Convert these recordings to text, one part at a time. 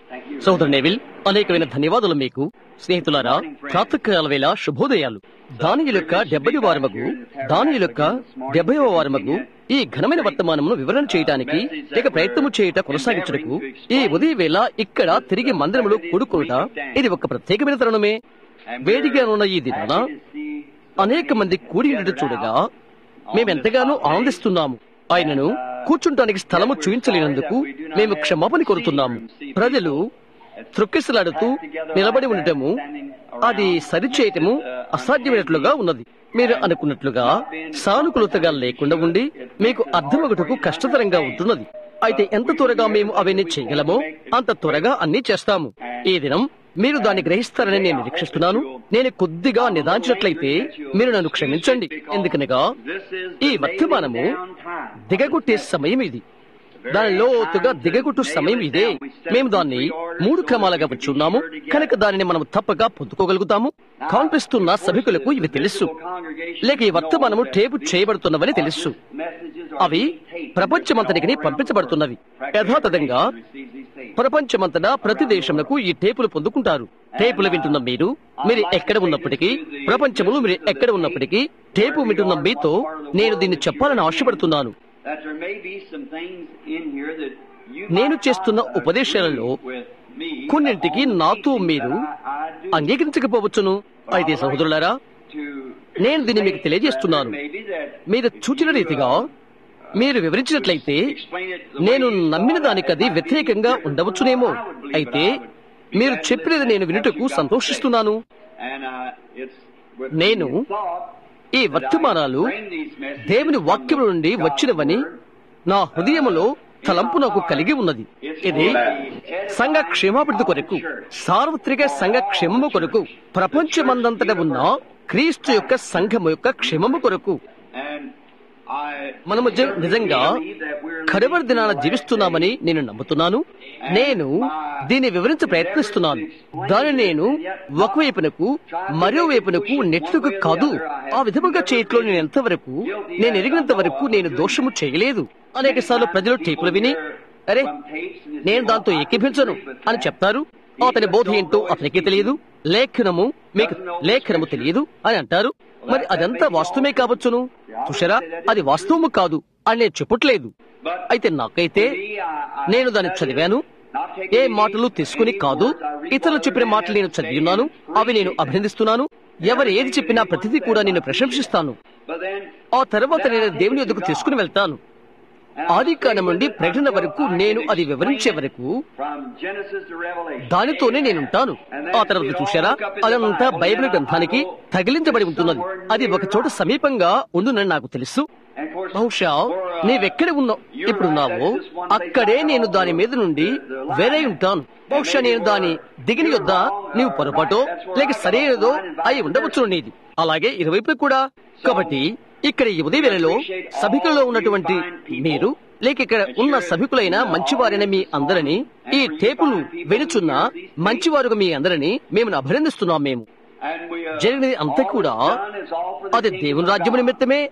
సోదరు నెవిల్ అనేకమైన ధన్యవాదాలు మీకు స్నేహితులారా ప్రాతకాల వేళ శుభోదయాలు దాని యొక్క డెబ్బై వారమగు దాని యొక్క డెబ్బై వారమగు ఈ ఘనమైన వర్తమానమును వివరణ చేయటానికి లేక ప్రయత్నము చేయుట కొనసాగించుటకు ఈ ఉదయ వేళ ఇక్కడ తిరిగి మందిరములో కూడుకునుట ఇది ఒక ప్రత్యేకమైన తరుణమే వేడిగా ఉన్న ఈ దినాన అనేక మంది కూడి ఉండటం చూడగా మేమెంతగానో ఆనందిస్తున్నాము ఆయనను కూర్చుంటానికి స్థలము చూపించలేనందుకు మేము క్షమాపణ కోరుతున్నాము ప్రజలు త్రొక్కిసలాడుతూ నిలబడి ఉండటము అది సరిచేయటము అసాధ్యమైనట్లుగా ఉన్నది మీరు అనుకున్నట్లుగా సానుకూలతగా లేకుండా ఉండి మీకు అర్థమొకటకు కష్టతరంగా ఉంటున్నది అయితే ఎంత త్వరగా మేము అవన్నీ చేయగలమో అంత త్వరగా అన్ని చేస్తాము ఈ దినం మీరు దాన్ని గ్రహిస్తారని నేను నిరీక్షిస్తున్నాను నేను కొద్దిగా నిదాంచినట్లయితే మీరు నన్ను క్షమించండి ఎందుకనగా ఈ వర్తమానము దిగగొట్టే సమయం ఇది దాని లోతుగా దిగగొట్టు సమయం ఇదే మేము దాన్ని మూడు క్రమాలుగా వచ్చున్నాము కనుక దానిని మనం తప్పగా పొందుకోగలుగుతాము కాన్పిస్తున్న సభికులకు ఇవి తెలుసు లేక ఈ వర్తమానము టేపు చేయబడుతున్నవని తెలుసు అవి ప్రపంచమంతటికి పంపించబడుతున్నవి యథాతథంగా ప్రపంచమంతటా ప్రతి దేశంలో ఈ టేపులు పొందుకుంటారు టేపులు వింటున్న మీరు మీరు ఎక్కడ ఉన్నప్పటికీ ప్రపంచంలో మీరు ఎక్కడ ఉన్నప్పటికీ టేపు వింటున్న మీతో నేను దీన్ని చెప్పాలని ఆశపడుతున్నాను నేను చేస్తున్న ఉపదేశాలలో కొన్నింటికి నాతో మీరు అంగీకరించకపోవచ్చును అయితే సహోదరులారా నేను దీన్ని మీకు తెలియజేస్తున్నాను మీరు చూచిన రీతిగా మీరు వివరించినట్లయితే నేను నమ్మిన దానికి అది వ్యతిరేకంగా ఉండవచ్చునేమో అయితే మీరు చెప్పినది నేను వినుటకు సంతోషిస్తున్నాను నేను ఈ వర్తమానాలు దేవుని వాక్యం నుండి వచ్చినవని నా హృదయములో తలంపు నాకు కలిగి ఉన్నది ఇది సంఘ క్షేమాభివృద్ధి కొరకు సార్వత్రిక సంఘ క్షేమము కొరకు ప్రపంచమందంతట ఉన్న క్రీస్తు యొక్క సంఘము యొక్క క్షేమము కొరకు మనము జ- నిజంగా కడవరి దినాన జీవిస్తున్నామని నేను నమ్ముతున్నాను నేను దీన్ని వివరించ ప్రయత్నిస్తున్నాను దాన్ని నేను ఒకవైపునకు మరో వైపునకు నెట్లుకు కాదు ఆ విధముగా చేయట్లో నేను ఎంతవరకు నేను ఎరిగినంత వరకు నేను దోషము చేయలేదు అనేక సార్లు ప్రజలు టేపులు విని అరే నేను దాంతో ఏకీభించను అని చెప్తారు అతని బోధ ఏంటో అతనికి తెలియదు లేఖనము మీకు లేఖనము తెలియదు అని అంటారు మరి అదంతా వాస్తవమే కావచ్చును చూసారా అది వాస్తవము కాదు అని నేను చెప్పట్లేదు అయితే నాకైతే నేను దాన్ని చదివాను ఏ మాటలు తీసుకుని కాదు ఇతరులు చెప్పిన మాటలు నేను చదివి ఉన్నాను అవి నేను అభినందిస్తున్నాను ఎవరు ఏది చెప్పినా ప్రతిదీ కూడా నేను ప్రశంసిస్తాను ఆ తర్వాత నేను దేవుని ఎదుగు తీసుకుని వెళ్తాను ఆది కాండం నుండి ప్రకటన వరకు నేను అది వివరించే వరకు దానితోనే నేనుంటాను ఆ తర్వాత చూశారా అదంతా బైబిల్ గ్రంథానికి తగిలించబడి ఉంటున్నది అది ఒక చోట సమీపంగా ఉండునని నాకు తెలుసు బహుశా నీవెక్కడ ఉన్నా ఇప్పుడున్నావో అక్కడే నేను దాని మీద నుండి వేరే ఉంటాను బహుశా నేను దాని దిగిని యొద్ద నీవు పొరపాటో లేక సరైనదో అయి ఉండవచ్చు నీది అలాగే ఇరువైపులు కూడా కాబట్టి ఇక్కడ ఈ ఉదయ వేళలో సభికులలో ఉన్నటువంటి మీరు లేక ఇక్కడ ఉన్న సభికులైన మంచివారైన మీ అందరినీ ఈ టేపులు వెనుచున్న మంచివారుగా మీ అందరినీ మేము అభినందిస్తున్నాం మేము జరిగినది అంతా కూడా అది దేవుని రాజ్యము నిమిత్తమే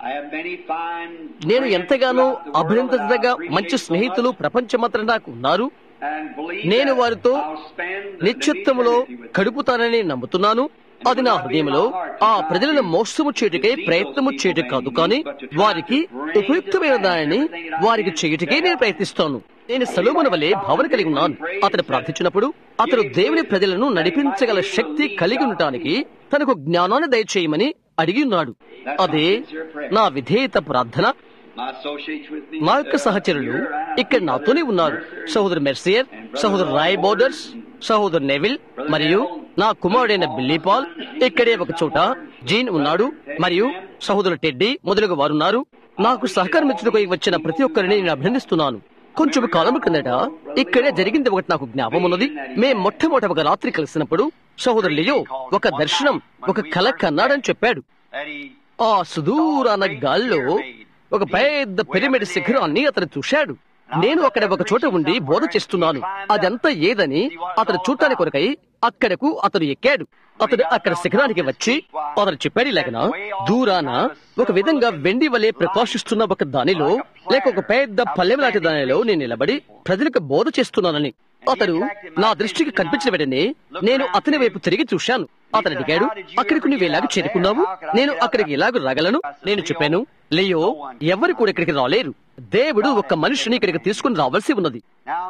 నేను ఎంతగానో అభినందించదగ్గ మంచి స్నేహితులు ప్రపంచమంతటా నాకు ఉన్నారు నేను వారితో నిశ్చిత్తములో గడుపుతానని నమ్ముతున్నాను అది నా హృదయంలో ఆ ప్రజలను మోసము చేయుటకై ప్రయత్నము చేయటం కాదు కానీ వారికి ఉపయుక్తమైన దానిని వారికి చేయుటకే నేను ప్రయత్నిస్తాను నేను సలోమన వలె భావన కలిగి ఉన్నాను అతడు ప్రార్థించినప్పుడు అతడు దేవుని ప్రజలను నడిపించగల శక్తి కలిగి ఉండటానికి తనకు జ్ఞానాన్ని దయచేయమని అడిగి ఉన్నాడు అదే నా విధేయత ప్రార్థన మా యొక్క సహచరులు ఇక్కడ నాతోనే ఉన్నారు సహోదరు మెర్సియర్ సహోదరు రాయ్ బోర్డర్స్ సహోదరు నెవిల్ మరియు నా కుమారుడైన బిల్లీ పాల్ ఇక్కడే ఒక చోట జీన్ ఉన్నాడు మరియు సహోదరు టెడ్డీ మొదలుగా వారున్నారు నాకు సహకరించుటకు వచ్చిన ప్రతి ఒక్కరిని నేను అభినందిస్తున్నాను కొంచెం కాలం క్రిందట ఇక్కడే జరిగింది ఒకటి నాకు జ్ఞాపకం ఉన్నది మేం మొట్టమొదట ఒక రాత్రి కలిసినప్పుడు సహోదరు లియో ఒక దర్శనం ఒక కల కన్నాడని చెప్పాడు ఆ సుదూరాన గాల్లో ఒక పెద్ద పిరమిడ్ శిఖరాన్ని అతను చూశాడు నేను అక్కడ ఒక చోట ఉండి బోధ చేస్తున్నాను అదంతా ఏదని అతను చూడటానికి కొరకై అక్కడకు అతను ఎక్కాడు అతడు అక్కడ శిఖరానికి వచ్చి అతను చెప్పాడు ఇలాగన దూరాన ఒక విధంగా వెండి వలె ప్రకాశిస్తున్న ఒక దానిలో లేక ఒక పెద్ద పల్లెం లాంటి దానిలో నేను నిలబడి ప్రజలకు బోధ చేస్తున్నానని అతడు నా దృష్టికి కనిపించిన వెంటనే నేను అతని వైపు తిరిగి చూశాను అతను అడిగాడు అక్కడికి నువ్వు ఎలాగ చేరుకున్నావు నేను అక్కడికి ఎలాగ రాగలను నేను చెప్పాను లేయో ఎవరు కూడా ఇక్కడికి రాలేరు దేవుడు ఒక మనిషిని ఇక్కడికి తీసుకుని రావాల్సి ఉన్నది Now,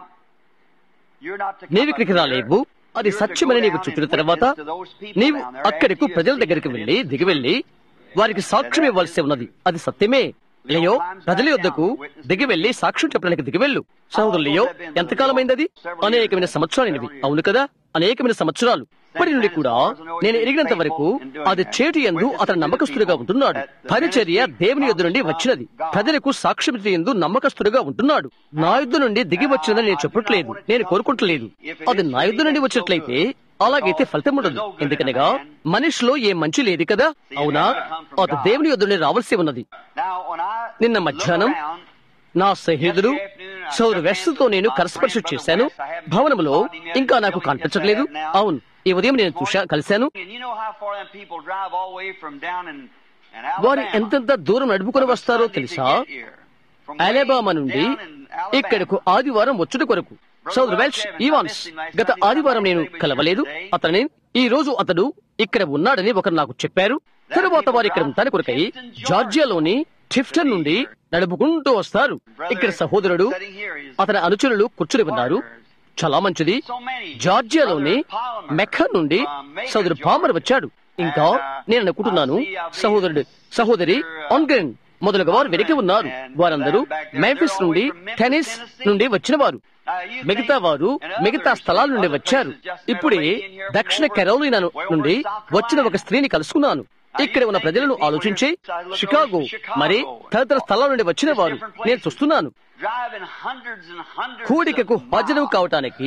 you're not to come నీవు ఇక్కడికి రాలేవు అది సత్యమని నీవు చెప్పిన తర్వాత నీవు అక్కడకు ప్రజల దగ్గరికి వెళ్లి దిగి వెళ్లి వారికి సాక్ష్యం ఇవ్వాల్సి ఉన్నది అది సత్యమే లేయో ప్రజల యొద్దకు దిగి వెళ్లి సాక్ష్యం చెప్పడానికి దిగి వెళ్ళు సహోదరు లియో ఎంతకాలమైంది అది అనేకమైన సంవత్సరాలైనవి అవును కదా అనేకమైన సంవత్సరాలు ఇప్పటి నుండి కూడా నేను ఎరిగినంత వరకు అది చేటు ఎందు అతను నమ్మకస్తుడిగా ఉంటున్నాడు పరిచర్య దేవుని యొద్ద నుండి వచ్చినది ప్రజలకు సాక్ష్యం ఎందు నమ్మకస్తుడిగా ఉంటున్నాడు నా యుద్ధ నుండి దిగి వచ్చినదని నేను చెప్పట్లేదు నేను కోరుకుంటలేదు అది నా యుద్ధ నుండి వచ్చినట్లయితే అలాగైతే ఫలితం ఉండదు ఎందుకనగా మనిషిలో ఏ మంచి లేదు కదా అవునా అది దేవుని యొద్ద నుండి రావాల్సి ఉన్నది Now, when I నిన్న look మధ్యాహ్నం around, నా స్నేహితుడు సౌరు వెస్ట్తో నేను కరస్పర్శ చేశాను భవనంలో ఇంకా నాకు కనిపించట్లేదు అవును ఈ ఉదయం నేను చూశా కలిశాను and you know how far them people drive all the way from down in, in వారు Alabama ఎంతెంత దూరం నడుపుకొని వస్తారో Sunday to తెలుసా get here. From way Alabama నుండి down in Alabama. ఇక్కడకు ఆదివారం వచ్చుట కొరకు సౌదర్ వెల్ష్ ఈవాన్స్ గత ఆదివారం నేను కలవలేదు అతని ఈ రోజు అతడు ఇక్కడ ఉన్నాడని ఒకరు నాకు చెప్పారు తరువాత వారు ఇక్కడ ఉంటాని కొరకై జార్జియాలోని టిఫ్టన్ నుండి నడుపుకుంటూ వస్తారు ఇక్కడ సహోదరుడు అతని అనుచరులు కూర్చుని ఉన్నారు చాలా మంచిది జార్జియాలోని మెక్క నుండి సోదరు పామర్ వచ్చాడు ఇంకా నేను అనుకుంటున్నాను సహోదరుడు సహోదరి ఆన్గ్రెన్ మొదలుగా వారు వెనక్కి ఉన్నారు వారందరూ మెంఫిస్ నుండి టెన్నిస్ నుండి వచ్చిన వారు మిగతా వారు మిగతా స్థలాల నుండి వచ్చారు ఇప్పుడే దక్షిణ కెరోలినా నుండి వచ్చిన ఒక స్త్రీని కలుసుకున్నాను ఇక్కడ ఉన్న ప్రజలను ఆలోచించి షికాగో మరి తదితర స్థలాల నుండి వచ్చిన వారు నేను చూస్తున్నాను driving hundreds and hundreds కూడికకు of హాజరు miles. కావటానికి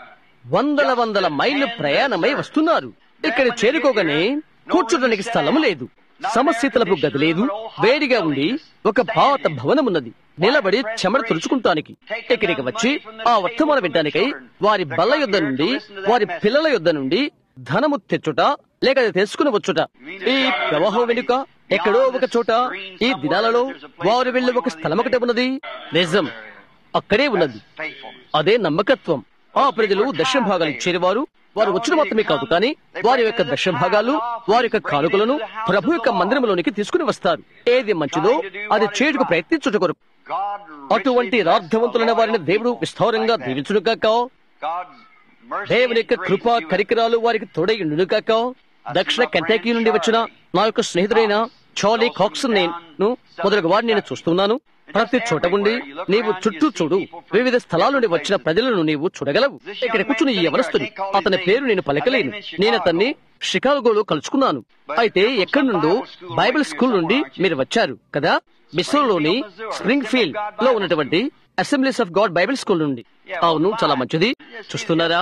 వందల వందల మైళ్ళు ప్రయాణమై వస్తున్నారు ఇక్కడ చేరుకోగానే కూర్చోడానికి స్థలం లేదు సమశీతలపు గది లేదు వేడిగా ఉండి ఒక పాత భవనం ఉన్నది నిలబడి చెమట తుడుచుకుంటానికి ఇక్కడికి వచ్చి ఆ వర్తమానం వినటానికై వారి బల్ల యొద్ద నుండి వారి పిల్లల యొద్ద నుండి ధనము తెచ్చుట లేక అది తెలుసుకుని వచ్చుట ఈ ప్రవాహం వెనుక ఎక్కడో ఒక చోట ఈ దినాలలో వారు వెళ్లి ఒక స్థలం ఒకటి ఉన్నది నిజం అక్కడే ఉన్నది Faithfulness. అదే నమ్మకత్వం ఆ ప్రజలు దక్షిణ భాగాలు ఇచ్చేవారు వారు వచ్చిన మాత్రమే కాదు కానీ వారి యొక్క దక్షిణ భాగాలు వారి యొక్క కానుకలను ప్రభు యొక్క మందిరంలోనికి తీసుకుని వస్తారు ఏది మంచిదో అది చేటుకు ప్రయత్నించుట కొరకు God అటువంటి రార్థవంతులైన వారిని దేవుడు విస్తారంగా దీవించును కాక God's mercy దేవుని యొక్క and grace Krupa be with కరికరాలు వారికి తోడై కాక దక్షిణ కెంటాకీ నుండి వచ్చిన నా యొక్క స్నేహితుడైన చాలీ కాక్సన్ నేను మొదలగు వారిని నేను చూస్తున్నాను ప్రతి చోట ఉండి నీవు చుట్టూ చూడు వివిధ స్థలాల నుండి వచ్చిన ప్రజలను నీవు చూడగలవు ఇక్కడ కూర్చుని ఈ యవనస్తుడు అతని పేరు నేను పలకలేను నేను అతన్ని షికాగోలో కలుసుకున్నాను అయితే ఎక్కడి నుండో బైబిల్ స్కూల్ నుండి మీరు వచ్చారు కదా మిస్సోలోని స్ప్రింగ్ ఫీల్డ్ లో ఉన్నటువంటి assemblies of God Bible school నుండి అవును చాలా మంచిది చూస్తున్నారా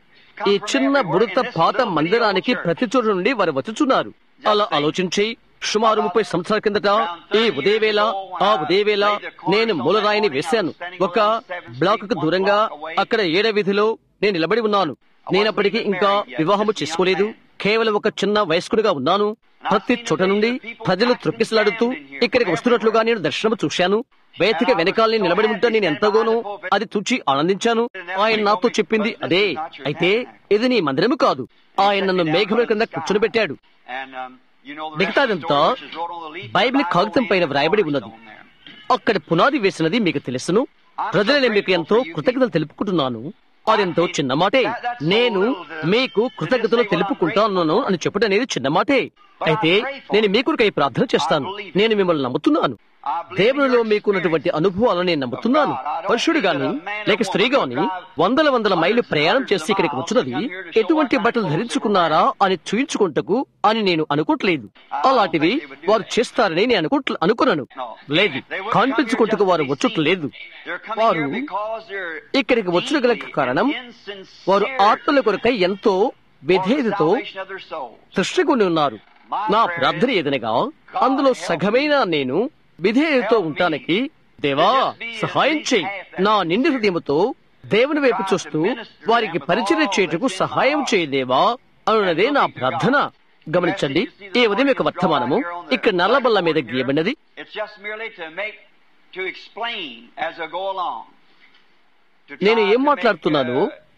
ఈ చిన్న బుడత పాత మందిరానికి ప్రతి చోటు నుండి వారు వచ్చుచున్నారు అలా ఆలోచించి సుమారు ముప్పై సంవత్సరాల కిందట ఈ ఉదయవేళ ఆ ఉదయవేళ నేను మూలరాయిని వేశాను ఒక బ్లాక్ కు దూరంగా అక్కడ ఏడ వీధిలో నేను నిలబడి ఉన్నాను నేనప్పటికీ ఇంకా వివాహము చేసుకోలేదు కేవలం ఒక చిన్న వయస్కుడిగా ఉన్నాను ప్రతి చోట నుండి ప్రజలు త్రొక్కిసలాడుతూ ఇక్కడికి వస్తున్నట్లుగా నేను దర్శనము చూశాను వేదిక వెనకాలని నిలబడి ఉంటే నేను ఎంతగానో అది చూచి ఆనందించాను ఆయన నాతో చెప్పింది అదే అయితే ఇది నీ మందిరము కాదు ఆయన నన్ను మేఘముల కింద కూర్చుని పెట్టాడు And, um, you know the rest of the మిగతాదంతా story, which is wrote on the leaf of the Bible Bible, కాగితం పైన names of వ్రాయబడి those ఉన్నది on there. అక్కడ పునాది వేసినది మీకు తెలుసును ప్రజలని మీకు ఎంతో కృతజ్ఞతలు తెలుపుకుంటున్నాను అదెంతో చిన్న మాటే నేను మీకు కృతజ్ఞతలు తెలుపుకుంటాను అని చెప్పడం అనేది చిన్న మాటే అయితే నేను మీ కొరకై ప్రార్థన చేస్తాను నేను మిమ్మల్ని నమ్ముతున్నాను దేవునిలో మీకున్నటువంటి అనుభవాలను నేను నమ్ముతున్నాను పురుషుడు గాని లేక స్త్రీ గాని వందల వందల మైళ్ళు ప్రయాణం చేసి ఇక్కడికి వచ్చినది ఎటువంటి బట్టలు ధరించుకున్నారా అని చూయించుకుంటకు అని నేను అనుకోవట్లేదు అలాంటివి వారు చేస్తారని నేను అనుకోట్ల అనుకున్నాను లేదు కనిపించుకుంటకు వారు వచ్చుట్లేదు They're coming వారు here because they're ఇక్కడికి వచ్చిన గల deeply కారణం insincere వారు ఆత్మల కొరకై ఎంతో for the విధేయతతో salvation of their souls. సృష్టికొని ఉన్నారు నా ప్రార్థన ఏదనగా అందులో సగమైన నేను విధేయతతో ఉండటానికి దేవా సహాయం చేయి నా నిండి హృదయముతో దేవుని వైపు చూస్తూ వారికి పరిచయం చేయుటకు సహాయం చేయదేవా అనున్నదే నా ప్రార్థన గమనించండి ఈ ఉదయం యొక్క వర్తమానము ఇక్కడ నల్లబల్ల మీద గీయబడినది It's just merely to make, to explain as I go along. To try నేను ఏం to make, మాట్లాడుతున్నానో uh,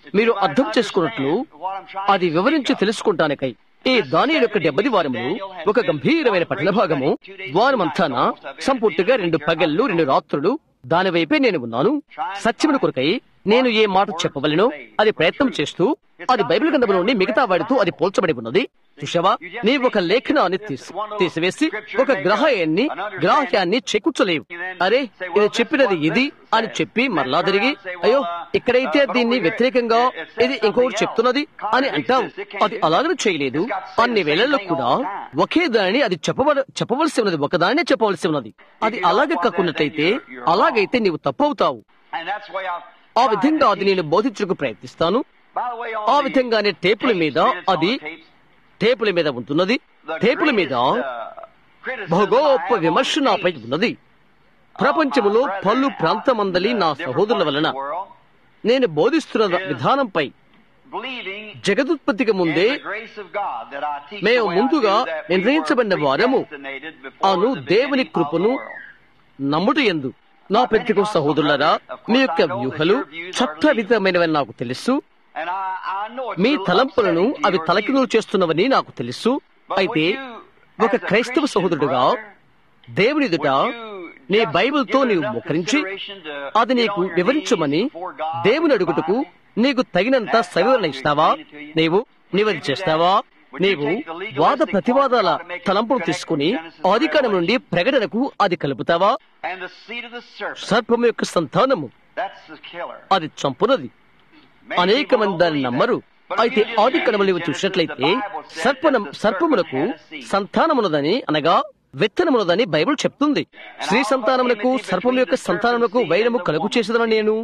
మీరు అర్థం చేసుకున్నట్లు అది వివరించి తెలుసుకుంటానికై ఈ దాని యొక్క డెబ్బది వారములు ఒక గంభీరమైన పఠన భాగము వారమంతాన సంపూర్తిగా రెండు పగళ్ళు రెండు రాత్రులు దాని వైపే నేను ఉన్నాను సత్యమును కొరకై నేను ఏ మాట చెప్పవలెనో అది ప్రయత్నం చేస్తూ అది బైబిల్ గ్రంథంలో నుండి మిగతా వాడితో అది పోల్చబడి ఉన్నది చూసావా నీ ఒక లేఖనాన్ని తీసి తీసివేసి ఒక గ్రహాయాన్ని గ్రాహ్యాన్ని చెక్కుచ్చలేవు అరే ఇది చెప్పినది ఇది అని చెప్పి మరలా తిరిగి అయ్యో ఇక్కడైతే దీన్ని వ్యతిరేకంగా ఇది ఇంకొకటి చెప్తున్నది అని అంటావు అది అలాగనే చేయలేదు అన్ని వేళల్లో కూడా ఒకే దానిని అది చెప్పవ చెప్పవలసి ఉన్నది ఒకదానినే చెప్పవలసి ఉన్నది అది అలాగే కాకున్నట్లయితే అలాగైతే నీవు తప్పవుతావు And that's the way I've ఆ tried విధంగా to అది teach. నేను బోధించడానికి ప్రయత్నిస్తాను By the way, on ఆ the విధంగానే టేపుల tapes, మీద minutes on అది the tapes, టేపుల మీద ఉంటున్నది the టేపుల మీద greatest, uh, criticism బహు I గొప్ప have on విమర్శ the నాపై tapes ఉన్నది ప్రపంచములో of my పలు brethren ప్రాంతమందలి out in నా the different సహోదరుల parts of వలన the world, నేను బోధిస్తున్న విధానంపై believing జగదుత్పత్తికి ముందే in the grace of God that I teach మేము the way I ముందుగా do, that we were నిర్ణయించబడిన వారము predestinated before అను the దేవుని beginning of కృపను the world. నమ్ముట ఎందు నా పెద్దకు సహోదరులరా మీ యొక్క వ్యూహలు చట్టవిధమైనవని నాకు తెలుసు And I, I know it's me a little తలంపులను upsetting to అవి your తలకిందులు views. చేస్తున్నవని నాకు తెలుసు But అయితే would you, ఒక as a క్రైస్తవ Christian సహోదరుడుగా brother, దేవుని ఎదుట would you నీ just బైబిల్తో give నీవు enough మోకరించి consideration to అది get నీకు on your వివరించమని knees before God దేవుని and అడుగుటకు provide? నీకు తగినంత సవివరణ ఇస్తావా నీవు నీవది చేస్తావా నీవు వాద ప్రతివాదాల తలంపును తీసుకుని ఆదికారం నుండి ప్రకటనకు అది కలుపుతావా And the seed of the serpent, సర్పము యొక్క సంతానము that's the killer. అది చంపునది Many అనేక people మంది don't దాన్ని believe నమ్మరు that. But if అయితే you just ఆది read కణములు Genesis, చూసినట్లయితే the Bible said సర్పనం that the సర్పమునకు serpent had a seed. సంతానమునదని అనగా విత్తనమునదని బైబిల్ చెప్తుంది స్త్రీ సంతానమునకు సర్పము యొక్క సంతానమునకు వైరము కలుగు చేసేదని నేను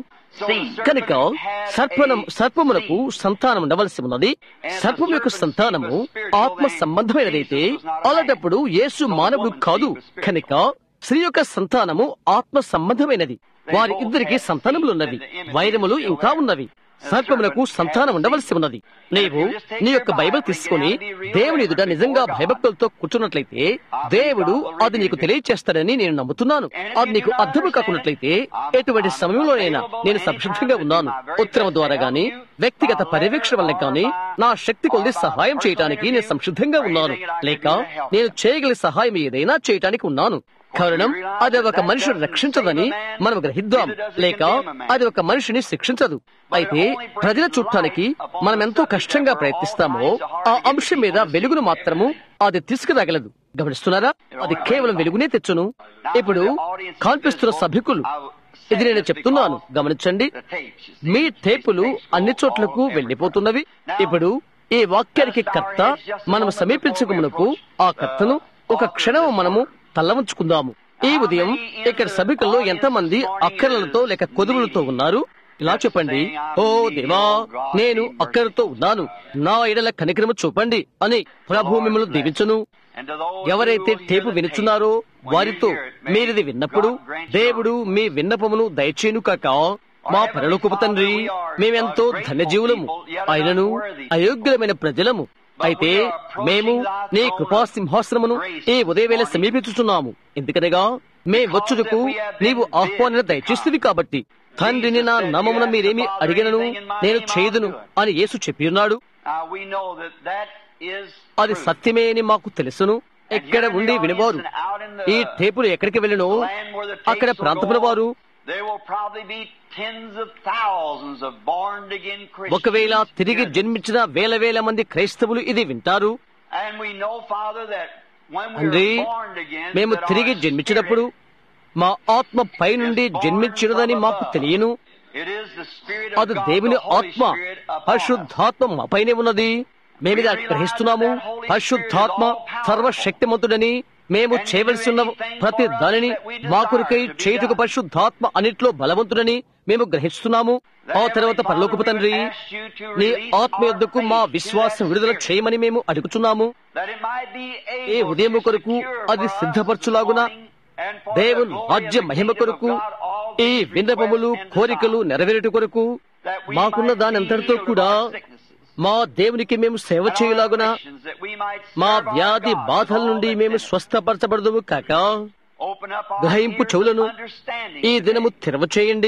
కనుక సర్పనం సర్పమునకు సంతానం ఉండవలసి ఉన్నది సర్పం యొక్క సంతానము ఆత్మ సంబంధమైనదైతే అలాంటప్పుడు యేసు మానవుడు కాదు కనుక స్త్రీ యొక్క సంతానము ఆత్మ సంబంధమైనది వారి ఇద్దరికి సంతానములున్నవి వైరములు ఇంకా ఉన్నవి సర్పములకు సంతానం ఉండవలసి ఉన్నది నీవు నీ యొక్క బైబిల్ తీసుకుని దేవుని ఎదుట నిజంగా భయభక్తులతో కూర్చున్నట్లయితే దేవుడు అది నీకు తెలియచేస్తాడని నేను నమ్ముతున్నాను అది నీకు అర్థము కాకున్నట్లయితే ఎటువంటి సమయంలోనైనా నేను సంసిద్ధంగా ఉన్నాను ఉత్తరం ద్వారా గాని వ్యక్తిగత పర్యవేక్షణ వల్ల కానీ నా శక్తి కొద్ది సహాయం చేయటానికి నేను సంసిద్ధంగా ఉన్నాను లేక నేను చేయగల సహాయం ఏదైనా చేయటానికి ఉన్నాను కారణం అది ఒక మనిషిని రక్షించదని మనం గ్రహిద్దాం లేక అది ఒక మనిషిని శిక్షించదు అయితే ప్రజల చుట్టానికి మనం ఎంతో కష్టంగా ప్రయత్నిస్తామో ఆ అంశం మీద వెలుగును మాత్రము అది తీసుకురాగలదు గమనిస్తున్నారా అది కేవలం వెలుగునే తెచ్చును ఇప్పుడు కాల్పిస్తున్న సభికులు ఇది నేను చెప్తున్నాను గమనించండి మీ టేపులు అన్ని చోట్లకు వెళ్లిపోతున్నవి ఇప్పుడు ఈ వాక్యానికి కర్త మనం సమీపించక మునుపు ఆ కర్తను ఒక క్షణం మనము తల్లవంచుకుందాము ఈ ఉదయం ఇక్కడ సభికల్లో ఎంతమంది అక్కరలతో లేక కొదువులతో ఉన్నారు ఇలా చెప్పండి ఓ దేవా నేను అక్కరతో ఉన్నాను నా ఎడల కనికరము చూపండి అని ప్రభు మిమ్మల్ని దీవించును ఎవరైతే టేపు వినుచున్నారో వారితో మీరిది విన్నప్పుడు దేవుడు మీ విన్నపమును దయచేను కాక మా పరలోకపు తండ్రి మేమెంతో ధన్యజీవులము ఆయనను అయోగ్యులమైన ప్రజలము అయితే మేము నీ కృపా సింహాసనమును ఈ ఉదయవేళ సమీపించుచున్నాము ఎందుకనగా మే వచ్చుటకు నీవు ఆహ్వానం దయచేస్తుంది కాబట్టి తండ్రిని నా నామమున మీరేమి అడిగినను నేను చేయదును అని యేసు చెప్పి ఉన్నాడు అది సత్యమే అని మాకు తెలుసును ఎక్కడ ఉండి వినవారు ఈ టేపులు ఎక్కడికి వెళ్ళను అక్కడ ప్రాంతముల వారు ఒకవేళ తిరిగి జన్మించిన వేల వేల మంది క్రైస్తవులు ఇది వింటారు తండ్రి మేము తిరిగి జన్మించినప్పుడు మా ఆత్మ పై నుండి జన్మించినదని మాకు తెలియను అది దేవుని ఆత్మ పరిశుద్ధాత్మ మా పైనే ఉన్నది మేమిది గ్రహిస్తున్నాము పరిశుద్ధాత్మ సర్వశక్తిమంతుడని మేము చేయవలసి ఉన్న ప్రతి దానిని మా కొరకై చేతుకు పరిశుద్ధాత్మ అన్నిట్లో బలవంతుడని మేము గ్రహిస్తున్నాము ఆ తర్వాత పరలోకపు తండ్రి నీ ఆత్మ యొద్దకు మా విశ్వాసం విడుదల చేయమని మేము అడుగుతున్నాము ఏ ఉదయం కొరకు అది సిద్ధపరచులాగున దేవుని రాజ్య మహిమ కొరకు ఈ విన్నపములు కోరికలు నెరవేరుట కొరకు మాకున్న దాని అంతటితో కూడా మా దేవునికి మేము సేవ చేయలాగున మా వ్యాధి బాధల నుండి మేము స్వస్థపరచబడదుము కాక గ్రహింపు చెవులను ఈ దినము తెరవ చేయండి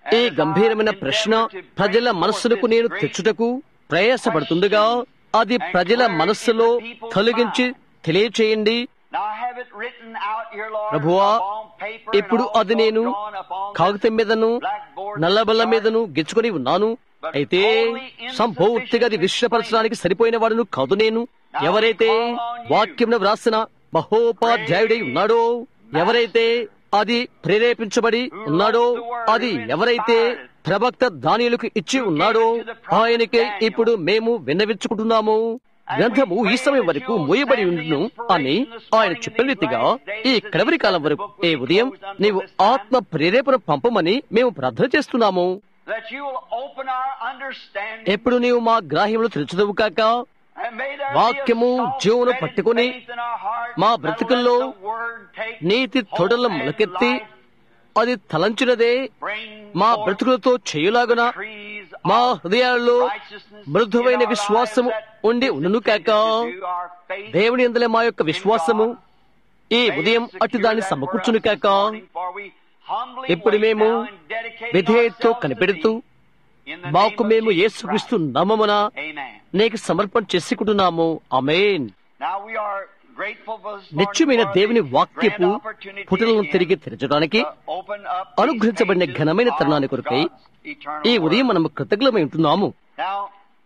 ఈ గంభీరమైన ప్రశ్న ప్రజల మనస్సులకు నేను తెచ్చుటకు ప్రయాసపడుతుండగా అది ప్రజల మనస్సులో కలిగించి తెలియచేయండి Now I have it written out here, Lord, ప్రభువా upon paper and ఇప్పుడు also అది నేను drawn upon కాగితం మీదను blackboard నల్లబల్ల chart. మీదను గెచ్చుకొని ఉన్నాను అయితే సంపూర్తిగా అది విశ్వపరచడానికి సరిపోయిన వాడును కాదు నేను ఎవరైతే వాక్యంను వ్రాసిన మహోపాధ్యాయుడై ఉన్నాడో ఎవరైతే అది ప్రేరేపించబడి ఉన్నాడో అది ఎవరైతే ప్రవక్త దానిలకు ఇచ్చి ఉన్నాడో ఆయనకే ఇప్పుడు మేము విన్నవించుకుంటున్నాము గ్రంథము ఈ సమయం వరకు మూయబడి ఉండును అని ఆయన చెప్పిన రీతిగా ఈ కడవరి కాలం వరకు ఏ ఉదయం నీవు ఆత్మ ప్రేరేపణ పంపమని మేము ప్రార్థన చేస్తున్నాము That you will open our understanding. ఎప్పుడు నీవు మా గ్రాహ్యములు తెరచుదవు కాక and may there be a వాక్యము soft జీవమును spreading పట్టుకొని faith in our heart మా that will బ్రతుకుల్లో let the word take నీతి hold తొడల and మొలకెత్తి life అది తలంచినదే bring మా forth బ్రతుకులతో చేయులాగున trees మా of హృదయాల్లో righteousness మృదువైన in our విశ్వాసము lives that ఉండి is ఉండును కాక intended to do our faith దేవుని అందులో మా యొక్క విశ్వాసము ఈ May ఉదయం secure అట్టి దాన్ని that for సమకూర్చును us this కాక morning, for we humbly ఇప్పుడు wait మేము now and dedicate విధేయతతో ourselves to కనిపెడుతూ thee. In the మాకు name of మేము Jesus యేసుక్రీస్తు Christ. నామమున Amen. నీకు సమర్పణ చేసుకుంటున్నాము అమేన్ Now we are grateful for this morning నిత్యమైన for దేవుని the వాక్యపు grand opportunity పుటలను again తిరిగి తెరచడానికి to open up these అనుగ్రహించబడిన pages ఘనమైన of తరుణాన్ని కొరకై God's eternal ఈ ఉదయం word. మనము కృతజ్ఞమై ఉంటున్నాము Now,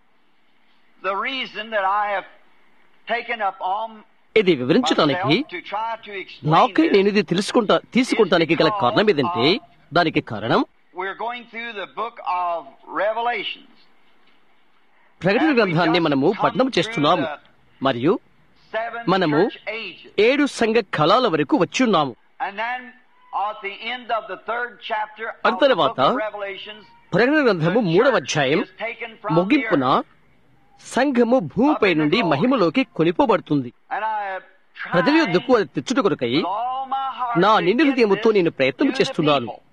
the reason that I have taken up on ఇది వివరించడానికి myself to try to explain నాకై this, నేను ఇది తెలుసుకుంటా తీసుకుంటానికి గల కారణం ఏదంటే దానికి కారణం we're going through the book of Revelations. ప్రకటన గ్రంథాన్ని మనము పఠనం చేస్తున్నాము మరియు Seven మనము church ages. ఏడు సంఘ కళాల వరకు వచ్చి ఉన్నాము And then at the end of the third chapter ఆ of the book తర్వాత of Revelations, ప్రకటన గ్రంథము the మూడవ church అధ్యాయం is taken from ముగింపున the earth. సంఘము భూమిపై నుండి మహిమలోకి కొనిపోబడుతుంది And I have tried ప్రజల యుద్ధకు అది తెచ్చుట కొరకై with all my heart నా to నిండు get హృదయముతో this నేను ప్రయత్నం to the చేస్తున్నాను people.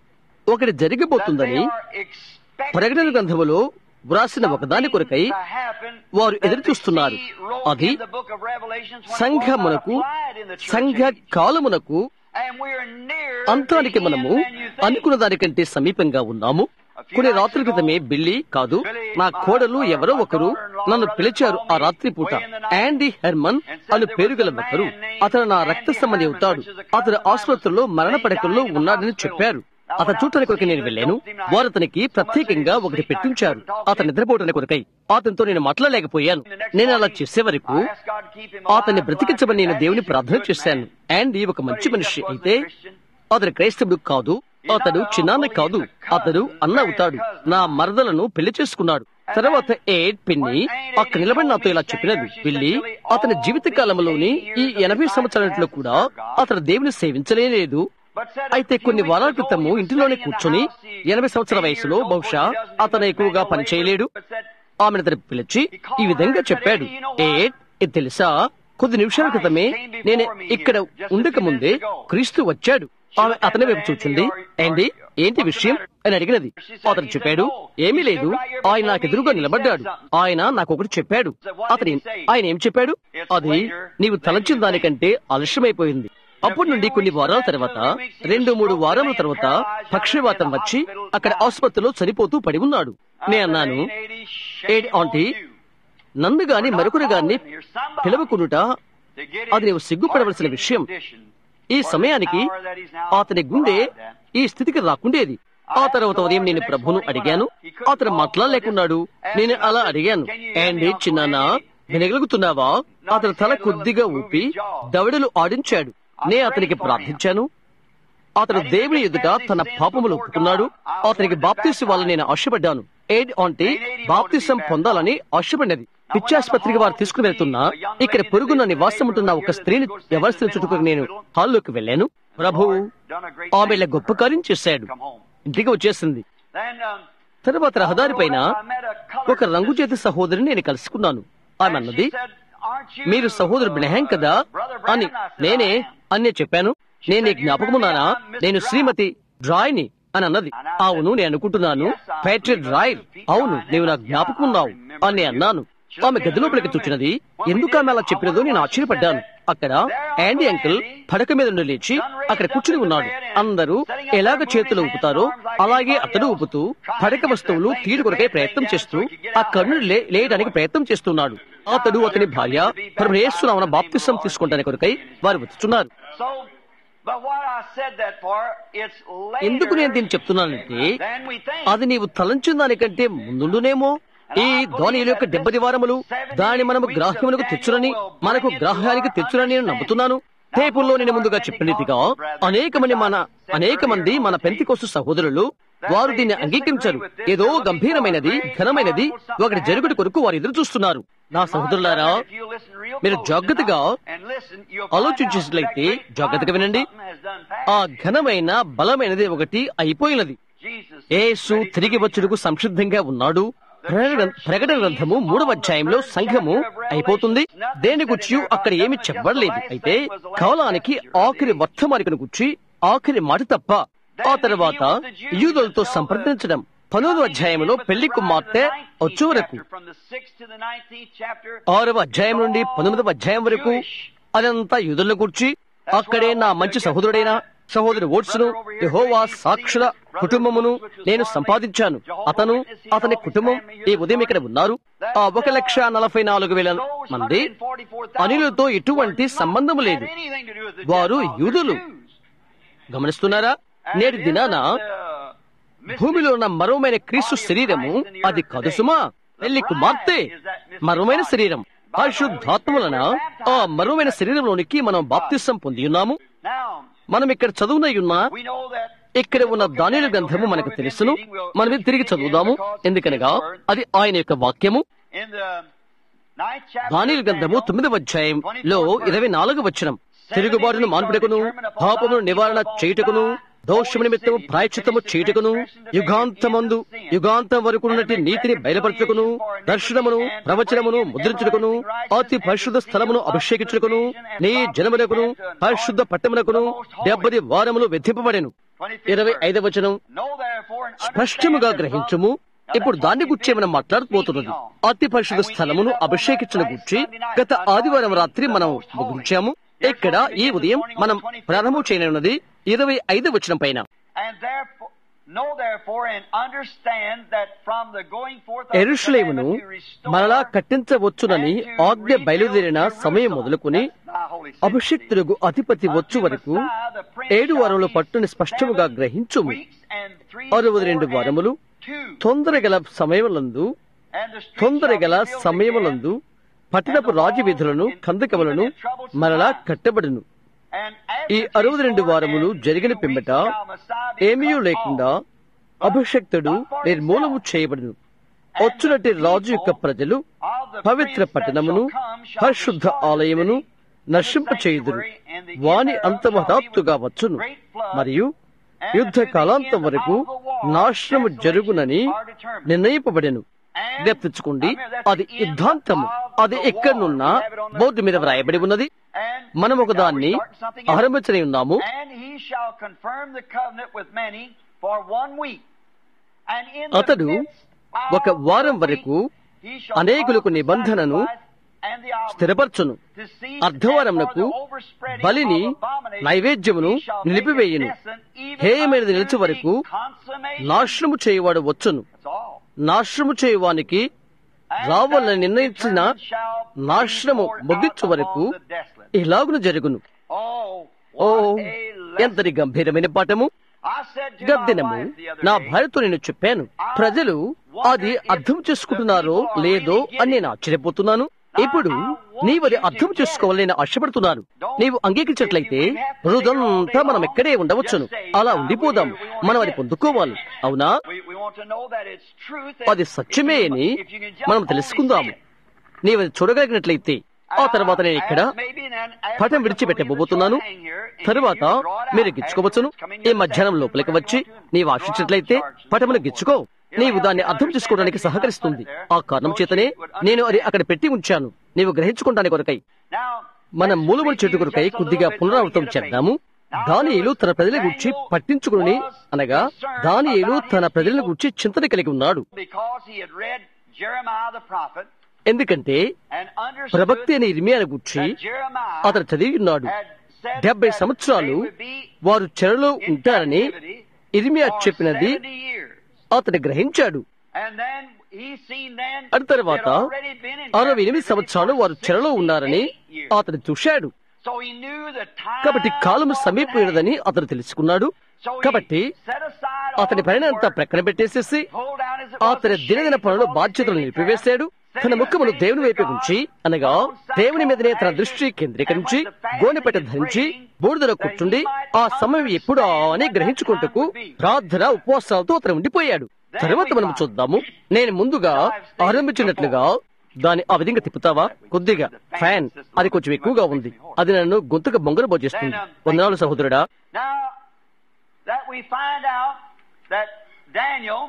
ఒకటి జరిగిపోతుందని That they are expecting ప్రకటన గ్రంథములో వ్రాసిన ఒకదాని కొరకై something to happen వారు that ఎదురు they చూస్తున్నారు see wrote అది in the book of Revelations when it was not సంఘమునకు applied in the church సంఘ age. కాలమునకు And we are near అంతానికి the మనము end than you think. అనుకున్న దానికంటే సమీపంగా ఉన్నాము కొన్ని రాత్రుల క్రితమే బిల్లి కాదు నా కోడలు ఎవరో ఒకరు నన్ను పిలిచారు ఆ రాత్రి పూట యాండీ హెర్మన్ అను పేరు గల ఒకరు అతను నా రక్త సంబంధి అవుతాడు అతను ఆసుపత్రిలో మరణ పడకల్లో ఉన్నాడని చెప్పారు అతను చూడటానికి కొరకై నేను వెళ్ళాను వారు అతనికి ప్రత్యేకంగా ఒకటి పెట్టించారు అతను నిద్రపోవటానికి కొరకై అతనితో నేను మాట్లాడలేకపోయాను నేను అలా చేసే వరకు I asked God to keep him alive అతన్ని and బ్రతికించమని నేను alive. దేవుని He's a ప్రార్థన good చేశాను man. యాండీ ఒక మంచి మనిషి అయితే అతడు క్రైస్తవుడు కాదు అతడు చిన్నాన్న కాదు అతడు అన్న అవుతాడు నా మరదలను పెళ్లి చేసుకున్నాడు తర్వాత ఎయిడ్ పిన్ని అక్కడ నిలబడి నాతో ఇలా చెప్పినది వెళ్ళి అతని జీవిత కాలంలోని ఈ ఎనభై సంవత్సరాలలో కూడా అతను దేవుని సేవించలేదు అయితే కొన్ని వారాల క్రితము ఇంటిలోనే కూర్చొని ఎనభై సంవత్సరాల వయసులో బహుశా అతను ఎక్కువగా పని చేయలేడు ఆమెను అతను పిలిచి ఈ విధంగా చెప్పాడు ఎయిడ్ ఇది తెలుసా కొద్ది నిమిషాల క్రితమే నేను ఇక్కడ ఉండక ముందే క్రీస్తు వచ్చాడు ఆమె అతని వైపు చూచింది ఏంటి ఏంటి విషయం అని అడిగినది అతను చెప్పాడు ఏమీ లేదు ఆయన నాకు ఎదురుగా నిలబడ్డాడు ఆయన నాకు ఒకటి చెప్పాడు అతని ఆయన ఏం చెప్పాడు అది నీవు తలచిన దానికంటే ఆలస్యమైపోయింది అప్పటి నుండి కొన్ని వారాల తర్వాత రెండు మూడు వారాల తర్వాత పక్షవాతం వచ్చి అక్కడ ఆసుపత్రిలో చనిపోతూ పడి ఉన్నాడు నేను అన్నాను ఏడి ఆంటీ నన్ను గాని మరొకరు గాని పిలవకునుట అది నీవు సిగ్గుపడవలసిన విషయం ఈ సమయానికి అతని గుండె ఈ స్థితికి రాకుండేది ఆ తర్వాత ఉదయం నేను ప్రభును అడిగాను అతను మాట్లాడలేకున్నాడు నేను అలా అడిగాను ఏండి చిన్నానా వినగలుగుతున్నావా అతని తల కొద్దిగా ఊపి దవడలు ఆడించాడు నే అతనికి ప్రార్థించాను అతను దేవుని ఎదుట తన పాపములు ఒప్పుకున్నాడు అతనికి బాప్తీసు వాళ్ళని నేను ఆశపడ్డాను ఎయిడ్ ఆంటీ బాప్తిసం పొందాలని ఆశపడినది పిచ్చాసుపత్రికి వారు తీసుకుని వెళ్తున్నా ఇక్కడ పొరుగున్న నివాసం ఉంటున్న ఒక స్త్రీని ఎవరి చుట్టుకుని నేను హాల్లోకి వెళ్ళాను ప్రభు ఆమె ఇలా గొప్ప కార్యం చేశాడు ఇంటికి వచ్చేసింది తరువాత రహదారి పైన ఒక రంగు చేతి సహోదరిని నేను కలుసుకున్నాను ఆమె అన్నది మీరు సహోదరు బ్రహ్యాం కదా అని నేనే అని నేను చెప్పాను నేను నీ జ్ఞాపకమున్నానా నేను శ్రీమతి డ్రాయ్ని అని అన్నది అవును నేను అనుకుంటున్నాను ప్యాట్రిక్ డ్రాయ్ అవును నీవు నా జ్ఞాపకం ఉన్నావు అని నేను అన్నాను ఆమె గదిలోపలికి చూచినది ఎందుకు ఆమె అలా చెప్పినదో నేను ఆశ్చర్యపడ్డాను అక్కడ యాండీ అంకుల్ పడక మీద నుండి లేచి అక్కడ కూర్చుని ఉన్నాడు అందరూ ఎలాగ చేతులు ఊపుతారో అలాగే అతడు ఊపుతూ పడక వస్తువులు తీరు కొరకై ప్రయత్నం చేస్తూ ఆ కన్ను లేయడానికి ప్రయత్నం చేస్తున్నాడు అతడు అతని భార్య పరమేశ్వరమన బాప్తిసం తీసుకుంటానికి కొరకై వారు వచ్చుచున్నారు So, but what I said that for, it's later ఎందుకు నేను దీన్ని చెప్తున్నానంటే than we think. అది నీవు తలంచిన దానికంటే ముందుండునేమో ఈ ధోనియుల యొక్క డెబ్బది వారములు దాన్ని మనము గ్రాహ్యములకు తెచ్చునని మనకు గ్రాహ్యానికి తెచ్చునని నేను నమ్ముతున్నాను టేపుల్లో నేను ముందుగా చెప్పినట్టుగా అనేక మంది మన అనేక మంది మన పెంతికోసు సహోదరులు వారు దీన్ని అంగీకరించారు ఏదో గంభీరమైనది ఘనమైనది ఒకటి జరుగుడి కొరకు వారు ఎదురు చూస్తున్నారు నా సహోదరులారా If you listen real మీరు close జాగ్రత్తగా tonight and listen, you'll find ఆలోచించేట్లయితే out that జాగ్రత్తగా వినండి something has done ఆ past. ఘనమైన బలమైనది ఒకటి అయిపోయినది Jesus యేసు తిరిగి వచ్చుటకు సంసిద్ధంగా ఉన్నాడు ప్రకటన- ప్రకటన గ్రంథము మూడవ అధ్యాయంలో సంఘము అయిపోతుంది దేని గురించి అక్కడ ఏమి చెప్పబడలేదు అయితే కాలానికి ఆఖరి వర్తమానికను గుర్చి ఆఖరి మాట తప్ప ఆ తర్వాత యూదులతో సంప్రదించడం పన్నెండవ అధ్యాయంలో పెళ్లి కుమార్తె వచ్చే వరకు From the sixth to the nineteenth chapter, ఆరవ అధ్యాయం నుండి పంతొమ్మిదవ అధ్యాయం వరకు అదంతా యూదులను కూర్చి అక్కడే నా మంచి సహోదరుడైన సహోదరు ఓట్స్ను యెహోవా సాక్షుల కుటుంబమును నేను సంపాదించాను అతను అతని కుటుంబం ఈ ఉదయం ఇక్కడ ఉన్నారు ఆ ఒక లక్ష నలభై నాలుగు వేల those మంది 144,000 అనిలతో ఎటువంటి సంబంధం had లేదు anything to do with the వారు Gentiles, they're యూదులు. Jews. గమనిస్తున్నారా And నేటి it దినాన isn't, uh, mystic భూమిలో ఉన్న మరోమైన క్రీస్తు శరీరము అది కాదు సుమా పెళ్లి కుమార్తె మరోమైన శరీరం పరిశుద్ధాత్మ వలన ఆ మరోమైన శరీరంలోనికి మనం బాప్తిసం పొంది ఉన్నాము Now, మనం ఇక్కడ చదువునై ఉన్నా we know that ఇక్కడ ఉన్న దానిల గ్రంథము మనకు తెలుసును మనం ఇది తిరిగి చదువుదాము ఎందుకనగా అది ఆయన యొక్క వాక్యము in the ninth chapter దానిల of గ్రంథము Daniel, తొమ్మిదవ అధ్యాయంలో ఇరవై నాలుగు వచనం తిరుగుబాటును మాన్పుటకును పాపమును నివారణ చేయుటకును దోషము నిమిత్తము ప్రాయచిత్తము చేయుటకును యుగాంతమందు యుగాంతం వరకు ఉన్నటి నీతిని బయలుపరచుటకును దర్శనమును ప్రవచనమును ముద్రించుటకును అతి పరిశుద్ధ స్థలమును అభిషేకించుటకును నీ జనమునకును పరిశుద్ధ పట్టమునకును డెబ్బది వారములు వెధింపబడెను 25th ఇరవై verse. ఐదవ వచనం Know therefore and స్పష్టముగా understand that గ్రహించము from- ఇప్పుడు దాన్ని గుర్చి మనం మాట్లాడబోతున్నది అతి పరిశుద్ధ స్థలమును అభిషేకించిన గుర్చి గత ఆదివారం రాత్రి మనం ముగించాము ఇక్కడ ఈ ఉదయం మనం ప్రారంభం చేయనున్నది ఇరవై ఐదు వచనం పైన And therefore, know therefore and understand that from the going forth of the ఎరుషులేమును commandment to restore మరలా కట్టించవచ్చునని and to ఆజ్ఞ బయలుదేరిన rebuild సమయం Jerusalem. మొదలుకుని That's thy holy city. అభిషిక్తులకు అధిపతి వచ్చు వరకు ఏడు వారముల పట్టుని స్పష్టముగా గ్రహించుము అరవది రెండు వారములు తొందరగల సమయములందు తొందరగల సమయములందు పట్టణపు రాజవీధులను కందకములను మరలా కట్టబడును ఈ అరవది రెండు వారములు జరిగిన పిమ్మట ఏమీ లేకుండా అభిషక్తుడు నిర్మూలము చేయబడును వచ్చునటి రాజు యొక్క ప్రజలు పవిత్ర పట్టణమును పరిశుద్ధ ఆలయమును నశింపచేయుదురు వాని అంతమహతాప్తుగా వచ్చును మరియు యుద్ధ కాలాంతం వరకు నాశనము జరుగునని నిర్ణయింపబడెను జ్ఞప్తించుకోండి అది యుద్ధాంతము అది ఎక్కడనున్నా బోర్డు మీద వ్రాయబడి ఉన్నది మనం ఒక దాన్ని ఆరంభించని ఉన్నాము And he shall confirm the covenant with many for one week. And in the అతడు midst of ఒక వారం the వరకు week, he shall అనేకులకు cause the నిబంధనను sacrifice and the offering స్థిరపరచును to cease, అర్ధవారమునకు and for the overspreading బలిని of abomination నైవేద్యమును he shall make it నిలిపివేయును decent even హేయమైనది unto నిలిచి the వరకు consummation. నాశనము చేయువాడు వచ్చును That's all. నాశనము చేయువానికి And రావాలని that నిర్ణయించిన determined shall be నాశనము poured out ముగించు వరకు among the desolate. ఇలాగును జరుగును Oh, oh what a lesson. ఎంతటి గంభీరమైన పాఠము I said to my గద్దినము wife the other నా day, భార్యతో నేను చెప్పాను ప్రజలు అది అర్థం చేసుకుంటున్నారో లేదో అని నేను ఆశ్చర్యపోతున్నాను ఇప్పుడు నీవు అది అర్థం చేసుకోవాలని నేను ఆశపడుతున్నాను నీవు అంగీకరించట్లయితే రోజంతా మనం ఎక్కడే ఉండవచ్చును అలా ఉండిపోదాం మనం అది పొందుకోవాలి అవునా we, we want to know that it's truth. అది సత్యమే అని మనం తెలుసుకుందాము నీవు అది చూడగలిగినట్లయితే ఆ తర్వాత నేను ఇక్కడ పటం విడిచిపెట్టబోతున్నాను తరువాత మీరు గిచ్చుకోవచ్చును ఈ మధ్యాహ్నం లోపలికి వచ్చి నీవు ఆశించినట్లయితే పటమును గిచ్చుకో నీవు దాన్ని అర్థం చేసుకోవడానికి సహకరిస్తుంది ఆ కారణం చేతనే నేను అది అక్కడ పెట్టి ఉంచాను నీవు గ్రహించుకుంటాని కొరకై మన మూలముల చెట్టు కొరకై కొద్దిగా పునరావృతం చేద్దాము దానియేలు తన ప్రజల గురించి పట్టించుకుని అనగా దానియేలు తన ప్రజల గురించి చింతన కలిగి ఉన్నాడు Because he had read Jeremiah the prophet ఎందుకంటే and understood ప్రవక్త అయిన ఇర్మియాను గుర్చి that Jeremiah అతను చదివి ఉన్నాడు had said డెబ్బై that సంవత్సరాలు they would be వారు చెరలో in ఉంటారని captivity ఇర్మియా for చెప్పినది 70 years. అతను గ్రహించాడు And then he seen then ఆ తర్వాత they'd already been in అరవై ఎనిమిది captivity సంవత్సరాలు for వారు చెరలో ఉన్నారని 68 years. అతను చూశాడు So he knew the time కాబట్టి కాలము was సమీపమైనదని అతను తెలుసుకున్నాడు So he కాబట్టి set aside అతని all పని his అంతా work, ప్రక్కన పెట్టేసేసి pulled down as it was అతని the దినదిన shades పనులు of all బాధ్యతలు his daily నిలిపివేశాడు tasks, తన setting ముఖమును his దేవుని face వైపు to ఉంచి God, అనగా on sackcloth దేవుని మీదనే తన and దృష్టి ashes, కేంద్రీకరించి and went to fasting గోనె పెట్ట and ధరించి praying బూడిదలో that కూర్చుండి he might ఆ సమయం ఎప్పుడా understand అని when that గ్రహించుకుంటకు time would be. ప్రార్థన ఉపవాసాలతో అతను ఉండిపోయాడు తరువాత మనం చూద్దాము నేను ముందుగా ఆరంభించినట్లుగా దాని ఆ విధంగా తిప్పుతావా కొద్దిగా ఫ్యాన్ అది కొంచెం ఎక్కువగా ఉంది అది నన్ను గొంతుగా బొంగర పోజేస్తుంది వందనాలు సహోదరుడా Now that we find out that Daniel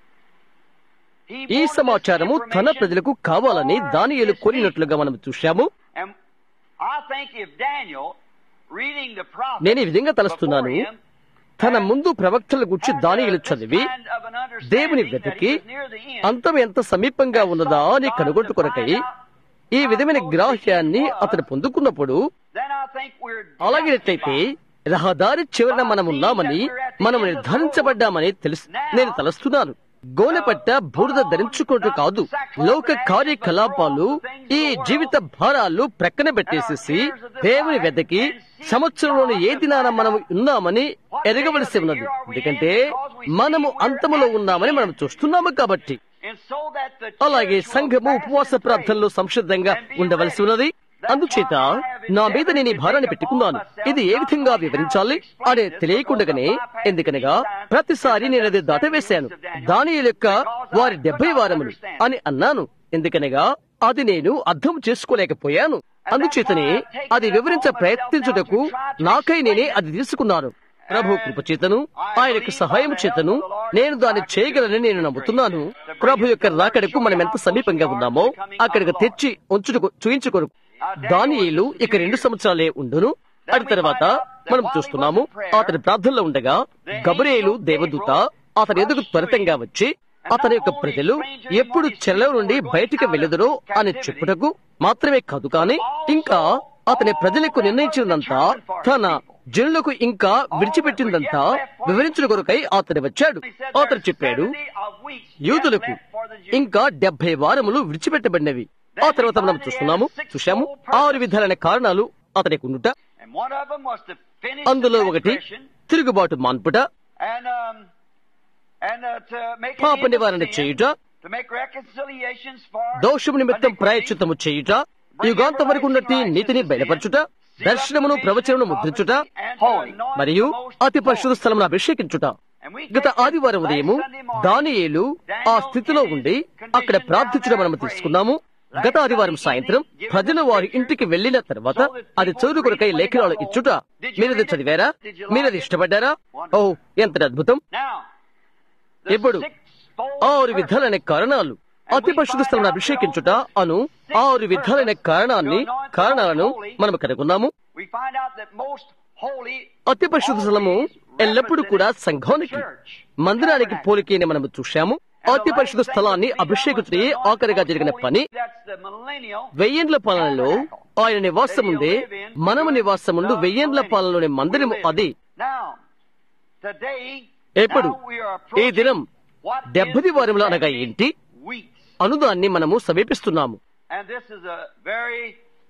he ఈ wanted సమాచారము this తన information ప్రజలకు కావాలని for దానియేలు his కోరినట్లుగా మనం చూశాము people. And I think if Daniel reading the prophet నేను ఈ విధంగా తలస్తున్నాను before him, తన ముందు ప్రవక్తల గురించి had, uh, దానియేలు this చదివి kind of an understanding దేవుని that వెతికి he was near the end, అంతం ఎంత సమీపంగా ఉన్నదా అని కనుగొట్టు కొరకై ఈ విధమైన గ్రాహ్యాన్ని అతను పొందుకున్నప్పుడు then I think we're అలాగేటైతే justified. రహదారి చివరన మనం ఉన్నామని మనం నిర్ధారించబడ్డామని తెలుసు నేను తలస్తున్నాను గోనెపట్ట బూడిద ధరించుకోవటం కాదు లోక కార్యకలాపాలు ఈ జీవిత భారాలు ప్రక్కన పెట్టేసేసి దేవుని వెతకి సంవత్సరంలోని ఏ దినాన మనం ఉన్నామని ఎరగవలసి ఉన్నది ఎందుకంటే మనము అంతములో ఉన్నామని మనం చూస్తున్నాము కాబట్టి And so that the అలాగే church will సంఘము fast ఉపవాస and pray. ప్రార్థనలో సంసిద్ధంగా ఉండవలసి ఉన్నది అందుచేత నా మీద నేను ఈ భారాన్ని పెట్టుకున్నాను ఇది ఏ విధంగా వివరించాలి అనే తెలియకుండగానే ఎందుకనగా ప్రతిసారి నేను అది దాటవేశాను దాని యొక్క వారి డెబ్బై వారములు అని అన్నాను ఎందుకనగా అది నేను అర్థం చేసుకోలేకపోయాను అందుచేతనే అది వివరించ ప్రయత్నించుటకు నాకై నేనే అది తీసుకున్నాను ప్రభు కృప చేతను ఆయన యొక్క సహాయం చేతను నేను దాన్ని చేయగలని నేను నమ్ముతున్నాను ప్రభు యొక్క రాకడకు మనం ఎంత సమీపంగా ఉన్నామో అక్కడికి తెచ్చి ఉంచుటకు చూయించుకొరకు దానియేలు ఇక రెండు సంవత్సరాలే ఉండును అటు తర్వాత మనం చూస్తున్నాము అతని ప్రార్థనలో ఉండగా గబరేలు దేవదూత అతని ఎదుగు త్వరితంగా వచ్చి అతని యొక్క ప్రజలు ఎప్పుడు చెరలో నుండి బయటికి వెళ్ళదురో అని చెప్పుటకు మాత్రమే కాదు కానీ ఇంకా అతని ప్రజలకు నిర్ణయించినంతా తన జనులకు ఇంకా విడిచిపెట్టిందంతా వివరించిన కొరకై అతడు వచ్చాడు అతడు చెప్పాడు యూదులకు ఇంకా డెబ్బై వారములు విడిచిపెట్టబడినవి ఆ తర్వాత మనం చూస్తున్నాము చూశాము ఆరు విధాలైన కారణాలు అతనికి ఉండుట And one of them was to finish అందులో the ఒకటి transgression తిరుగుబాటు మాన్పుట and, um, and uh, to make an పాప end of నివారణ sin, చేయుట to make reconciliations for దోషము నిమిత్తం iniquity, ప్రాయచిత్తము చేయుట యుగాంత వరకు ఉన్నట్టి నీతిని బయలుపరచుట దర్శనమును ప్రవచనమును ముద్రించుట మరియు అతి పరిశుద్ధ స్థలమును అభిషేకించుట And we గత take this ఆదివారం last ఉదయము Sunday morning, దానియేలు ఆ స్థితిలో ఉండి అక్కడ ప్రార్థించడం మనం తీసుకున్నాము గత ఆదివారం సాయంత్రం ప్రజలు వారి ఇంటికి వెళ్లిన తర్వాత అది చదువు కొరకై లేఖనాలు ఇచ్చుట మీరది చదివారా మీరది ఇష్టపడ్డారా ఓ ఎంత అద్భుతం Now, the ఇప్పుడు sixfold ఆరు purpose విధాలైన కారణాలు అతి పరిశుద్ధ స్థలం అభిషేకించుట అను ఆరు విధాలైన కారణాన్ని కారణాలను మనం కనుగొన్నాము we find out that most holy అతి పరిశుద్ధ స్థలము ఎల్లప్పుడూ కూడా సంఘానికి మందిరానికి పోలికని మనము చూశాము అతి పరిశుద్ధ స్థలాన్ని అభిషేకించే ఆఖరిగా జరిగిన పని That's the millennial వెయ్యేండ్ల పాలనలో ఆయన నివాసముందే మనము నివాసముండు వెయ్యేండ్ల పాలనలోని మందిరము అది Now, today, ఎప్పుడు now we are ఈ approaching దినం what is డెబ్బది వారములు the అనగా 70 ఏంటి weeks. అనుదాన్ని మనము సమీపిస్తున్నాము And this is a very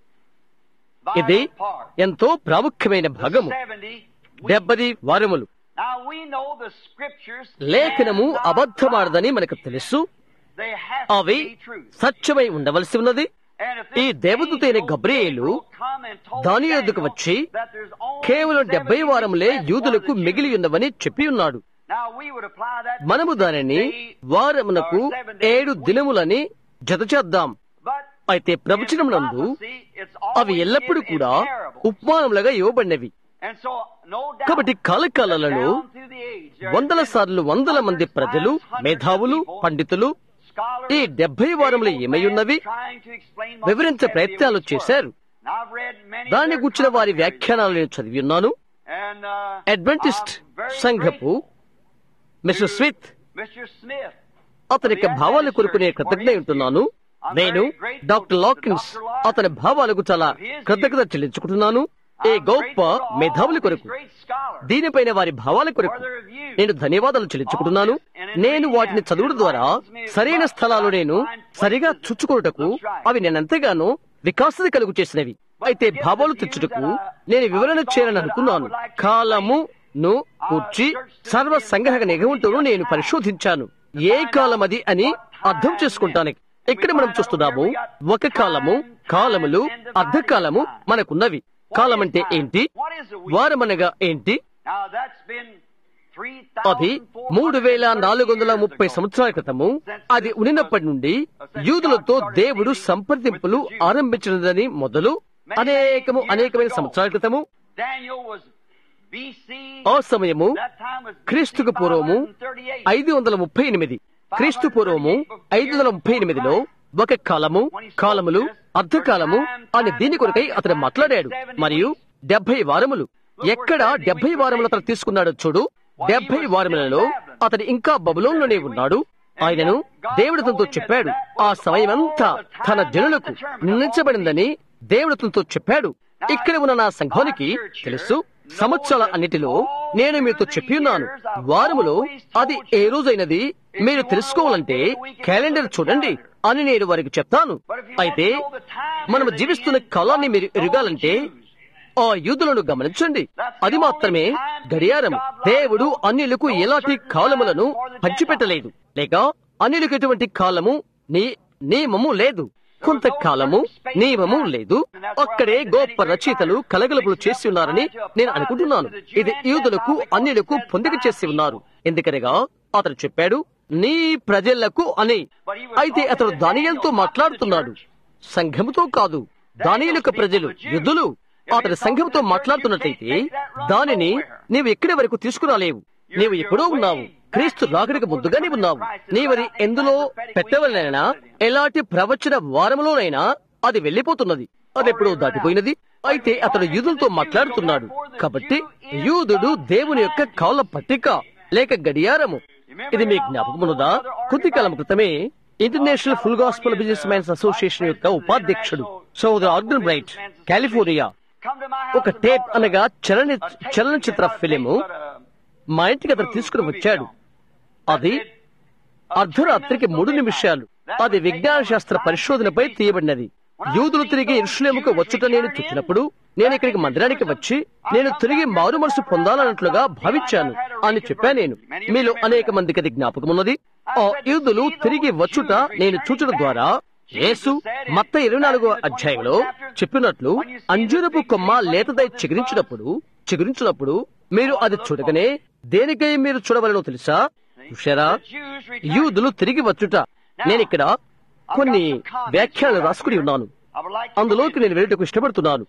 ఇది vital part. ఎంతో ప్రాముఖ్యమైన భాగము 70 weeks. డెబ్బది వారములు Now we know the scriptures లేఖనము cannot అబద్ధమాడదని మనకు తెలుసు lie. They have to అవి be true. సత్యమై ఉండవలసి ఉన్నది And if ఈ this దేవదూత అయిన angel Gabriel will come and told దాని యొద్దకు Daniel వచ్చి that there's only కేవలం 70 డెబ్బై వారములే weeks left యూదులకు for the మిగిలి Jews. ఉన్నవని చెప్పి ఉన్నాడు Now we would apply that to మనము దానిని six days, వారమునకు or seven days ఏడు week. దినములని జత చేద్దాం But అయితే ప్రవచనం నందు prophecy, it's అవి always ఎల్లప్పుడూ given in కూడా parables. ఉపమానములుగా ఇవ్వబడినవి And so, no doubt, కాబట్టి కాలకాలలో down through the age, there వందల has been సార్లు వందల మంది hundreds, ప్రజలు hundreds of మేధావులు people, పండితులు scholars, ఈ డెబ్బై వారములు able ఏమై men ఉన్నవి trying to explain what వివరించ the 70 ప్రయత్నాలు weeks చేశారు were. Now, I've read many of దాన్ని their గుర్చిన వారి commentaries. వ్యాఖ్యానాలు నేను చదివి ఉన్నాను And, uh, Adventist I'm very సంఘపు మిస్టర్ స్మిత్ Mr. Smith, అతని యొక్క భావాల కొరకు నేను కృతజ్ఞ ఉంటున్నాను నేను డాక్టర్ లాకిన్స్ అతని భావాలకు చాలా కృతజ్ఞత చెల్లించుకుంటున్నాను ఈ గొప్ప మేధావుల కొరకు దీనిపైన వారి భావాల కొరకు నేను ధన్యవాదాలు చెల్లించుకుంటున్నాను నేను వాటిని చదువుడు ద్వారా సరైన స్థలాలు నేను సరిగా చుచ్చుకొనుటకు అవి నేనెంతగానో వికాసత కలుగు చేసినవి అయితే భావాలు తెచ్చుటకు నేను వివరణ చేయాలని అనుకున్నాను కాలము ను కూర్చి సర్వ సంగ్రహ నిఘంటును నేను పరిశోధించాను ఏ కాలం అది అని అర్థం చేసుకుంటాను ఇక్కడ మనం చూస్తున్నాము ఒక కాలము కాలములు అర్ధకాలము మనకున్నవి కాలం అంటే ఏంటి వారమనగా ఏంటి అది మూడు వేల నాలుగు వందల ముప్పై సంవత్సరాల క్రితము అది ఉన్నప్పటి నుండి యూదులతో దేవుడు సంప్రదింపులు ఆరంభించినదని మొదలు అనేకము అనేకమైన సంవత్సరాల క్రితము ఆ సమయము క్రీస్తుకు పూర్వము ఐదు వందల ముప్పై ఎనిమిది క్రీస్తు పూర్వము ఐదు వందల ముప్పై ఎనిమిదిలో ఒక కాలము కాలములు అర్ధకాలము అని దీని కొరకై అతను మాట్లాడాడు మరియు డెబ్బై వారములు ఎక్కడ డెబ్బై వారములు అతను తీసుకున్నాడో చూడు డెబ్బై వారములలో అతను ఇంకా బబులోన్లోనే ఉన్నాడు ఆయనను దేవుడు తనతో చెప్పాడు ఆ సమయమంతా తన జనులకు నిర్ణయించబడిందని దేవుడు తనతో చెప్పాడు ఇక్కడ ఉన్న నా సంఘానికి తెలుసు సంవత్సరాల అన్నిటిలో నేను మీతో చెప్పి ఉన్నాను వారములో అది ఏ రోజైనది మీరు తెలుసుకోవాలంటే క్యాలెండర్ చూడండి అని నేను వారికి చెప్తాను అయితే మనం జీవిస్తున్న కాలాన్ని మీరు ఎరగాలంటే ఆ యూదులను గమనించండి అది మాత్రమే గడియారం దేవుడు అన్యులకు ఎలాంటి కాలములను పంచిపెట్టలేదు లేక అన్యులకు ఎటువంటి కాలము నీ నియమము లేదు కొంతకాలము నియమము లేదు అక్కడే గొప్ప రచయితలు కలగలుపులు చేసి ఉన్నారని నేను అనుకుంటున్నాను ఇది యూదులకు అన్యులకు పొందిక చేసి ఉన్నారు ఎందుకనగా అతను చెప్పాడు నీ ప్రజలకు అని అయితే అతడు దానియలతో మాట్లాడుతున్నాడు సంఘముతో కాదు దానియలకు ప్రజలు యుద్ధులు అతని సంఘంతో మాట్లాడుతున్నట్లయితే దానిని నీవు ఎక్కడి వరకు తీసుకురాలేవు నీవు ఎప్పుడో ఉన్నావు క్రీస్తు రాకడికి ముందుగానే ఉన్నావు నీవది ఎందులో పెట్టవలనైనా ఎలాంటి ప్రవచన వారములోనైనా అది వెళ్లిపోతున్నది అది ఎప్పుడో దాటిపోయినది అయితే అతడు యూదులతో మాట్లాడుతున్నాడు కాబట్టి యూదుడు దేవుని యొక్క కాళ్ళ పట్టిక లేక గడియారము ఇది మీ జ్ఞాపకమున్నదా కొద్ది కాలం క్రితమే International Full Gospel Business Men's Association యొక్క ఉపాధ్యక్షుడు సోదరు ఆర్గన్ బ్రైట్ కాలిఫోర్నియా ఒక టేప్ అనగా చలన చలనచిత్ర ఫిలిము మా ఇంటికి అతను తీసుకుని వచ్చాడు అది అర్ధరాత్రికి మూడు నిమిషాలు అది విజ్ఞాన శాస్త్ర పరిశోధనపై తీయబడినది యూదులు తిరిగి ఇరుషులేముకు వచ్చుట నేను చూసినప్పుడు నేను ఇక్కడికి మందిరానికి వచ్చి నేను తిరిగి మారు మనసు పొందాలన్నట్లుగా భావించాను అని చెప్పా నేను మీలో అనేక మందికి అది జ్ఞాపకం ఉన్నది ఆ యూదులు తిరిగి వచ్చుట నేను చూచడం ద్వారా యేసు మత్త ఇరవై నాలుగో అధ్యాయంలో చెప్పినట్లు అంజూరపు కొమ్మ లేతదై చిగురించినప్పుడు చిగురించినప్పుడు మీరు అది చూడగానే దేనికై మీరు చూడవలనో తెలుసా చూశారా యూదులు తిరిగి వచ్చుట నేను ఇక్కడ కొన్ని వ్యాఖ్యలు రాసుకుని ఉన్నాను అందులోకి నేను వెళ్ళటకు ఇష్టపడుతున్నాను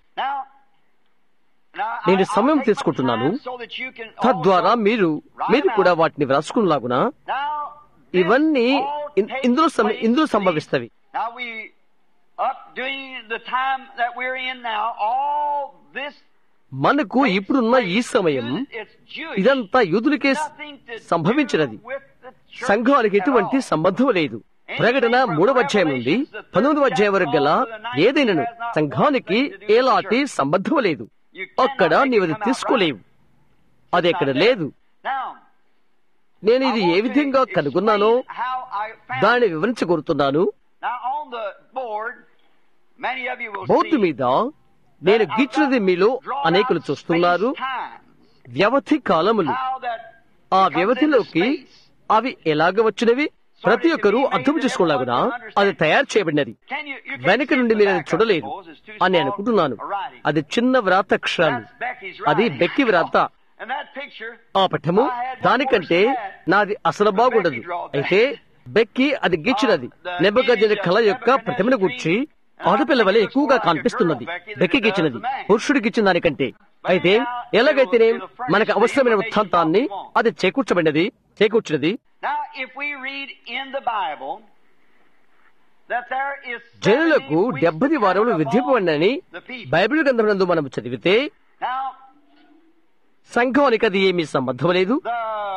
నేను సమయం తీసుకుంటున్నాను తద్వారా మీరు మీరు కూడా వాటిని వ్రాసుకునేలాగున ఇవన్నీ ఇన్- ఇందులో సం- ఇందులో సంభవిస్తవి Now we up during the time that we're in now, all this మనకు ఇప్పుడున్న ఈ సమయం it's Jewish. ఇదంతా యూదులకే Nothing to do సంభవించినది with the church సంఘానికి at ఎటువంటి all. సంబంధం లేదు ప్రకటన మూడవ అధ్యాయం నుండి పంతొమ్మిదవ అధ్యాయం వరకు గల ఏదైనాను సంఘానికి ఎలాంటి సంబంధం లేదు You cannot అక్కడ make it నీవు అది come out తీసుకోలేవు అది అక్కడ లేదు Now, నేను I ఇది want ఏ to విధంగా explain కనుగొన్నానో how I found దాన్ని it. వివరించగోరుతున్నాను Now on the board, many of you will board see మీద నేను that I've గీచినది got మీలో drawn అనేకులు out చూస్తున్నారు space times. వ్యవధి కాలములు How that ఆ comes into వ్యవధిలోకి space. అవి ఎలాగ వచ్చినవి ప్రతి ఒక్కరూ అర్థం చేసుకోలాగునా అది తయారు చేయబడినది Can you- you can't వెనక see నుండి the మీరు back అది of it, చూడలేదు suppose. It's too అని small అనుకుంటున్నాను a writing. అది చిన్న వ్రాత అక్షరాలు That's Becky's అది writing. బెక్కి వ్రాత And that picture, ఆ పఠము దానికంటే నాది అసలు బాగుండదు అయితే బెక్కి అది గీచినది నెబ్బగజ్జన కళ యొక్క ప్రతిమను గుర్చి ఆడపిల్ల వలె ఎక్కువగా కనిపిస్తున్నది బెక్కి గీచినది పురుషుడికి ఇచ్చిన దానికంటే అయితే ఎలాగైతేనే మనకు అవసరమైన వృత్తాంతాన్ని అది చేకూర్చబడినది చేకూర్చినది Now, if we read in the Bible that there is జనులకు 70 weeks డెబ్బది వారములు upon విధింపబడినని the people. బైబిల్ గ్రంథమునందు మనం చదివితే Now, సంఘానికి అది ఏమీ సంబంధం లేదు the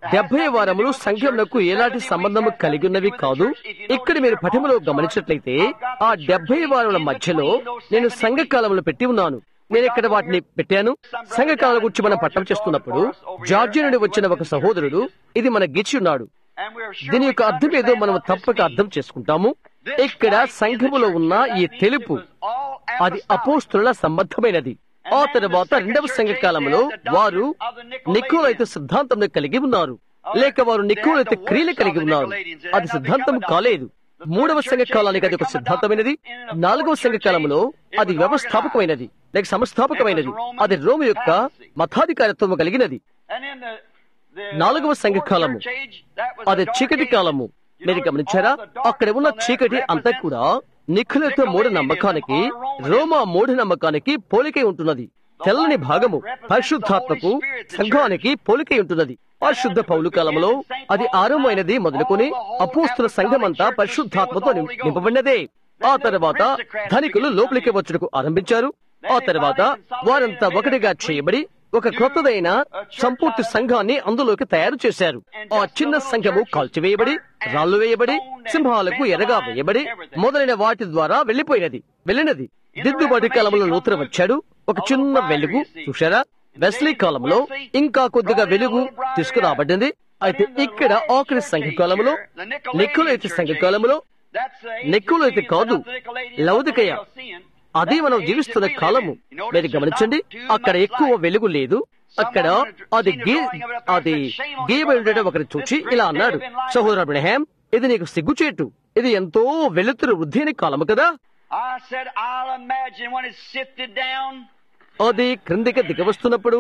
డెబ్బై వారములు సంఘమునకు ఎలాంటి సంబంధము కలిగి ఉన్నవి కాదు ఇక్కడ మీరు పఠములో గమనించినట్లయితే ఆ డెబ్బై వారముల మధ్యలో నేను సంఘకాలములు పెట్టి ఉన్నాను నేను ఇక్కడ వాటిని పెట్టాను సంఘకాలం గురించి మనం పట్టం చేస్తున్నప్పుడు జార్జియా నుండి వచ్చిన ఒక సహోదరుడు ఇది మన గిచ్చి ఉన్నాడు And we're sure దీని we యొక్క అర్థం ఏదో మనం understand what తప్పక this అర్థం చేసుకుంటాము ఇక్కడ సంఘములో ఉన్న ఈ తెలుపు అది అపోస్తుల సంబంధమైనది ఆ తర్వాత రెండవ సంఘ కాలంలో వారు నికోలైతే సిద్ధాంతం కలిగి ఉన్నారు లేక వారు నికోలైతే క్రియలు కలిగి ఉన్నారు అది సిద్ధాంతం కాలేదు మూడవ సంఘ కాలానికి అది ఒక సిద్ధాంతమైనది నాలుగవ సంఘ కాలంలో అది వ్యవస్థాపకమైనది లేక సంస్థాపకమైనది అది రోము యొక్క మతాధికారత్వం కలిగినది And in the, the నాలుగవ సంఘ fourth కాలము church age, that was అది the dark చీకటి age. కాలము You మీరు notice గమనించారా all the darkness అక్కడ ఉన్న on that చీకటి అంతా represents కూడా నిఖులతో మూఢ నమ్మకానికి రోమా మూఢ నమ్మకానికి పోలికై ఉంటున్నది తెల్లని భాగము పరిశుద్ధాత్మకు సంఘానికి పోలికై ఉంటున్నది పరిశుద్ధ పౌలు కాలంలో అది ఆరంభమైనది మొదలుకొని అపోస్తుల సంఘమంతా పరిశుద్ధాత్మతో నిం- నింపబడినదే ఆ తర్వాత ధనికులు లోపలికి వచ్చుటకు ఆరంభించారు ఆ తర్వాత వారంతా ఒకటిగా చేయబడి ఒక క్రొత్తదైన సంపూర్తి సంఘాన్ని అందులోకి తయారు చేశారు ఆ చిన్న సంఘము కాల్చివేయబడి రాళ్లు వేయబడి సింహాలకు ఎరగా వేయబడి మొదలైన వాటి ద్వారా వెళ్లిపోయినది వెళ్ళినది దిద్దుబాటి కాలంలో లూతర వచ్చాడు ఒక చిన్న వెలుగు చూశారా వెస్లీ కాలంలో ఇంకా కొద్దిగా వెలుగు తీసుకురాబడింది అయితే ఇక్కడ ఆఖరి సంఘకాలంలో నిక్కులైతే సంఘకాలంలో నిక్కులైతే కాదు లౌదికయ అది మనం జీవిస్తున్న కాలము మీరు గమనించండి అక్కడ ఎక్కువ వెలుగు లేదు అక్కడ అది గీ అది గీయబడి ఉండడం ఒకరి చూచి ఇలా అన్నాడు సహోదర అబ్రహాం ఇది నీకు సిగ్గుచేటు ఇది ఎంతో వెలుతురు వృద్ధి అయిన కాలము కదా I said, I'll imagine when it's sifted down. అది క్రిందికి దిగవస్తున్నప్పుడు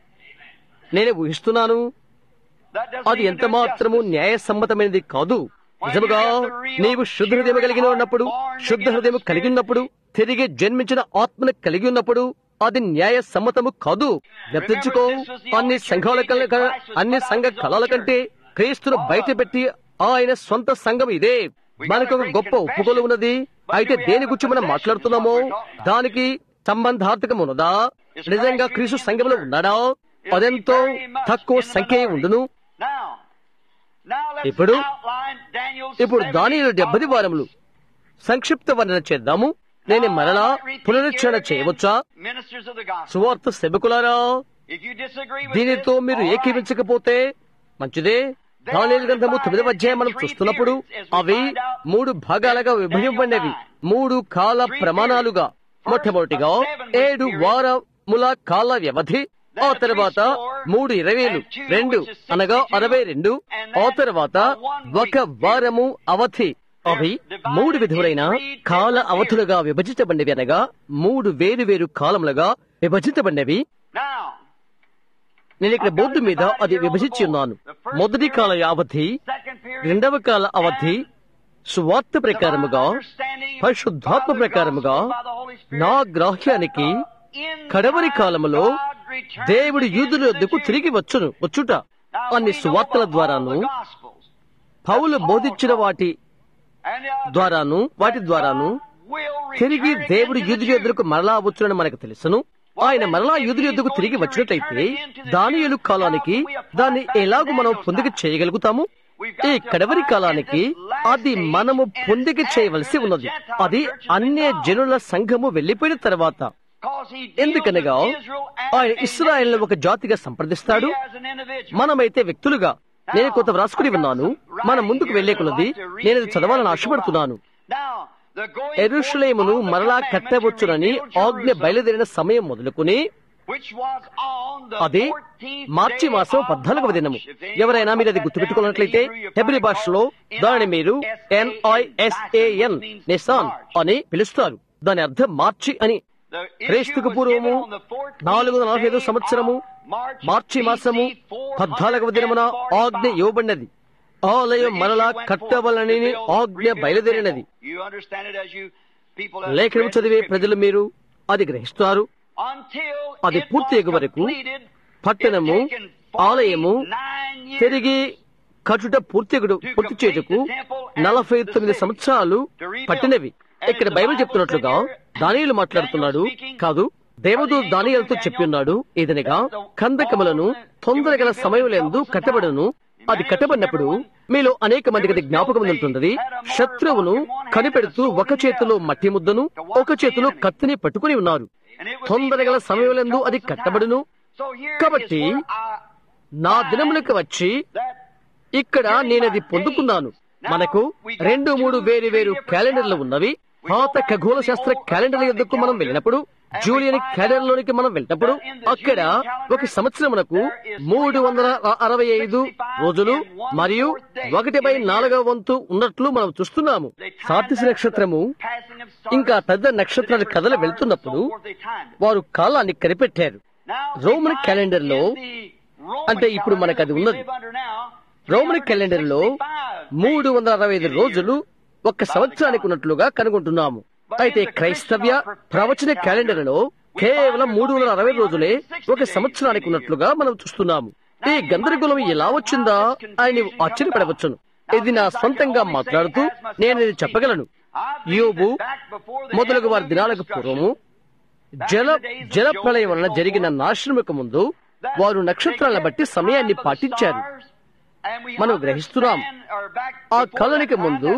నేను ఊహిస్తున్నాను That doesn't అది even ఎంత do it మాత్రము justice. న్యాయసమ్మతమైనది కాదు నిజముగా నీవు శుద్ధ హృదయం కలిగి ఉన్నప్పుడు శుద్ధ హృదయం కలిగి ఉన్నప్పుడు తిరిగి జన్మించిన ఆత్మను కలిగి ఉన్నప్పుడు అది న్యాయ సమ్మతము కాదు గుర్తుంచుకో అన్ని సంఘాల కల- అన్ని సంఘ కళల కంటే క్రీస్తును బయట పెట్టి ఆయన సొంత సంఘం ఇదే మనకు ఒక గొప్ప ఒప్పుకోలు ఉన్నది అయితే దేని గురించి మనం మాట్లాడుతున్నామో దానికి సంబంధార్థకం ఉన్నదా నిజంగా క్రీస్తు సంఘంలో ఉన్నాడా అదెంతో తక్కువ సంఖ్య ఉండును Now, now let's ఇప్పుడు outline Daniel's ఇప్పుడు 70 దానిలో డెబ్బది వారములు సంక్షిప్త వర్ణన చేద్దాము నేను మరలా పునరుచ్చరణ చేయవచ్చా Ministers of the gospel. సువార్త సెబకులారా If you disagree with దీనితో this, మీరు all right. ఏకీపించకపోతే మంచిదే దానియేలు గ్రంథము తొమ్మిదవ అధ్యాయం మనం చూస్తున్నప్పుడు అవి మూడు భాగాలుగా విభజింపబడినవి మూడు కాల ప్రమాణాలుగా మొట్టమొదటిగా ఏడు వారముల కాల వ్యవధి ఆ తర్వాత మూడు ఇరవైలు రెండు అనగా అరవై రెండు ఆ తర్వాత ఒక వారము అవధి అవి మూడు విధులైన కాల అవధులుగా విభజించబడినవి అనగా మూడు వేరు వేరు కాలములుగా విభజించబడినవి Now, నేను ఇక్కడ బోర్డు మీద అది విభజించి ఉన్నాను మొదటి కాల అవధి second period, రెండవ కాల అవధి సువార్త ప్రకారముగా పరిశుద్ధాత్మ ప్రకారముగా నా గ్రాహ్యానికి కడవరి కాలములో దేవుడు యూదుల యొద్దకు తిరిగి వచ్చును వచ్చుట అన్ని సువార్తల ద్వారాను పౌలు బోధించిన వాటి ద్వారాను వాటి ద్వారాను తిరిగి దేవుడు యూదుల యొద్దకు మరలా వచ్చునని మనకు తెలుసును ఆయన మరలా యూదుల యొద్దకు తిరిగి వచ్చినట్లయితే దానియేలు కాలానికి దాన్ని ఎలాగూ మనం పొందిక చేయగలుగుతాము ఈ కడవరి కాలానికి అది మనము పొందిక చేయవలసి ఉన్నది అది అన్య జనుల సంఘము వెళ్లిపోయిన తర్వాత ఎందుకనగా ఆయన ఇస్రాయల్ ఒక జాతిగా సంప్రదిస్తాడు మనమైతే వ్యక్తులుగా నేను కొంత వ్రాసుకుని ఉన్నాను మనం ముందుకు వెళ్లేకున్నది నేను ఇది చదవాలని ఆశపడుతున్నాను ఎరుషులేమును మరలా కట్టవచ్చునని ఆజ్ఞ బయలుదేరిన సమయం మొదలుకుని అది మార్చి మాసం పద్నాలుగవ దినము ఎవరైనా మీరు అది గుర్తుపెట్టుకున్నట్లయితే హెబ్రి భాషలో దానిని మీరు ఎన్ఐఎస్ఏఎన్ నిసాన్ అని పిలుస్తారు దాని అర్థం మార్చి అని క్రీస్తుకు పూర్వము నాలుగు వందల నలభై ఐదు సంవత్సరము మార్చి మాసము పద్నాలుగవ దినమున ఆజ్ఞ ఇవ్వబడినది ఆలయం మరలా కట్టవలని ఆజ్ఞ బయలుదేరినది లేఖనం చదివే ప్రజలు మీరు అది గ్రహిస్తారు అది పూర్తి అయ్యే వరకు పట్టణము ఆలయము తిరిగి కట్టుట పూర్తి పూర్తి చేయుటకు నలభై తొమ్మిది సంవత్సరాలు పట్టినవి ఇక్కడ బైబిల్ చెప్తున్నట్లుగా దానియులు మాట్లాడుతున్నాడు కాదు దేవదూ దానియాలతో చెప్పి ఉన్నాడు ఏదనగా కందకములను తొందరగల సమయములందు కట్టబడును అది కట్టబడినప్పుడు మీలో అనేక మందికి అది జ్ఞాపకం ఉంటుంటది శత్రువును కనిపెడుతూ ఒక చేతిలో మట్టి ముద్దను ఒక చేతిలో కత్తిని పట్టుకుని ఉన్నారు తొందరగల సమయంలో అది కట్టబడును కాబట్టి నా దినములకు వచ్చి ఇక్కడ నేనది పొందుకున్నాను మనకు రెండు మూడు వేరు వేరు క్యాలెండర్లు ఉన్నవి పాత ఖగోళ శాస్త్ర క్యాలెండర్ ఎద్దకు మనం వెళ్ళినప్పుడు జూలియన్ క్యాలెండర్ లోనికి మనం వెళ్ళినప్పుడు అక్కడ ఒక సంవత్సరమునకు మూడు వందల అరవై ఐదు రోజులు మరియు ఒకటి బై నాలుగవ వంతు ఉన్నట్లు మనం చూస్తున్నాము సాతిసి నక్షత్రము ఇంకా పెద్ద నక్షత్రాల కథలు వెళ్తున్నప్పుడు వారు కాలాన్ని కనిపెట్టారు రోమన్ క్యాలెండర్ లో అంటే ఇప్పుడు మనకు అది ఉన్నది రోమన్ క్యాలెండర్ లో మూడు వందల అరవై ఐదు రోజులు ఒక సంవత్సరానికి ఉన్నట్లుగా కనుగొంటున్నాము అయితే క్రైస్తవ్య ప్రవచన క్యాలెండర్ లో కేవలం మూడు వందల అరవై రోజులే ఒక సంవత్సరానికి ఉన్నట్లుగా మనం చూస్తున్నాము ఈ గందరగోళం ఎలా వచ్చిందా అని నీవు ఆశ్చర్యపడవచ్చును ఇది నా సొంతంగా మాట్లాడుతూ నేను ఇది చెప్పగలను యోబు మొదలగు వారి దినాలకు పూర్వము జల జల ప్రళయం వలన జరిగిన నాశనముకు ముందు వారు నక్షత్రాలను బట్టి సమయాన్ని పాటించారు మనం గ్రహిస్తున్నాం ఆ కళనికి ముందు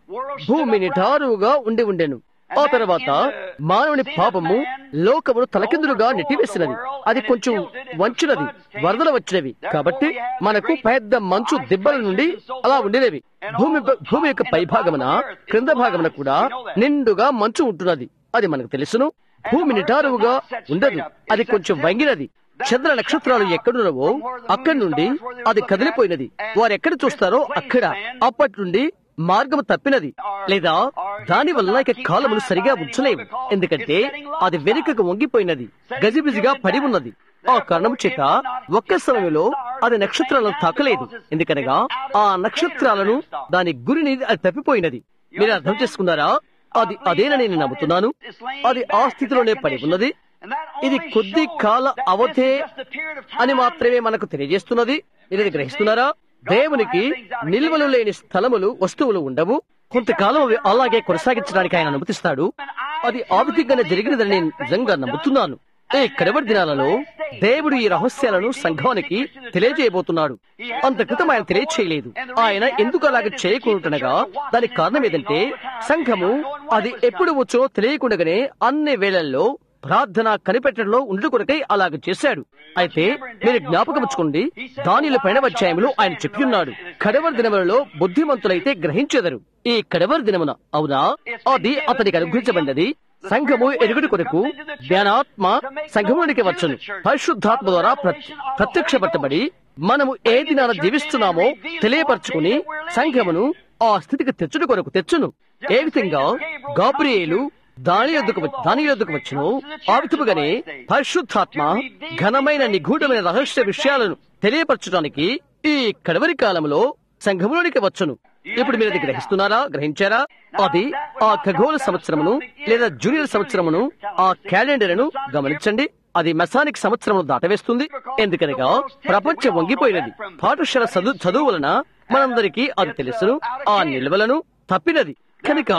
భూమి నిటారుగా ఉండి ఉండెను ఆ తర్వాత మానవుని పాపము లోకమును తలకిందులుగా నెట్టివేసినది అది కొంచెం వంచినది వరదలు వచ్చినవి కాబట్టి మనకు పెద్ద మంచు దిబ్బల నుండి అలా ఉండినవి భూమి భూమి యొక్క పైభాగమున క్రింద భాగమున కూడా నిండుగా మంచు ఉంటున్నది అది మనకు తెలుసును భూమి నిటారుగా ఉండదు అది కొంచెం వంగినది చంద్ర నక్షత్రాలు ఎక్కడున్నవో అక్కడి నుండి అది కదిలిపోయినది వారు ఎక్కడ చూస్తారో అక్కడ అప్పటి నుండి మార్గం తప్పినది లేదా దాని వల్ల ఇక కాలమును సరిగా ఉంచలేవు ఎందుకంటే అది వెనుకకు వంగిపోయినది గజిబిజిగా పడి ఉన్నది ఆ కారణం చేత ఒక్క సమయంలో అది నక్షత్రాలను తాకలేదు ఎందుకనగా ఆ నక్షత్రాలను దాని గురిని అది తప్పిపోయినది మీరు అర్థం చేసుకున్నారా అది అదేనని నేను నమ్ముతున్నాను అది ఆ స్థితిలోనే పడి ఉన్నది ఇది కొద్ది కాల అవధే అని మాత్రమే మనకు తెలియజేస్తున్నది మీరు ఇది గ్రహిస్తున్నారా దేవునికి నిల్వలు లేని స్థలములు వస్తువులు ఉండవు కొంతకాలం అవి అలాగే కొనసాగించడానికి ఆయన అనుమతిస్తాడు అది ఆవిధికంగానే జరిగినదని నేను నిజంగా నమ్ముతున్నాను ఈ కడవరి దినాలలో దేవుడు ఈ రహస్యాలను సంఘానికి తెలియజేయబోతున్నాడు అంత క్రితం ఆయన తెలియచేయలేదు ఆయన ఎందుకు అలాగే చేయకుంటుండగా దానికి కారణం ఏదంటే సంఘము అది ఎప్పుడు వచ్చో తెలియకుండానే అన్ని వేళల్లో ప్రార్థన కనిపెట్టడంలో ఉండు కొరకై అలాగ చేశాడు అయితే మీరు జ్ఞాపకముచ్చుకోండి దానిల పైన అధ్యాయంలో ఆయన చెప్పి ఉన్నాడు కడవరి దినములలో బుద్ధిమంతులైతే గ్రహించెదరు ఈ కడవరి దినమున అవునా అది అతనికి అనుగ్రహించబడినది సంఘము ఎరుగుడి కొరకు జ్ఞానాత్మ సంఘమునికి వచ్చును పరిశుద్ధాత్మ ద్వారా ప్రత్యక్షపరచబడి మనము ఏ దినాన జీవిస్తున్నామో తెలియపరచుకుని సంఘమును ఆ స్థితికి తెచ్చుడు కొరకు తెచ్చును ఏ విధంగా గాబ్రియేలు దాని యొద్దకు దాని యొద్దకు వచ్చును ఆ విధముగానే పరిశుద్ధాత్మ ఘనమైన నిగూఢమైన రహస్య విషయాలను తెలియపరచడానికి ఈ కడవరి కాలంలో సంఘములోనికి వచ్చును ఇప్పుడు మీరు అది గ్రహిస్తున్నారా గ్రహించారా అది ఆ ఖగోళ సంవత్సరమును లేదా జూనియర్ సంవత్సరమును ఆ క్యాలెండర్ను గమనించండి అది మెసానిక్ సంవత్సరమును దాటవేస్తుంది ఎందుకనగా ప్రపంచం వంగిపోయినది పాఠశాల చదువు చదువు వలన మనందరికీ అది తెలుసును ఆ నిల్వలను తప్పినది కనుక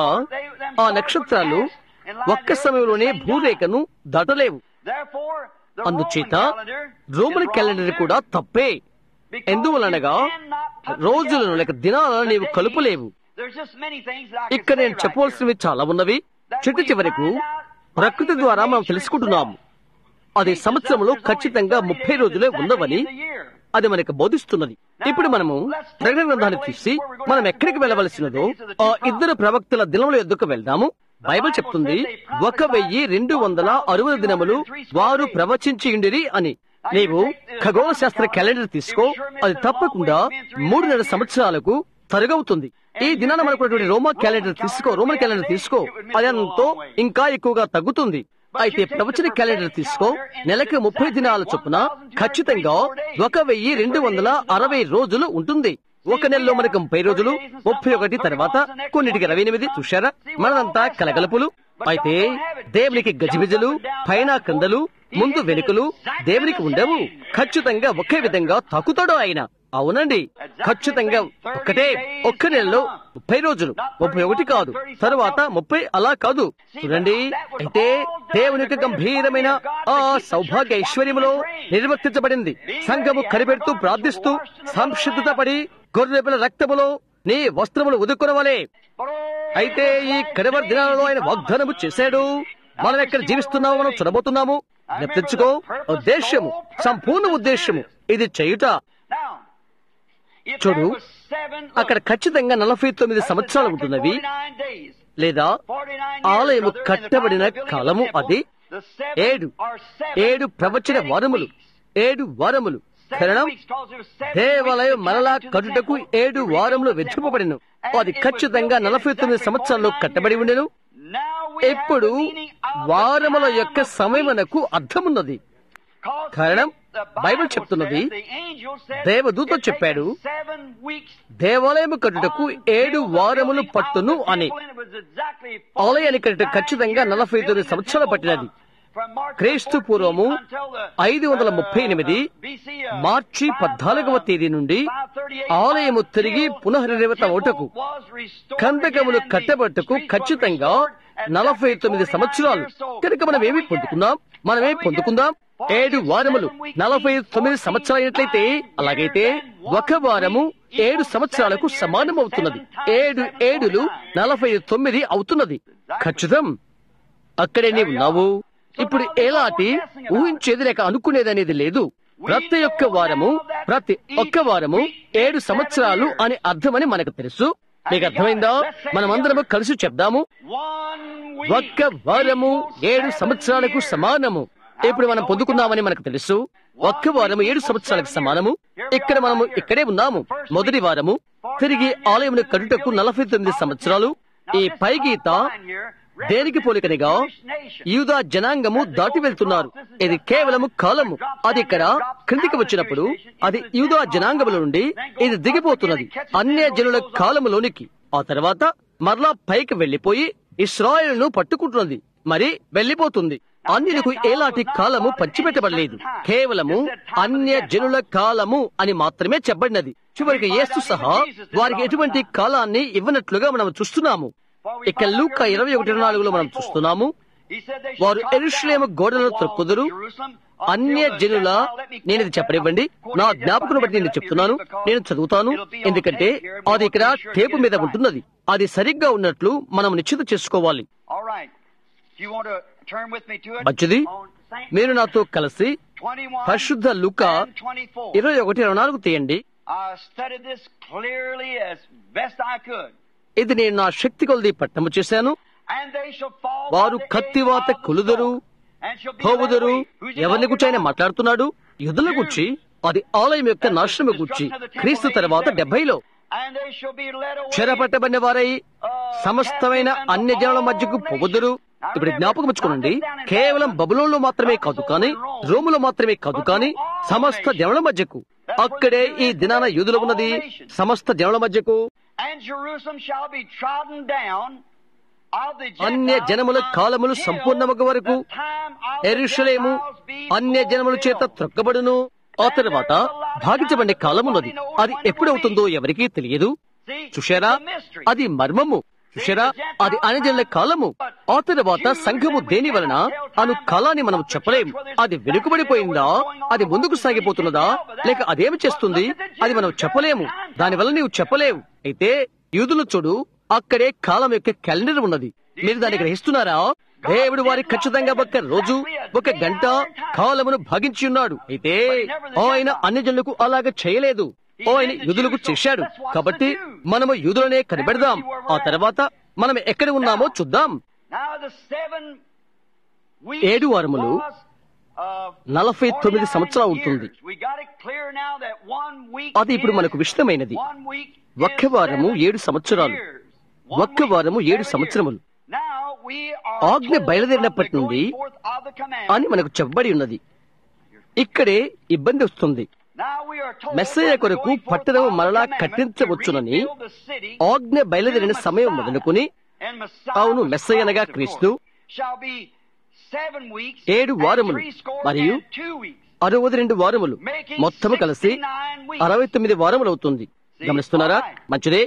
ఆ నక్షత్రాలు ఒక్క సమయంలోనే భూరేఖను దాటలేవు అందుచేత రోమన్ క్యాలెండర్ కూడా తప్పే ఎందువలనగా రోజులను లేక దినాలను నీవు కలుపలేవు ఇక్కడ నేను చెప్పవలసినవి చాలా ఉన్నవి చిట్టు చివరకు ప్రకృతి ద్వారా మనం తెలుసుకుంటున్నాము అది సంవత్సరంలో ఖచ్చితంగా ముప్పై రోజులే ఉన్నవని అది మనకు బోధిస్తున్నది ఇప్పుడు మనము ప్రకటన గ్రంథాన్ని తీసి మనం ఎక్కడికి వెళ్ళవలసినదో ఆ ఇద్దరు ప్రవక్తల దినముల ఎద్దుకు వెళ్దాము బైబిల్ చెప్తుంది ఒక వెయ్యి రెండు వందల అరవై దినములు వారు ప్రవచించి అని నీవు ఖగోళ శాస్త్ర క్యాలెండర్ తీసుకో అది తప్పకుండా మూడున్నర సంవత్సరాలకు తరుగవుతుంది ఈ దినాన మనకున్నటువంటి రోమా క్యాలెండర్ తీసుకో రోమన్ క్యాలెండర్ తీసుకో అది ఎంతో ఇంకా ఎక్కువగా తగ్గుతుంది అయితే ప్రవచన క్యాలెండర్ తీసుకో నెలకి ముప్పై దినాల చొప్పున ఖచ్చితంగా ఒక వెయ్యి రెండు వందల అరవై రోజులు ఉంటుంది ఒక నెలలో మనకు ముప్పై రోజులు ముప్పై ఒకటి తర్వాత కొన్నిటికి ఇరవై ఎనిమిది చూశారా మనదంతా కలగలుపులు అయితే దేవునికి గజిబిజలు పైన కందలు ముందు వెనుకలు దేవునికి ఉండవు ఖచ్చితంగా ఒకే విధంగా తాకుతాడు ఆయన అవునండి ఖచ్చితంగా ఒక్కటే ఒక్క నెలలో ముప్పై రోజులు ముప్పై ఒకటి కాదు తరువాత ముప్పై అలా కాదు చూడండి అయితే దేవుని యొక్క గంభీరమైన ఆ సౌభాగ్య ఐశ్వర్యములో నిర్వర్తించబడింది సంఘము కనిపెడుతూ ప్రార్థిస్తూ సంసిద్ధత పడి గొర్రెపిల రక్తములో నీ వస్త్రములు ఉదుకునవలే అయితే ఈ కడవర్ దినాలలో ఆయన వాగ్దానము చేశాడు మనం ఎక్కడ జీవిస్తున్నామో మనం చూడబోతున్నాము జ్ఞప్తించుకో ఉద్దేశ్యము సంపూర్ణ ఉద్దేశ్యము ఇది చేయుట చూడు అక్కడ ఖచ్చితంగా నలభై తొమ్మిది సంవత్సరాలు ఉంటున్నవి లేదా ఆలయము కట్టబడిన కాలము అది ఏడు ఏడు ప్రవచన వారములు ఏడు వారములు కారణం దేవాలయం మరలా కట్టుటకు ఏడు వారములు వెచ్చింపబడిను అది ఖచ్చితంగా నలభై తొమ్మిది సంవత్సరాల్లో కట్టబడి ఉండెను ఇప్పుడు వారముల యొక్క సమయమునకు అర్థమున్నది కారణం బైబిల్ చెప్తున్నది దేవదూత చెప్పాడు దేవాలయము కట్టుటకు ఏడు వారములు పట్టును అని ఆలయాన్ని కట్టుట ఖచ్చితంగా నలభై తొమ్మిది సంవత్సరాలు పట్టినది క్రీస్తు పూర్వము ఐదు వందల ముప్పై ఎనిమిది మార్చి పద్నాలుగవ తేదీ నుండి ఆలయము తిరిగి పునఃనిర్మిత అవుటకు కందకములు కట్టబట్టుకు ఖచ్చితంగా నలభై తొమ్మిది సంవత్సరాలు కనుక మనం ఏమి పొందుకుందాం మనమే పొందుకుందాం ఏడు వారములు నలభై తొమ్మిది సంవత్సరాలైనట్లయితే అలాగైతే ఒక వారము ఏడు సంవత్సరాలకు సమానమవుతున్నది ఏడు ఏడులు నలభై తొమ్మిది అవుతున్నది ఖచ్చితం అక్కడే నీవు ఉన్నావు ఇప్పుడు ఎలాంటి ఊహించేది లేక అనుకునేది అనేది లేదు ప్రతి ఒక్క వారము ప్రతి ఒక్క వారము ఏడు సంవత్సరాలు అని అర్థమని మనకు తెలుసు మీకు అర్థమైందా మనమందరము కలిసి చెప్దాము ఒక్క వారము ఏడు సంవత్సరాలకు సమానము ఇప్పుడు మనం పొందుకున్నామని మనకు తెలుసు ఒక్క వారము ఏడు సంవత్సరాలకు సమానము ఇక్కడ మనము ఇక్కడే ఉన్నాము మొదటి వారము తిరిగి ఆలయమును కట్టుటకు నలభై తొమ్మిది సంవత్సరాలు ఈ పై గీత దేనికి పోలికనిగా యూదా జనాంగము దాటి వెళ్తున్నారు ఇది కేవలము కాలము అది ఇక్కడ క్రిందికి వచ్చినప్పుడు అది యూదా జనాంగముల నుండి ఇది దిగిపోతున్నది అన్య జనుల కాలములోనికి ఆ తర్వాత మరలా పైకి వెళ్లిపోయి ఇస్రాయల్ను పట్టుకుంటున్నది మరి వెళ్లిపోతుంది అన్యులకు ఎలాంటి కాలము పంచిపెట్టబడలేదు కేవలము అన్య జనుల కాలము అని మాత్రమే చెప్పబడినది చివరికి యేసు సహా వారికి ఎటువంటి కాలాన్ని ఇవ్వనట్లుగా మనం చూస్తున్నాము ఇక లూక ఇరవై ఒకటి నాలుగులో మనం చూస్తున్నాము వారు ఎరుషులేము గోడలను త్రొక్కుదురు అన్య జనుల నేను ఇది చెప్పనివ్వండి నా జ్ఞాపకను బట్టి నేను చెప్తున్నాను నేను చదువుతాను ఎందుకంటే అది ఇక్కడ టేపు మీద ఉంటున్నది అది సరిగ్గా ఉన్నట్లు మనం నిశ్చిత చేసుకోవాలి మంచిది మీరు నాతో కలిసి పరిశుద్ధ లుక ఇరవై ఒకటి ఇరవై నాలుగు తీయండి ఇది నేను నా శక్తి కొలది పట్టము చేశాను వారు కత్తివాత కొలుదరు పోవుదరు ఎవరిని గురించి ఆయన మాట్లాడుతున్నాడు యుద్ధుల గురించి అది ఆలయం యొక్క నాశనము గురించి క్రీస్తు తర్వాత డెబ్బైలో చెరపట్టబడిన వారై సమస్తమైన అన్య జనుల మధ్యకు పోవద్దురు ఇప్పుడు జ్ఞాపకం ఉంచుకోనండి కేవలం బబులోన్లో మాత్రమే కాదు కానీ రోములో మాత్రమే కాదు కానీ సమస్త జనుల మధ్యకు అక్కడే ఈ దినాన యూదులు ఉన్నది సమస్త జనుల మధ్యకు అన్య జనముల కాలములు సంపూర్ణమగు వరకు ఎరుషలేము అన్య జనముల చేత త్రొక్కబడును ఆ తర్వాత భాగించబడే కాలమున్నది అది ఎప్పుడవుతుందో ఎవరికీ తెలియదు చూశారా అది మర్మము చూశారా అది అన్యజనుల కాలము ఆ తర్వాత సంఘము దేని వలన అను కాలాన్ని మనం చెప్పలేము అది వెనుకబడిపోయిందా అది ముందుకు సాగిపోతున్నదా లేక అదేమి చేస్తుంది అది మనం చెప్పలేము దానివల్ల నీవు చెప్పలేవు అయితే యూదులు చూడు అక్కడే కాలం యొక్క క్యాలెండర్ ఉన్నది మీరు దాన్ని గ్రహిస్తున్నారా దేవుడు వారి ఖచ్చితంగా ఒక రోజు ఒక గంట కాలమును భాగించి ఉన్నాడు అయితే ఆయన అన్ని జనులకు అలాగ చేయలేదు ఆయన యూదులకు చేశాడు కాబట్టి మనము యూదులనే కనిపెడదాం ఆ తర్వాత మనం ఎక్కడ ఉన్నామో చూద్దాం ఏడు వారములు నలభై తొమ్మిది సంవత్సరాలు ఉంటుంది అది ఇప్పుడు మనకు విషయమైనది ఒక్క వారము ఏడు సంవత్సరాలు ఒక్క వారము ఏడు సంవత్సరములు ఆజ్ఞ బయలుదేరినప్పటి నుండి అని మనకు చెప్పబడి ఉన్నది ఇక్కడే ఇబ్బంది వస్తుంది మెస్సయ్య కొరకు పట్టణము మరలా కట్టించవచ్చునని ఆజ్ఞ బయలుదేరిన సమయం మొదలుకుని అవును మెస్సయ్యనగా క్రీస్తు ఏడు వారములు మరియు అరవై రెండు వారములు మొత్తము కలిసి అరవై తొమ్మిది వారములు అవుతుంది గమనిస్తున్నారా మంచిదే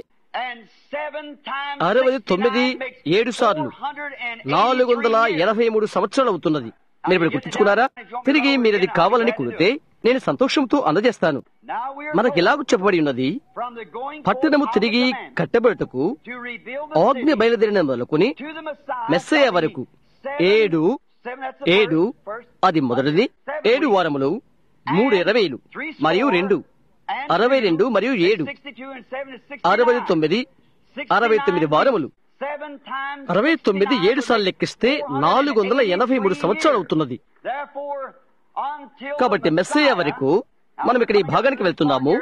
అరవై తొమ్మిది ఏడు సార్లు నాలుగు వందల ఎనభై మూడు సంవత్సరాలు అవుతున్నది మీరు ఇప్పుడు గుర్తించుకున్నారా తిరిగి మీరు అది కావాలని కుడితే నేను సంతోషంతో అందజేస్తాను మనకి ఎలాగూ చెప్పబడి ఉన్నది పట్టణము తిరిగి కట్టబడుటకు ఆజ్ఞ బయలుదేరిన మొదలుకొని మెస్సయ్య వరకు ఏడు ఏడు అది మొదటిది ఏడు వారములు మూడు ఇరవైలు మరియు రెండు అరవై రెండు మరియు ఏడు అరవై తొమ్మిది అరవై తొమ్మిది వారములు అరవై తొమ్మిది ఏడు సార్లు లెక్కిస్తే నాలుగు వందల ఎనభై మూడు సంవత్సరాలు అవుతున్నది కాబట్టి మెస్సయ్య వరకు మనం ఇక్కడ ఈ భాగానికి వెళ్తున్నాము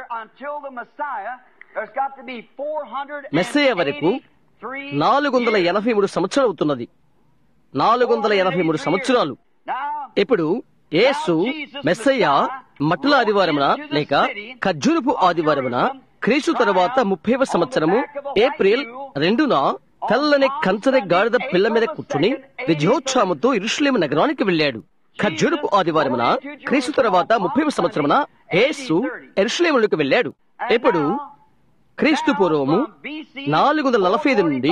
మెస్సయ్య వరకు నాలుగు వందల ఎనభై మూడు సంవత్సరాలు అవుతున్నది నాలుగు వందల ఎనభై మూడు సంవత్సరాలు ఇప్పుడు యేసు మెస్సయ్య మట్టుల ఆదివారమున లేక ఖర్జూరపు ఆదివారమున క్రీస్తు తర్వాత ముప్పైవ సంవత్సరము ఏప్రిల్ రెండున తెల్లని కంచర గాడిద పిల్ల మీద కూర్చుని విజయోత్సాహముతో ఇరుషులేము నగరానికి వెళ్ళాడు ఖర్జూరపు ఆదివారమున క్రీస్తు తర్వాత ముప్పైవ సంవత్సరమున యేసు ఎరుషులేములకు వెళ్ళాడు ఇప్పుడు క్రీస్తు పూర్వము నాలుగు వందల నలభై ఐదు నుండి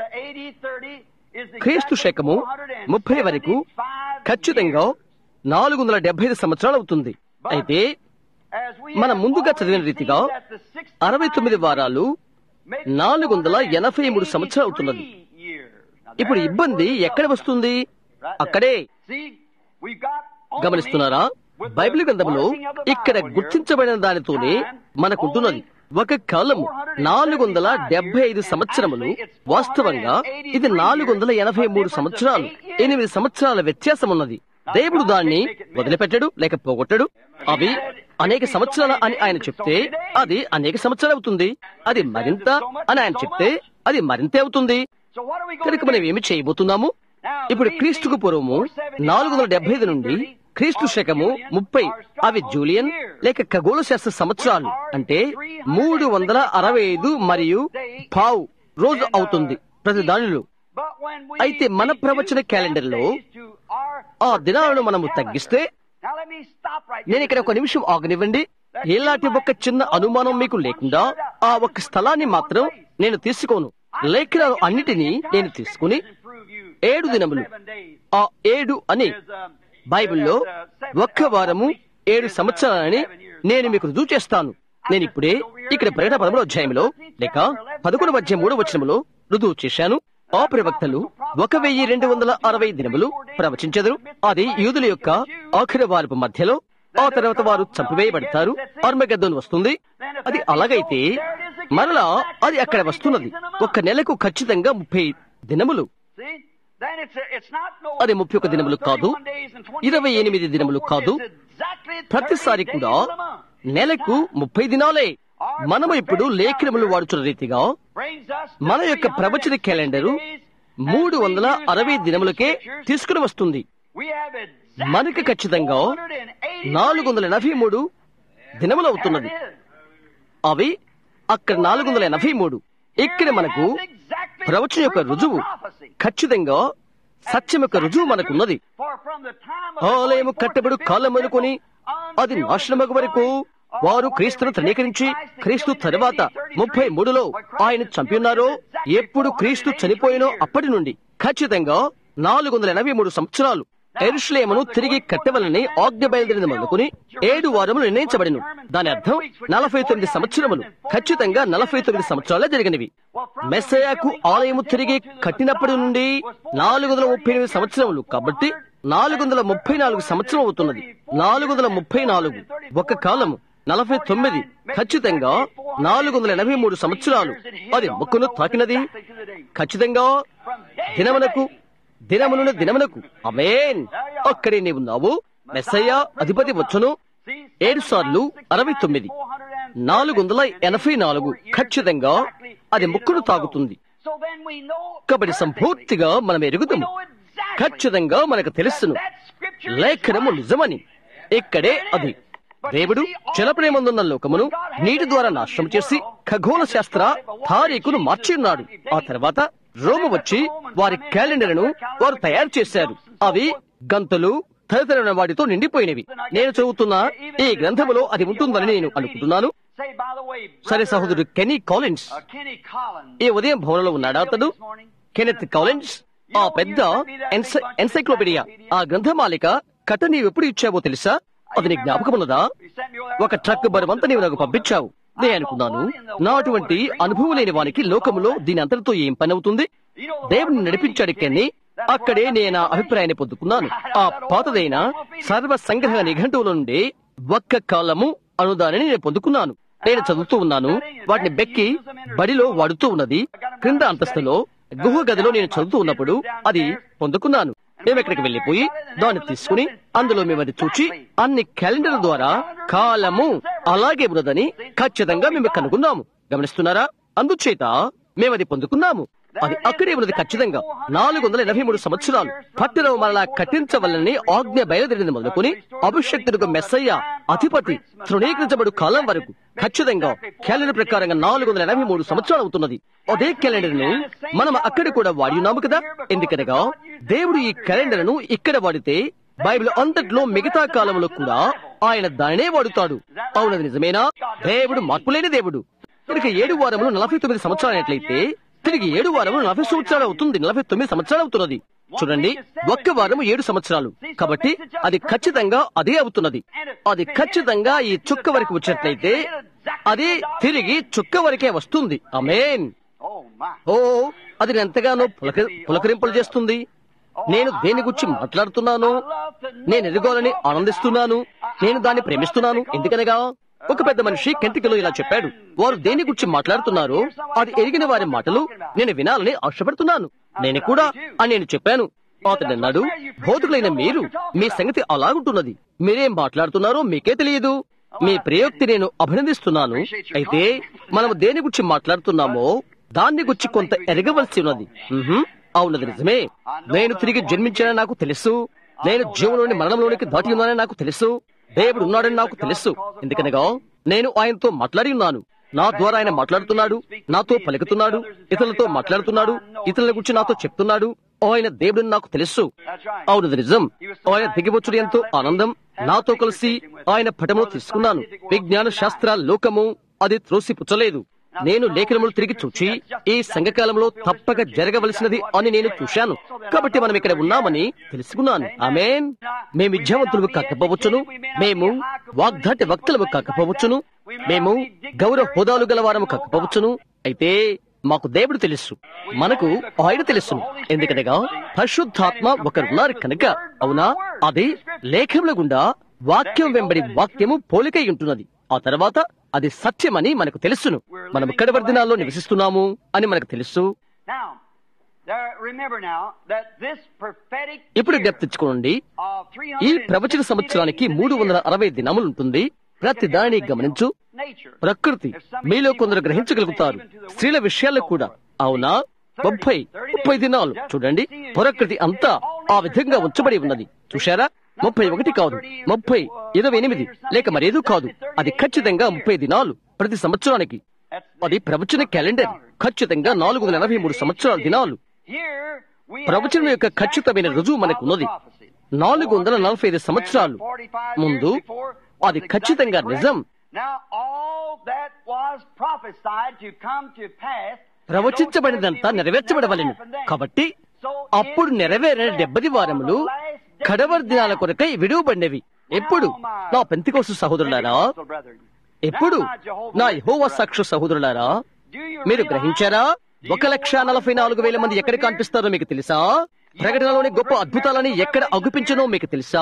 క్రీస్తు శకము ముప్పై వరకు ఖచ్చితంగా నాలుగు వందల డెబ్బై ఐదు సంవత్సరాలు అవుతుంది అయితే మనం ముందుగా చదివిన రీతిగా అరవై తొమ్మిది వారాలు నాలుగు వందల ఎనభై మూడు సంవత్సరాలు అవుతున్నది ఇప్పుడు ఇబ్బంది ఎక్కడ వస్తుంది అక్కడే గమనిస్తున్నారా బైబిల్ గ్రంథంలో ఇక్కడ గుర్తించబడిన దానితోనే మనకుంటున్నది ఒక కాలము నాలుగు వందల డెబ్బై ఐదు సంవత్సరములు వాస్తవంగా ఇది నాలుగు వందల ఎనభై మూడు సంవత్సరాలు ఎనిమిది సంవత్సరాల వ్యత్యాసం ఉన్నది దేవుడు దాన్ని వదిలిపెట్టడు లేక పోగొట్టడు అవి అనేక సంవత్సరాల అని ఆయన చెప్తే అది అనేక సంవత్సరాలు అవుతుంది అది మరింత అని ఆయన చెప్తే అది మరింతే అవుతుంది కనుక మనం ఏమి చేయబోతున్నాము ఇప్పుడు క్రీస్తుకు పూర్వము నాలుగు వందల డెబ్బై ఐదు నుండి క్రీస్తు శకము ముప్పై అవి జూలియన్ లేక ఖగోళ శాస్త్ర సంవత్సరాలు అంటే మూడు వందల అరవై ఐదు మరియు పావు రోజు అవుతుంది ప్రతి దానిలో అయితే మన ప్రవచన క్యాలెండర్ లో ఆ దినాలను మనము తగ్గిస్తే నేను ఇక్కడ ఒక నిమిషం ఆగనివ్వండి ఎలాంటి ఒక చిన్న అనుమానం మీకు లేకుండా ఆ ఒక్క స్థలాన్ని మాత్రం నేను తీసుకోను లేఖనాలు అన్నిటినీ నేను తీసుకుని ఏడు దినములు ఆ ఏడు అని బైబిల్లో ఒక్క వారము ఏడు సంవత్సరాలని నేను మీకు రుజువు చేస్తాను నేను ఇప్పుడే ఇక్కడ ప్రకటన పదమూడు అధ్యాయంలో లేక పదకొండు అధ్యాయం మూడో వచనములో రుజువు చేశాను ఆ ప్రవక్తలు ఒక వెయ్యి రెండు వందల అరవై దినములు ప్రవచించెదరు అది యూదుల యొక్క ఆఖరి వారపు మధ్యలో ఆ తర్వాత వారు చంపివేయబడతారు అర్మగద్దోన్ వస్తుంది అది అలాగైతే మరలా అది అక్కడ వస్తున్నది ఒక నెలకు ఖచ్చితంగా ముప్పై దినములు అది ముప్పై ఒక దినములు కాదు ఇరవై ఎనిమిది దినములు కాదు ప్రతిసారి కూడా నెలకు ముప్పై దినాలే మనము ఇప్పుడు లేఖనములు వాడుచున్న రీతిగా మన యొక్క ప్రవచన క్యాలెండరు మూడు వందల అరవై దినములకే తీసుకుని వస్తుంది మనకి ఖచ్చితంగా నాలుగు వందల ఎనభై మూడు దినములు అవుతున్నది అవి అక్కడ నాలుగు వందల ఎనభై మూడు ఇక్కడ మనకు ప్రవచన యొక్క రుజువు ఖచ్చితంగా సత్యం యొక్క రుజువు మనకున్నది ఆలయము కట్టబడు కాలం అనుకుని అది నాశనమగు వరకు వారు క్రీస్తును తృణీకరించి క్రీస్తు తరువాత ముప్పై మూడులో ఆయన చంపిన్నారో ఎప్పుడు క్రీస్తు చనిపోయినో అప్పటి నుండి ఖచ్చితంగా నాలుగు వందల ఎనభై మూడు సంవత్సరాలు ఎరుషులేమును తిరిగి కట్టవలని ఆజ్ఞ బయలుదేరిన మొదలుకుని ఏడు వారములు నిర్ణయించబడిను దాని అర్థం నలభై తొమ్మిది సంవత్సరములు ఖచ్చితంగా నలభై తొమ్మిది సంవత్సరాలే జరిగినవి మెస్సయాకు ఆలయము తిరిగి కట్టినప్పటి నుండి నాలుగు వందల ముప్పై ఎనిమిది సంవత్సరములు కాబట్టి నాలుగు వందల ముప్పై నాలుగు సంవత్సరం అవుతున్నది నాలుగు వందల ముప్పై నాలుగు ఒక కాలము నలభై తొమ్మిది ఖచ్చితంగా నాలుగు వందల ఎనభై మూడు సంవత్సరాలు అది ముక్కును తాకినది ఖచ్చితంగా దినమునకు దినమును దినమునకు అమేన్ అక్కడే నీవున్నావు మెస్సయ్య అధిపతి వచ్చును ఏడు సార్లు అరవై తొమ్మిది నాలుగు వందల ఎనభై నాలుగు ఖచ్చితంగా అది ముక్కును తాగుతుంది కాబట్టి సంపూర్తిగా మనం ఎరుగుతాము ఖచ్చితంగా మనకు తెలుసును లేఖనము నిజమని ఇక్కడే అది దేవుడు జలప్రేమందున్న లోకమును నీటి ద్వారా నాశనం చేసి ఖగోళ శాస్త్ర తారీఖును మార్చి ఉన్నాడు ఆ తర్వాత రోము వచ్చి వారి క్యాలెండర్ను వారు తయారు చేశారు అవి గంతులు తదితరమైన వాటితో నిండిపోయినవి నేను చదువుతున్న ఈ గ్రంథములో అది ఉంటుందని నేను అనుకుంటున్నాను Say, by the way, సరే brother, సహోదరుడు Kenny Collins uh, Kenny Collins. ఈ ఉదయం భవనంలో ఉన్నాడా అతడు కెనెత్ కాలిన్స్ ఆ పెద్ద ఎన్సై- ఎన్సైక్లోపీడియా ఆ గ్రంథమాలిక కథ నీవు ఎప్పుడు ఇచ్చావో తెలుసా అది నీ జ్ఞాపకం ఉన్నదా He sent me over there. ఒక ట్రక్ బరువంతా నీవు నాకు పంపించావు నేను అనుకున్నాను నా అటువంటి అనుభవం లేని వానికి లోకములో దీని అంతటితో ఏం పని అవుతుంది You know, the దేవుని Lord నడిపించాడు believes, కెన్ని That's అక్కడే where I నేను ఆ got the అభిప్రాయాన్ని పొందుకున్నాను ఆ పాతదైన సర్వ సంగ్రహ నిఘంటువుల నుండి ఒక్క కాలము అనుదానిని నేను పొందుకున్నాను నేను చదువుతూ ఉన్నాను వాటిని బెక్కి బడిలో వాడుతూ ఉన్నది క్రింద అంతస్తులో గుహ గదిలో నేను చదువుతూ ఉన్నప్పుడు అది పొందుకున్నాను మేము ఇక్కడికి వెళ్లిపోయి దాన్ని తీసుకుని అందులో మేము అది చూచి అన్ని క్యాలెండర్ ద్వారా కాలము అలాగే ఉన్నదని ఖచ్చితంగా మేము కనుగొన్నాము గమనిస్తున్నారా అందుచేత మేము అది పొందుకున్నాము అది అక్కడే ఉన్నది ఖచ్చితంగా నాలుగు వందల ఎనభై మూడు సంవత్సరాలు పట్టణం మరలా కట్టించవలని ఆజ్ఞ బయలుదేరింది మొదలుకొని అభిషక్తుడికి మెస్సయ్య అధిపతి తృణీకరించబడు కాలం వరకు ఖచ్చితంగా క్యాలెండర్ ప్రకారంగా నాలుగు వందల ఎనభై మూడు సంవత్సరాలు అవుతున్నది అదే క్యాలెండర్ ను మనం అక్కడ కూడా వాడి ఉన్నాము కదా ఎందుకనగా దేవుడు ఈ క్యాలెండర్ ను ఇక్కడ వాడితే బైబిల్ అంతట్లో మిగతా కాలంలో కూడా ఆయన దానినే వాడుతాడు అవునది నిజమేనా దేవుడు మార్పులేని దేవుడు తిరిగి ఏడు వారములు నలభై తొమ్మిది సంవత్సరాలు అయినట్లయితే తిరిగి ఏడు వారములు నలభై సంవత్సరాలు అవుతుంది నలభై తొమ్మిది సంవత్సరాలు అవుతున్నది చూడండి ఒక్క వారము ఏడు సంవత్సరాలు కాబట్టి అది ఖచ్చితంగా అదే అవుతున్నది అది ఖచ్చితంగా ఈ చుక్క వరకు వచ్చినట్లయితే అది తిరిగి చుక్క వరకే వస్తుంది అమేన్ Oh, my. ఓ అది నేను ఎంతగానో పులక పులకరింపులు చేస్తుంది నేను దేని గురించి మాట్లాడుతున్నాను నేను ఎదుగోలని ఆనందిస్తున్నాను నేను దాన్ని ప్రేమిస్తున్నాను ఎందుకనగా ఒక పెద్ద మనిషి కెంటికలో ఇలా చెప్పాడు వారు దేని గురించి మాట్లాడుతున్నారో అది ఎరిగిన వారి మాటలు నేను వినాలని ఆశపడుతున్నాను నేను కూడా అని నేను చెప్పాను అతడు అన్నాడు బోధకులైన మీరు మీ సంగతి అలాగుంటున్నది మీరేం మాట్లాడుతున్నారో మీకే తెలియదు మీ ప్రయోక్తి నేను అభినందిస్తున్నాను అయితే మనము దేని గురించి మాట్లాడుతున్నామో దాన్ని గురించి కొంత ఎరగవలసి ఉన్నది మ్హూ. అవునది నిజమే నేను తిరిగి జన్మించానని నాకు తెలుసు నేను జీవంలోని మరణంలోనికి దాటి ఉన్నానని నాకు తెలుసు దేవుడు ఉన్నాడని నాకు తెలుసు ఎందుకనగా నేను ఆయనతో మాట్లాడి ఉన్నాను నా ద్వారా ఆయన మాట్లాడుతున్నాడు నాతో పలుకుతున్నాడు ఇతరులతో మాట్లాడుతున్నాడు ఇతరుల గురించి నాతో చెప్తున్నాడు ఆయన దేవుడిని నాకు తెలుసు అవునది నిజం ఆయన దిగివచ్చుడు ఎంతో ఆనందం నాతో కలిసి ఆయన పటములు తీసుకున్నాను విజ్ఞాన శాస్త్ర లోకము అది త్రోసిపుచ్చలేదు నేను లేఖనములు తిరిగి చూచి ఈ సంఘకాలంలో తప్పక జరగవలసినది అని నేను చూశాను కాబట్టి మనం ఇక్కడ ఉన్నామని తెలుసుకున్నాను ఆమేన్ మేము విద్యావంతులు కాకపోవచ్చును మేము వాగ్దాటి వక్తలము కాకపోవచ్చును మేము గౌరవ హోదాలు గల వారము కాకపోవచ్చును అయితే మాకు దేవుడు తెలుసు మనకు ఆయన తెలుసు ఎందుకనగా పరిశుద్ధాత్మ ఒకరున్నారు కనుక అవునా అది లేఖముల గుండా వాక్యం వెంబడి వాక్యము పోలికై ఉంటున్నది ఆ తర్వాత అది సత్యమని మనకు తెలుసును మనం కడవరి దినాల్లో నివసిస్తున్నాము అని మనకు తెలుసు Now, there, remember now that this prophetic ఇప్పుడు year జ్ఞప్తించుకోండి of ఈ ప్రవచన సంవత్సరానికి మూడు వందల అరవై దినములు ఉంటుంది ప్రతి దానిని గమనించు nature. ప్రకృతి మీలో కొందరు గ్రహించగలుగుతారు స్త్రీల విషయాల్లో కూడా అవునా ముప్పై ముప్పై దినాలు చూడండి ప్రకృతి అంతా ఆ విధంగా ఉంచబడి ఉన్నది చూశారా ముప్పై ఒకటి కాదు ముప్పై ఇరవై ఎనిమిది లేక మరేదో కాదు అది ఖచ్చితంగా ముప్పై దినాలు ప్రతి సంవత్సరానికి That's అది ప్రవచన క్యాలెండర్ ఖచ్చితంగా నాలుగు వందల ఎనభై మూడు సంవత్సరాల దినాలు here we ప్రవచనం have యొక్క the exact ఖచ్చితమైన రుజువు proof మనకు of ఉన్నది the prophecy. నాలుగు వందల నలభై ఐదు సంవత్సరాలు ముందు అది ఖచ్చితంగా నిజం Now all that was prophesied to come to pass ప్రవచించబడినంతా నెరవేర్చబడవలెను కాబట్టి అప్పుడు నెరవేరిన డెబ్బది వారములు కడవరి దినాల కొరకై విడువబడినవి ఎప్పుడు నా పెంతికోసు సహోదరులారా ఎప్పుడు నా యహోవా సాక్షు సహోదరులారా మీరు గ్రహించారా ఒక లక్ష నలభై నాలుగు వేల మంది ఎక్కడ కనిపిస్తారో మీకు తెలుసా ప్రకటనలోని గొప్ప అద్భుతాలని ఎక్కడ అగుపించనో మీకు తెలుసా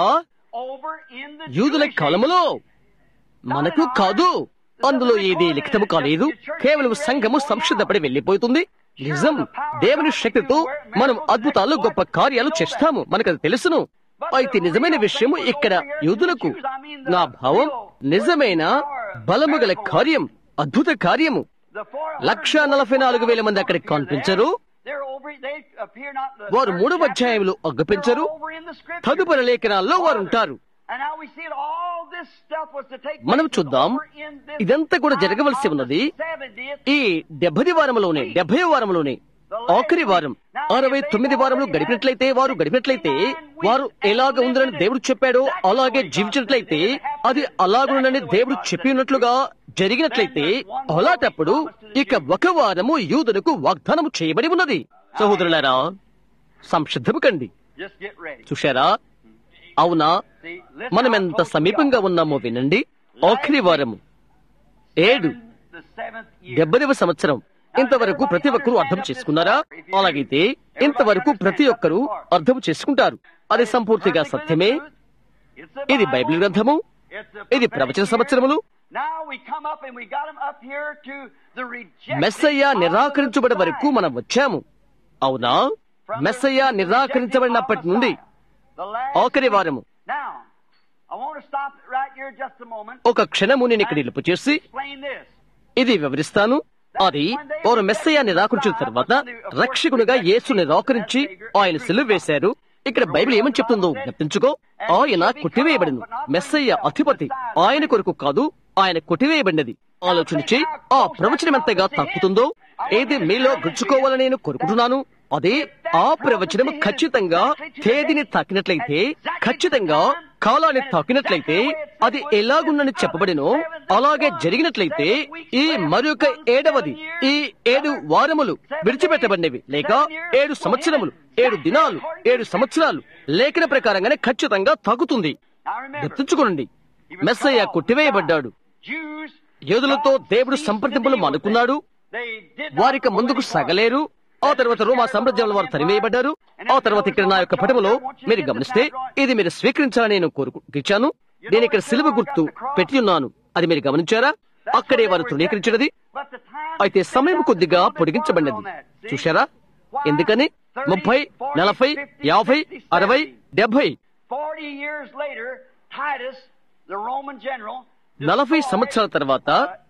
యూదుల కాలములో మనకు కాదు అందులో ఏది లిఖితము కాలేదు కేవలం సంఘము సంసిద్ధపడి వెళ్లిపోతుంది నిజం దేవుని శక్తితో మనం అద్భుతాలు గొప్ప కార్యాలు చేస్తాము మనకు అది తెలుసును అయితే నిజమైన విషయము ఇక్కడ యూదులకు నా భావం నిజమైన బలము గల కార్యం అద్భుత కార్యము లక్ష నలభై నాలుగు వేల మంది అక్కడికి కనిపించరు వారు మూడవ అధ్యాయంలో అగ్గుపించరు తదుపరి లేఖనాల్లో వారు ఉంటారు మనం చూద్దాం ఇదంతా కూడా జరగవలసి ఉన్నది ఈ డెబ్బది వారంలోనే డెబ్బై వారంలోనే ఆఖరి వారం అరవై తొమ్మిది వారములు గడిపినట్లయితే వారు గడిపినట్లయితే వారు ఎలాగ ఉందని దేవుడు చెప్పాడో అలాగే జీవించినట్లయితే అది అలాగుండని దేవుడు చెప్పి ఉన్నట్లుగా జరిగినట్లయితే అలాంటప్పుడు ఇక ఒక వారము యూదులకు వాగ్దానము చేయబడి ఉన్నది సహోదరులారా సంసిద్ధము కండి Just get ready. చూశారా అవునా See, listen మనం how ఎంత close we సమీపంగా are. ఉన్నామో వినండి ఆఖరి వారము ఏడు The seventh year. డెబ్బైవ సంవత్సరం ఇంతవరకు ప్రతి ఒక్కరూ అర్థం చేసుకున్నారా అలాగైతే ఇంతవరకు ప్రతి ఒక్కరూ అర్థం చేసుకుంటారు అది సంపూర్తిగా సత్యమే It's the ఇది Bible. బైబిల్ గ్రంథము It's the ఇది prophetic ప్రవచన year. సంవత్సరములు Now we come up and we got them up here to the rejected Messiah of the నిరాకరించబడే వరకు Messiah. మనం వచ్చాము అవునా మెస్సయ్య నిరాకరించబడినప్పటి నుండి The last ఆఖరి week. వారము Now, I want to stop right here just a moment. ఒక క్షణము నేను ఇక్కడ నిలుపు చేసి Explain this. ఇది వివరిస్తాను అది వారు మెస్సయ్య నిరాకరించిన తర్వాత రక్షకునిగా యేసు నిరాకరించి ఆయన సెలవు వేశారు ఇక్కడ బైబిల్ ఏమని చెప్తుందో జ్ఞప్తించుకో ఆయన కొట్టివేయబడిను మెస్సయ్య అధిపతి ఆయన కొరకు కాదు ఆయన కొట్టివేయబడినది ఆలోచించి ఆ ప్రవచనం ఎంతగా తప్పుతుందో ఏది మీలో గుచ్చుకోవాలని నేను కోరుకుంటున్నాను అదే ఆ ప్రవచనం ఖచ్చితంగా తేదీని తాకినట్లయితే ఖచ్చితంగా కాలాన్ని తాకినట్లయితే అది ఎలాగుందని చెప్పబడినో అలాగే జరిగినట్లయితే ఈ మరొక ఏడవది ఈ ఏడు వారములు విడిచిపెట్టబడినవి లేక ఏడు సంవత్సరములు ఏడు దినాలు ఏడు సంవత్సరాలు లేఖన ప్రకారంగానే ఖచ్చితంగా తాకుతుంది Now remember, గుర్తుంచుకోనండి మెస్సయ్య కొట్టివేయబడ్డాడు Jews, యోధులతో దేవుడు సంప్రదింపులు మానుకున్నాడు they did not వారికి go ముందుకు any సాగలేరు ఆ తర్వాత రోమా సామ్రాజ్యంలో వారు తరివేయబడ్డారు ఆ తర్వాత ఇక్కడ నా యొక్క పటములో మీరు గమనిస్తే ఇది మీరు స్వీకరించాలని నేను కోరుకుంటాను నేను ఇక్కడ సిలువ గుర్తు పెట్టి ఉన్నాను అది మీరు గమనించారా అక్కడే వారు తృణీకరించినది But the time అయితే సమయం కొద్దిగా పొడిగించబడినది చూశారా ఎందుకని ముప్పై నలభై యాభై అరవై డెబ్బై Forty years later, Titus, the Roman general, నలభై సంవత్సరాల తర్వాత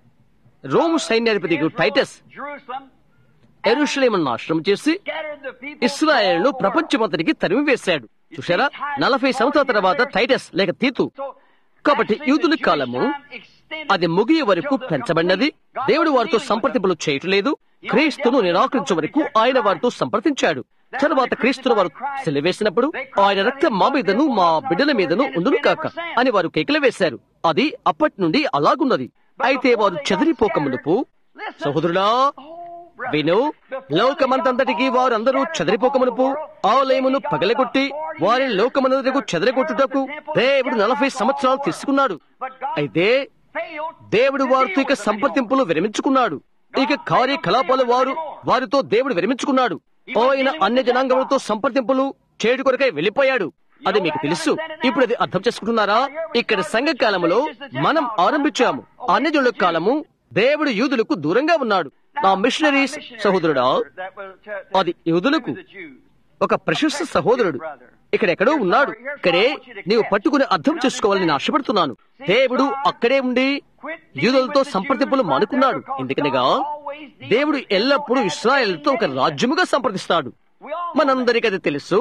రోము సైన్యాధిపతి టైటస్ Jerusalem, ఎరుషలేమును నాశనం చేసి scattered the people ఇస్రాయేల్ను all over. ప్రపంచమంతటికి తరిమి వేశాడు చూశారా నలభై సంవత్సరాల తర్వాత టైటస్ లేక తీతు So, కాబట్టి actually, యూదుల the Jewish కాలము time extended అది ముగియ వరకు till the పెంచబడినది complete- God దేవుడు was వారితో dealing with them. సంప్రదింపులు చేయట్లేదు క్రీస్తును నిరాకరించే వరకు ఆయన వారితో సంప్రదించాడు తరువాత క్రీస్తును వారు సెలవేసినప్పుడు ఆయన రక్తం మా మీదను మా బిడ్డల మీదను ఉండును కాక అని వారు కేకలు వేశారు అది అప్పటి నుండి అలాగున్నది అయితే వారు చెదిరిపోక మునుపు సహోదరులా విను లోకమంతంతటికి వారందరూ చెదరిపోకమునుపు ఆలయమును పగలగొట్టి వారి లోకమంతటికు చెదరగొట్టుటకు దేవుడు నలభై సంవత్సరాలు తీసుకున్నాడు అయితే దేవుడు వారితో ఇక సంప్రదింపులు విరమించుకున్నాడు ఇక కార్యకలాపాలు వారు వారితో దేవుడు విరమించుకున్నాడు ఆయన అన్య జనాంగములతో సంప్రదింపులు చేడు కొరకై వెళ్లిపోయాడు అది మీకు తెలుసు ఇప్పుడు అది అర్థం చేసుకుంటున్నారా ఇక్కడ సంఘ కాలములో మనం ఆరంభించాము అన్యజనుల కాలము దేవుడు యూదులకు దూరంగా ఉన్నాడు నా మిషనరీస్ సహోదరుడా అది యూదులకు ఒక ప్రశస్త సహోదరుడు ఇక్కడెక్కడో ఉన్నాడు ఇక్కడే నీవు పట్టుకుని అర్థం చేసుకోవాలని నేను ఆశపడుతున్నాను దేవుడు అక్కడే ఉండి యూదులతో సంప్రదింపులు మానుకున్నాడు ఎందుకనగా దేవుడు ఎల్లప్పుడూ ఇస్రాయేల్తో ఒక రాజ్యముగా సంప్రదిస్తాడు మనందరికీ అది తెలుసు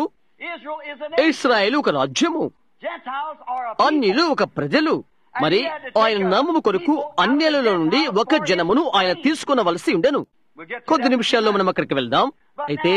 ఇస్రాయేల్ ఒక రాజ్యము అన్యులు ఒక ప్రజలు మరి ఆయన నామము కొరకు అన్యులలో నుండి ఒక జనమును ఆయన తీసుకునవలసి ఉండెను కొద్ది నిమిషాల్లో మనం అక్కడికి వెళ్దాం అయితే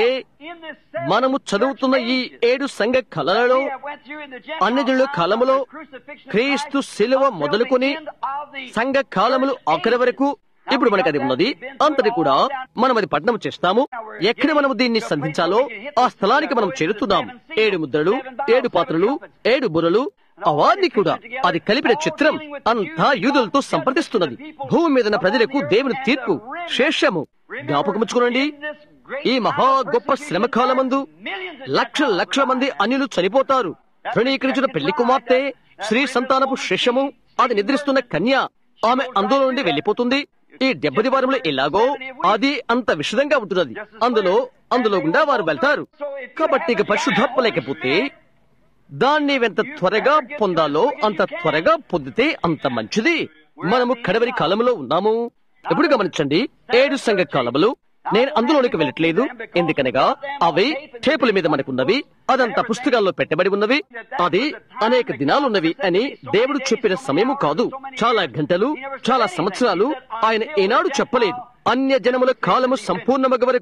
మనము చదువుతున్న ఈ ఏడు సంఘ కళలలో అన్యజనుల కాలములో క్రీస్తు శిలువ మొదలుకొని సంఘ కాలములు ఆఖరి వరకు ఇప్పుడు మనకు అది ఉన్నది అంతటి కూడా మనం అది పట్టణం చేస్తాము ఎక్కడ మనము దీన్ని సంధించాలో ఆ స్థలానికి మనం చేరుతున్నాం ఏడు ముద్రలు ఏడు పాత్రలు ఏడు బుర్రలు అవాది కూడా అది కలిపిన చిత్రం అంతా యూదులతో సంప్రదిస్తున్నది భూమి మీద ప్రజలకు దేవుని తీర్పు శేషము జ్ఞాపకముచ్చుకోనండి ఈ మహా గొప్ప శ్రమ కాలమందు లక్షల లక్షల మంది అన్యులు చనిపోతారు తృణీకరించిన పెళ్లి కుమార్తె శ్రీ సంతానపు శేషము అది నిద్రిస్తున్న కన్య ఆమె అందులో నుండి వెళ్లిపోతుంది ఈ డెబ్బది వారంలో ఎలాగో అది అంత విషదంగా ఉంటున్నది అందులో అందులో గుండా వారు వెళ్తారు కాబట్టి ఇక పరిశుద్ధాత్మ లేకపోతే దాన్ని ఎంత త్వరగా పొందాలో అంత త్వరగా పొందితే అంత మంచిది మనము కడవరి కాలంలో ఉన్నాము ఎప్పుడు గమనించండి ఏడు సంఘ కాలములు నేను అందులోనికి వెళ్ళట్లేదు ఎందుకనగా అవి టేపుల మీద మనకున్నవి అదంతా పుస్తకాల్లో పెట్టబడి ఉన్నవి అది అనేక దినాలున్నవి అని దేవుడు చెప్పిన సమయము కాదు చాలా గంటలు చాలా సంవత్సరాలు ఆయన ఏనాడు చెప్పలేదు అన్య జనముల కాలము సంపూర్ణమగ వరకు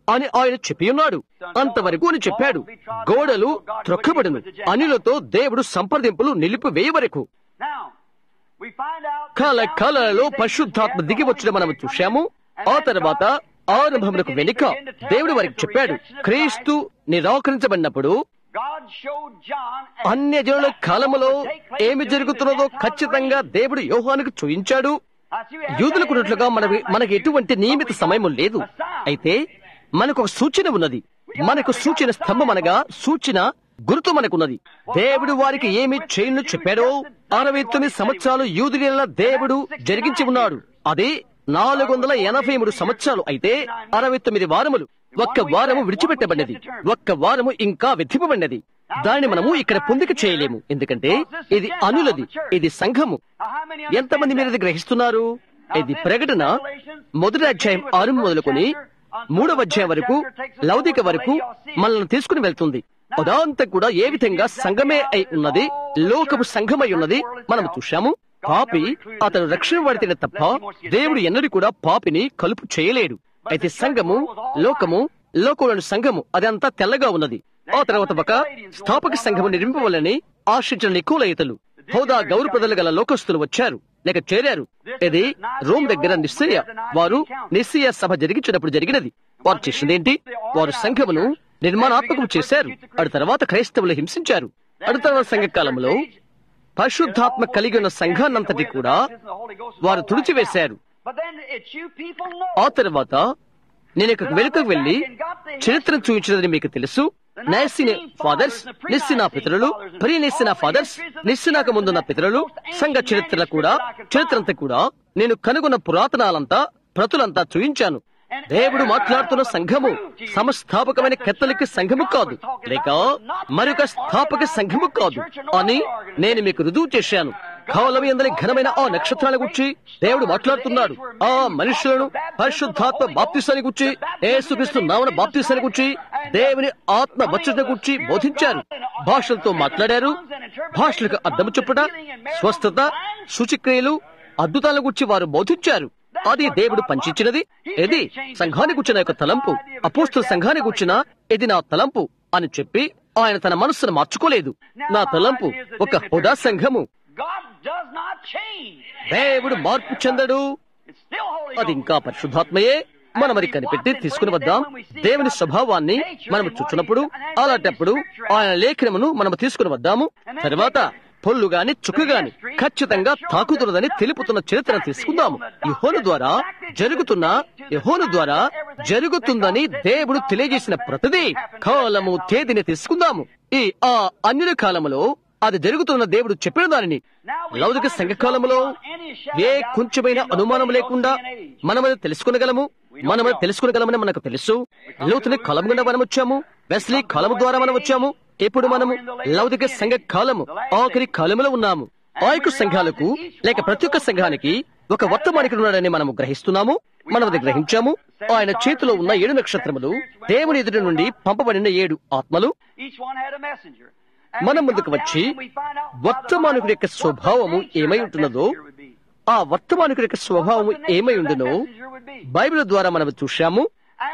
అని ఆయన చెప్పి ఉన్నాడు అంతవరకు అని చెప్పాడు గోడలు త్రొక్కబడును అనిలతో దేవుడు సంప్రదింపులు నిలిపివేయ వరకు Now, we find out కాల కాలాలలో పరిశుద్ధాత్మ దిగి వచ్చడం మనం చూశాము ఆ తర్వాత ఆరంభములకు వెనుక దేవుడు వారికి చెప్పాడు క్రీస్తు నిరాకరించబడినప్పుడు God showed John అన్యజనుల కాలములో ఏమి జరుగుతున్నదో ఖచ్చితంగా దేవుడు యోహానుకు చూయించాడు యూదులకున్నట్లుగా మనకి మనకి ఎటువంటి నియమిత సమయం లేదు అయితే మనకు ఒక సూచన ఉన్నది మనకు సూచన స్తంభం అనగా సూచన గుర్తు మనకున్నది దేవుడు వారికి ఏమి చేయను చెప్పాడో అరవై తొమ్మిది సంవత్సరాలు యూదుల దేవుడు జరిగించి ఉన్నాడు అది నాలుగు వందల ఎనభై మూడు సంవత్సరాలు అయితే అరవై తొమ్మిది వారములు ఒక్క వారము విడిచిపెట్టబడినది ఒక్క వారము ఇంకా విధింపబడినది దానిని మనము ఇక్కడ పొందిక చేయలేము ఎందుకంటే ఇది అనులది ఇది సంఘము ఎంతమంది మీరు ఇది గ్రహిస్తున్నారు ఇది ప్రకటన మొదటి అధ్యాయం ఆరు మొదలుకొని మూడవ అధ్యాయం వరకు లౌదిక వరకు మనల్ని తీసుకుని వెళ్తుంది అదంతా కూడా ఏ విధంగా సంఘమే అయి ఉన్నది లోకపు సంఘమై ఉన్నది మనం చూశాము పాపి అతను రక్షణ పడితేనే తప్ప దేవుడు ఎన్నడూ కూడా పాపిని కలుపు చేయలేడు అయితే సంఘము లోకము లోకంలోని సంఘము అదంతా తెల్లగా ఉన్నది ఆ తర్వాత ఒక స్థాపక సంఘము నిర్మింపవలని ఆశించిన నికోలయితలు హోదా గౌరవప్రదలు గల లోకస్తులు వచ్చారు లేక చేరారు ఇది రోమ్ దగ్గర నిశ్చయ వారు నిశ్చయ సభ జరిగించినప్పుడు జరిగినది వారు చేసిందేంటి వారు సంఘమును నిర్మాణాత్మకం చేశారు అటు తర్వాత క్రైస్తవులు హింసించారు అటు తర్వాత సంఘ కాలంలో పరిశుద్ధాత్మ కలిగి ఉన్న సంఘాన్నంతటి కూడా వారు తుడిచివేశారు But then it's you people know. ఆ తర్వాత నేను ఇక్కడికి వెనుకకు వెళ్లి చరిత్ర చూపించినదని మీకు తెలుసు నైసిన ఫాదర్స్ నిస్సిన పితరులు ప్రీ నిస్సిన ఫాదర్స్ నిస్సినాక ముందున్న పితరులు సంఘ చరిత్రల కూడా చరిత్ర అంతా కూడా నేను కనుగొన్న పురాతనాలంతా ప్రతులంతా చూయించాను దేవుడు మాట్లాడుతున్న సంఘము సమస్థాపకమైన కత్తలికి సంఘము కాదు లేక మరొక స్థాపక సంఘము కాదు అని నేను మీకు రుజువు చేశాను కావలవి అందరి ఘనమైన ఆ నక్షత్రాల గురించి దేవుడు మాట్లాడుతున్నాడు ఆ మనుషులను పరిశుద్ధాత్మ బాప్తిసాన్ని గురించి ఏసుక్రీస్తు నామన బాప్తిసాన్ని గురించి దేవుని ఆత్మ వచ్చట గురించి బోధించారు భాషలతో మాట్లాడారు భాషలకు అర్థము చెప్పుట స్వస్థత సూచిక్రియలు అద్భుతాల గురించి వారు బోధించారు అది దేవుడు పంచించినది ఇది సంఘానికి వచ్చిన యొక్క తలంపు అపోస్తుల సంఘానికి వచ్చిన ఇది నా తలంపు అని చెప్పి ఆయన తన మనస్సును మార్చుకోలేదు నా తలంపు ఒక హుదా సంఘము God does not change. దేవుడు మార్పు చెందడు It's still Holy అది Ghost. ఇంకా పరిశుద్ధాత్మయే మనం అది కనిపెట్టి తీసుకుని వద్దాం దేవుని స్వభావాన్ని మనం చూచినప్పుడు అలాంటప్పుడు ఆయన లేఖనమును మనం తీసుకుని వద్దాము తర్వాత పొల్లు గాని చుక్కు గాని ఖచ్చితంగా తాకుతున్నదని తెలుపుతున్న చరిత్రను తీసుకుందాము యహోను ద్వారా జరుగుతున్న యహోను ద్వారా జరుగుతుందని దేవుడు తెలియజేసిన ప్రతిదీ కాలము తేదీని తీసుకుందాము ఈ ఆ అన్యుల కాలములో అది జరుగుతున్న దేవుడు చెప్పిన దానిని లౌకిక సంఘకాలములో ఏ కొంచెమైన అనుమానం లేకుండా మనమది తెలుసుకునగలము మనమది తెలుసుకునగలమని మనకు తెలుసు లోతుని కాలం గుండా మనం వచ్చాము వెస్లీ కాలము ద్వారా మనం వచ్చాము ఇప్పుడు మనము లౌకిక సంఘ కాలము ఆఖరి కాలములో ఉన్నాము ఆయకు సంఘాలకు లేక ప్రతి ఒక్క సంఘానికి ఒక వర్తమానికుడు ఉన్నాడని మనము గ్రహిస్తున్నాము మనం అది గ్రహించాము ఆయన చేతిలో ఉన్న ఏడు నక్షత్రములు దేవుని ఎదుటి నుండి పంపబడిన ఏడు ఆత్మలు Each one had a messenger. మనం ముందుకు వచ్చి వర్తమానికుడి యొక్క స్వభావము ఏమై ఉంటున్నదో ఆ వర్తమానికుడి యొక్క స్వభావము ఏమై ఉండునో బైబిల్ ద్వారా మనం చూశాము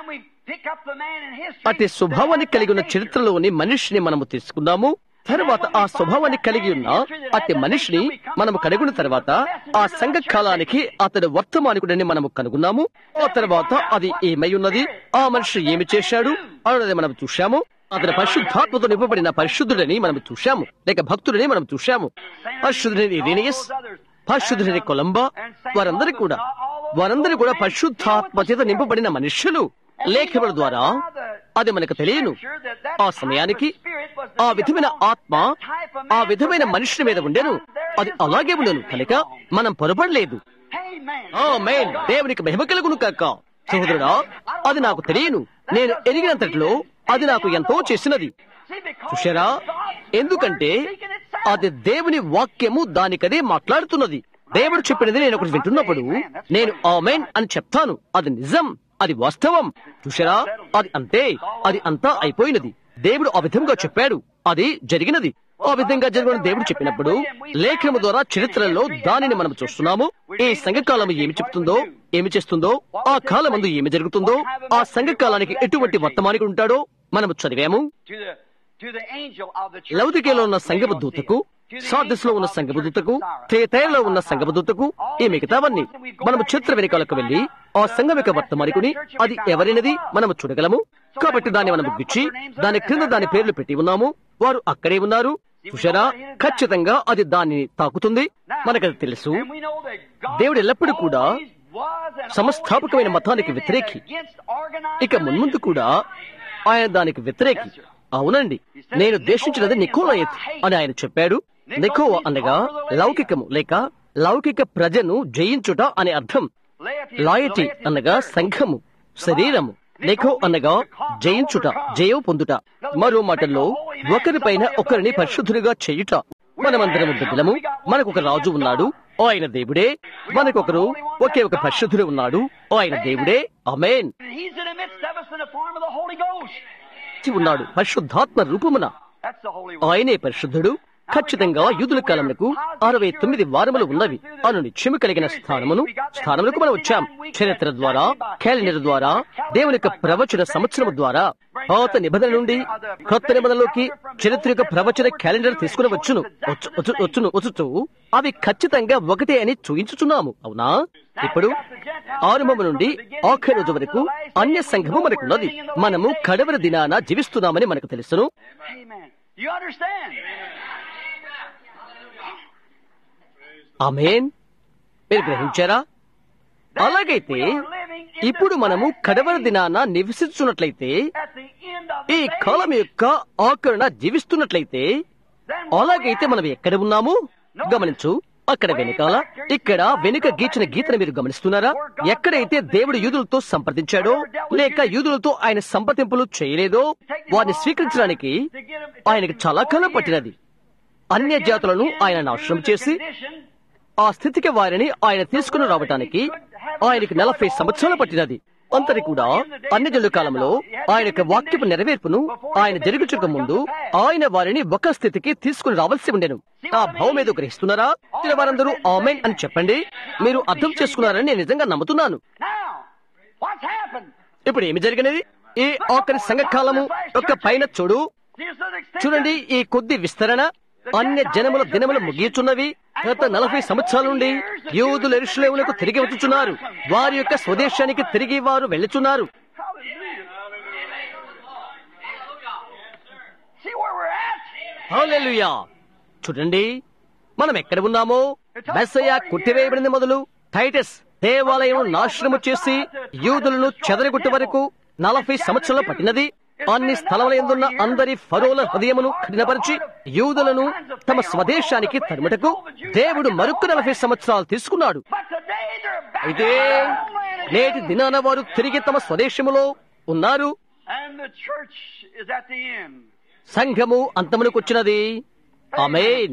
అటు స్వభావాన్ని కలిగి ఉన్న చరిత్రలోని మనిషిని మనము తీసుకున్నాము తర్వాత ఆ స్వభావాన్ని కలిగి ఉన్న అట్టి మనిషిని మనము కనుగొన్న తర్వాత ఆ సంఘ కాలానికి అతడు వర్తమానికుడని మనము కనుగొన్నాము ఆ తర్వాత అది ఏమై ఉన్నది ఆ మనిషి ఏమి చేశాడు అన్నది మనం చూశాము అతని పరిశుద్ధాత్మతో నింపబడిన పరిశుద్ధుడని మనం చూశాము లేక భక్తుడని మనం చూశాము పరిశుద్ధుడని ఇరేనియస్ పరిశుద్ధుడని కొలంబా వారందరూ కూడా వారందరూ కూడా పరిశుద్ధాత్మ చేత నింపబడిన మనుష్యులు లేఖముల ద్వారా అది మనకు తెలియను ఆ సమయానికి ఆ విధమైన ఆత్మ ఆ విధమైన మనుషుని మీద ఉండెను అది అలాగే ఉండను కనుక మనం పొరపడలేదు ఆ మేన్ దేవునికి మహిమ కలుగును కాక సహోదరుడా అది నాకు తెలియను నేను ఎరిగినంతట్లో అది నాకు ఎంతో చేసినది చూశారా ఎందుకంటే అది దేవుని వాక్యము దానికదే మాట్లాడుతున్నది దేవుడు చెప్పినది నేను ఒకటి వింటున్నప్పుడు నేను ఆమెన్ అని చెప్తాను అది నిజం అది వాస్తవం చూశారా అది అంతే అది అంతా అయిపోయినది దేవుడు ఆ విధంగా చెప్పాడు అది జరిగినది ఆ విధంగా జరిగిన దేవుడు చెప్పినప్పుడు లేఖనము ద్వారా చరిత్రలో దానిని మనం చూస్తున్నాము ఈ సంఘకాలం ఏమి చెప్తుందో ఏమి చేస్తుందో ఆ కాలమందు ఏమి జరుగుతుందో ఆ సంఘకాలానికి ఎటువంటి వర్తమానికి ఉంటాడో మనము చదివాము To the, to the angel of the church లౌదికేలో ఉన్న of సంగమ Laodicea, దూతకు to the సార్దస్ లో angel ఉన్న of the సంగమ church దూతకు of Sardis, తేతైలో ఉన్న సంగమ దూతకు ఈ మిగతావన్నీ మనము చిత్ర వెనుకాలకు వెళ్లి ఆ సంఘం యొక్క వర్తమానికుని అది ఎవరినది మనము చూడగలము కాబట్టి దాన్ని మనము గుచ్చి దాని క్రింద దాని పేర్లు పెట్టి ఉన్నాము వారు అక్కడే ఉన్నారు చూశారా ఖచ్చితంగా అది దాన్ని తాకుతుంది మనకది తెలుసు And we know that God దేవుడు ఎల్లప్పుడూ కూడా always was and సమస్థాపకమైన always has మతానికి been వ్యతిరేకి. against organized ఇక మున్ముందు కూడా ఆయన దానికి వ్యతిరేకి అవునండి నేను దేశించినది నికోలయత్ అని ఆయన చెప్పాడు నికో అనగా లౌకికము లేక లౌకిక ప్రజను జయించుట అనే అర్థం Laity, లాయటి laity, అనగా సంఘము శరీరము నికో అనగా జయించుట జయం పొందుట మరో మాటల్లో ఒకరిపైన ఒకరిని పరిశుద్ధునిగా చేయుట మనమందరం బిడ్డలము మనకు ఒక రాజు ఉన్నాడు ఆయన దేవుడే మనకొకరు ఒకే ఒక పరిశుద్ధుడు ఉన్నాడు ఆయన దేవుడే అమేన్ And he's in the midst of us in the form of the Holy Ghost. ఉన్నాడు పరిశుద్ధాత్మ రూపమున That's the Holy One. ఆయనే పరిశుద్ధుడు ఖచ్చితంగా యూదుల కాలములకు అరవై తొమ్మిది వారములు ఉన్నవి అను నిత్యము కలిగిన స్థానమును స్థానములకు మనం వచ్చాం చరిత్ర ద్వారా క్యాలెండర్ ద్వారా దేవుని యొక్క ప్రవచన సంవత్సరము ద్వారా పాత నిబంధన నుండి కొత్త నిబంధనలోకి చరిత్ర యొక్క ప్రవచన క్యాలెండర్ తీసుకుని వచ్చును వచ్చు- వచ్చు- వచ్చును వచ్చుచు అవి ఖచ్చితంగా ఒకటే అని చూయించుచున్నాము అవునా ఇప్పుడు ఆరంభము నుండి ఆఖరి రోజు వరకు అన్య సంఘము మనకున్నది మనము కడవరి దినాన జీవిస్తున్నామని మనకు తెలుసును Amen. You understand? ఆమెన్ మీరు గ్రహించారా అలాగైతే ఇప్పుడు మనము కడవరి దినాన నివసిస్తున్నట్లయితే At the end of ఈ the day, కాలం యొక్క ఆకరణ జీవిస్తున్నట్లయితే then అలాగైతే మనం ఎక్కడ ఉన్నాము గమనించు అక్కడ వెనకాల ఇక్కడ వెనుక గీచిన గీతను మీరు గమనిస్తున్నారా ఎక్కడైతే దేవుడు యూదులతో సంప్రదించాడో లేక యూదులతో ఆయన సంప్రదింపులు చేయలేదో వారిని స్వీకరించడానికి ఆయనకు చాలా కాలం పట్టినది అన్య జాతులను ఆయన నాశనం చేసి ఆ స్థితికి వారిని ఆయన తీసుకుని రావటానికి ఆయనకి నలభై సంవత్సరాలు పట్టినది అంతటి కూడా అన్ని జల్లు కాలంలో ఆయన యొక్క వాక్యపు నెరవేర్పును ఆయన జరుగుచుక ముందు ఆయన వారిని ఒక స్థితికి తీసుకుని రావాల్సి ఉండెను ఆ భావం ఏదో గ్రహిస్తున్నారా ఇచ్చిన వారందరూ ఆమెన్ అని చెప్పండి మీరు అర్థం చేసుకున్నారని నేను నిజంగా నమ్ముతున్నాను Now, what's happened? ఇప్పుడు ఏమి జరిగినది ఈ ఆఖరి సంఘకాలము యొక్క పైన చూడు Here's the extension. చూడండి ఈ కొద్ది విస్తరణ అన్య జనముల దినములు ముగియుచున్నవి గత నలభై సంవత్సరాల నుండి యూదులు ఎరుషులేములకు తిరిగి వచ్చుచున్నారు వారి యొక్క స్వదేశానికి తిరిగి వారు వెళ్ళుచున్నారు See where we're at? హల్లెలూయా చూడండి మనం ఎక్కడ ఉన్నామో మెస్సయ కొట్టివేయబడింది మొదలు టైటస్ దేవాలయం నాశనము చేసి యూదులను చెదరగొట్టే వరకు నలభై సంవత్సరాలు పట్టినది అన్ని స్థలముల ఎందున్న అందరి ఫరోల హృదయమును కఠినపరిచి యూదులను తమ స్వదేశానికి తరుముటకు దేవుడు మరొక నలభై సంవత్సరాలు తీసుకున్నాడు But today they're back అయితే in their homeland again. నేటి దినాన వారు తిరిగి తమ స్వదేశములో ఉన్నారు And the church is at the end. సంఘము అంతమునకొచ్చినది ఆమేన్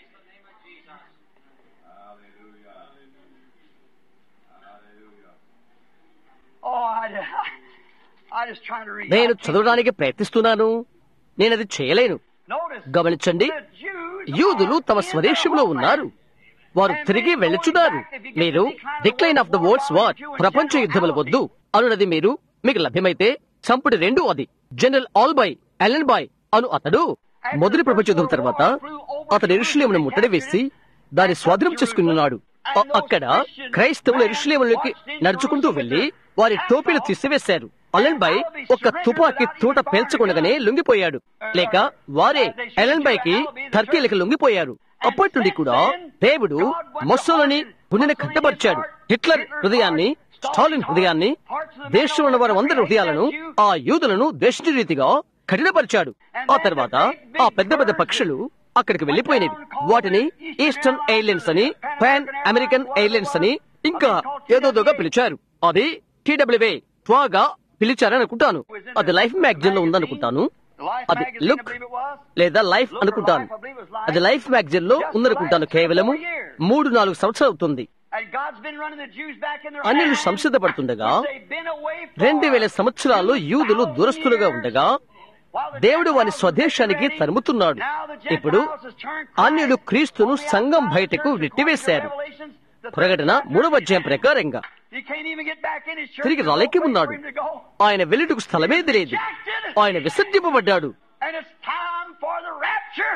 Oh, I, I just trying to read. నేను చదవడానికి ప్రయత్నిస్తున్నాను నేను అది చేయలేను Notice గమనించండి the Jews యూదులు are తమ in స్వదేశంలో their ఉన్నారు homeland. వారు తిరిగి వెళ్ళుచున్నారు మీరు decline of the world's war ప్రపంచ యుద్ధముల వద్దు అనున్నది మీరు మీకు లభ్యమైతే చంపుడు రెండు అది జనరల్ ఆల్బాయ్ అలెన్ బాయ్ అను అతడు మొదటి ప్రపంచ యుద్ధం తర్వాత అతడు ఎరుషులేమును ముట్టడి వేసి దాన్ని స్వాధీనం చేసుకుని ఉన్నాడు అ- అక్కడ క్రైస్తవులు ఎరుషులేములోకి నడుచుకుంటూ వెళ్లి వారి టోపీలు తీసివేశారు అలెన్ బాయ్ ఒక తుపాకీ తూట పేల్చకుండగానే లొంగిపోయాడు లేక వారే అలెన్ బాయ్ కి టర్కీలకు లొంగిపోయారు అప్పటి నుండి కూడా దేవుడు మొస్సోలని గుండెని కట్టబరిచాడు హిట్లర్ హృదయాన్ని స్టాలిన్ హృదయాన్ని దేశంలో ఉన్న వారి అందరి హృదయాలను ఆ యూదులను ద్వేషించే రీతిగా కఠినపరిచాడు ఆ తర్వాత ఆ పెద్ద పెద్ద పక్షులు అక్కడికి వెళ్లిపోయినవి వాటిని ఈస్టర్న్ ఎయిర్లైన్స్ అని పాన్ అమెరికన్ ఎయిర్లైన్స్ అని ఇంకా ఏదోదోగా పిలిచారు అది టీడబ్ల్యూఏ త్వాగా పిలిచారని అనుకుంటాను అది లైఫ్ మ్యాగజైన్ లో ఉందనుకుంటాను Life అది magazine, I look believe it was. లేదా లైఫ్ అనుకుంటాను అది లైఫ్ మ్యాగజైన్ లో ఉందనుకుంటాను కేవలము మూడు నాలుగు సంవత్సరాలు అవుతుంది And God's been running the Jews back in their అన్యులు homeland. సంసిద్ధపడుతుండగా They've been away for రెండు వేల సంవత్సరాలు యూదులు దూరస్తులుగా ఉండగా దేవుడు వాని స్వదేశానికి తరుముతున్నాడు ఇప్పుడు అన్యులు క్రీస్తును సంఘం బయటకు నెట్టివేశారు ప్రకటన మూడవ అధ్యాయం ప్రకారంగా తిరిగి రాలేకి ఉన్నాడు ఆయన వెలుటకు స్థలమే తెలియదు ఆయన విసర్జింపబడ్డాడు And it's time for the rapture.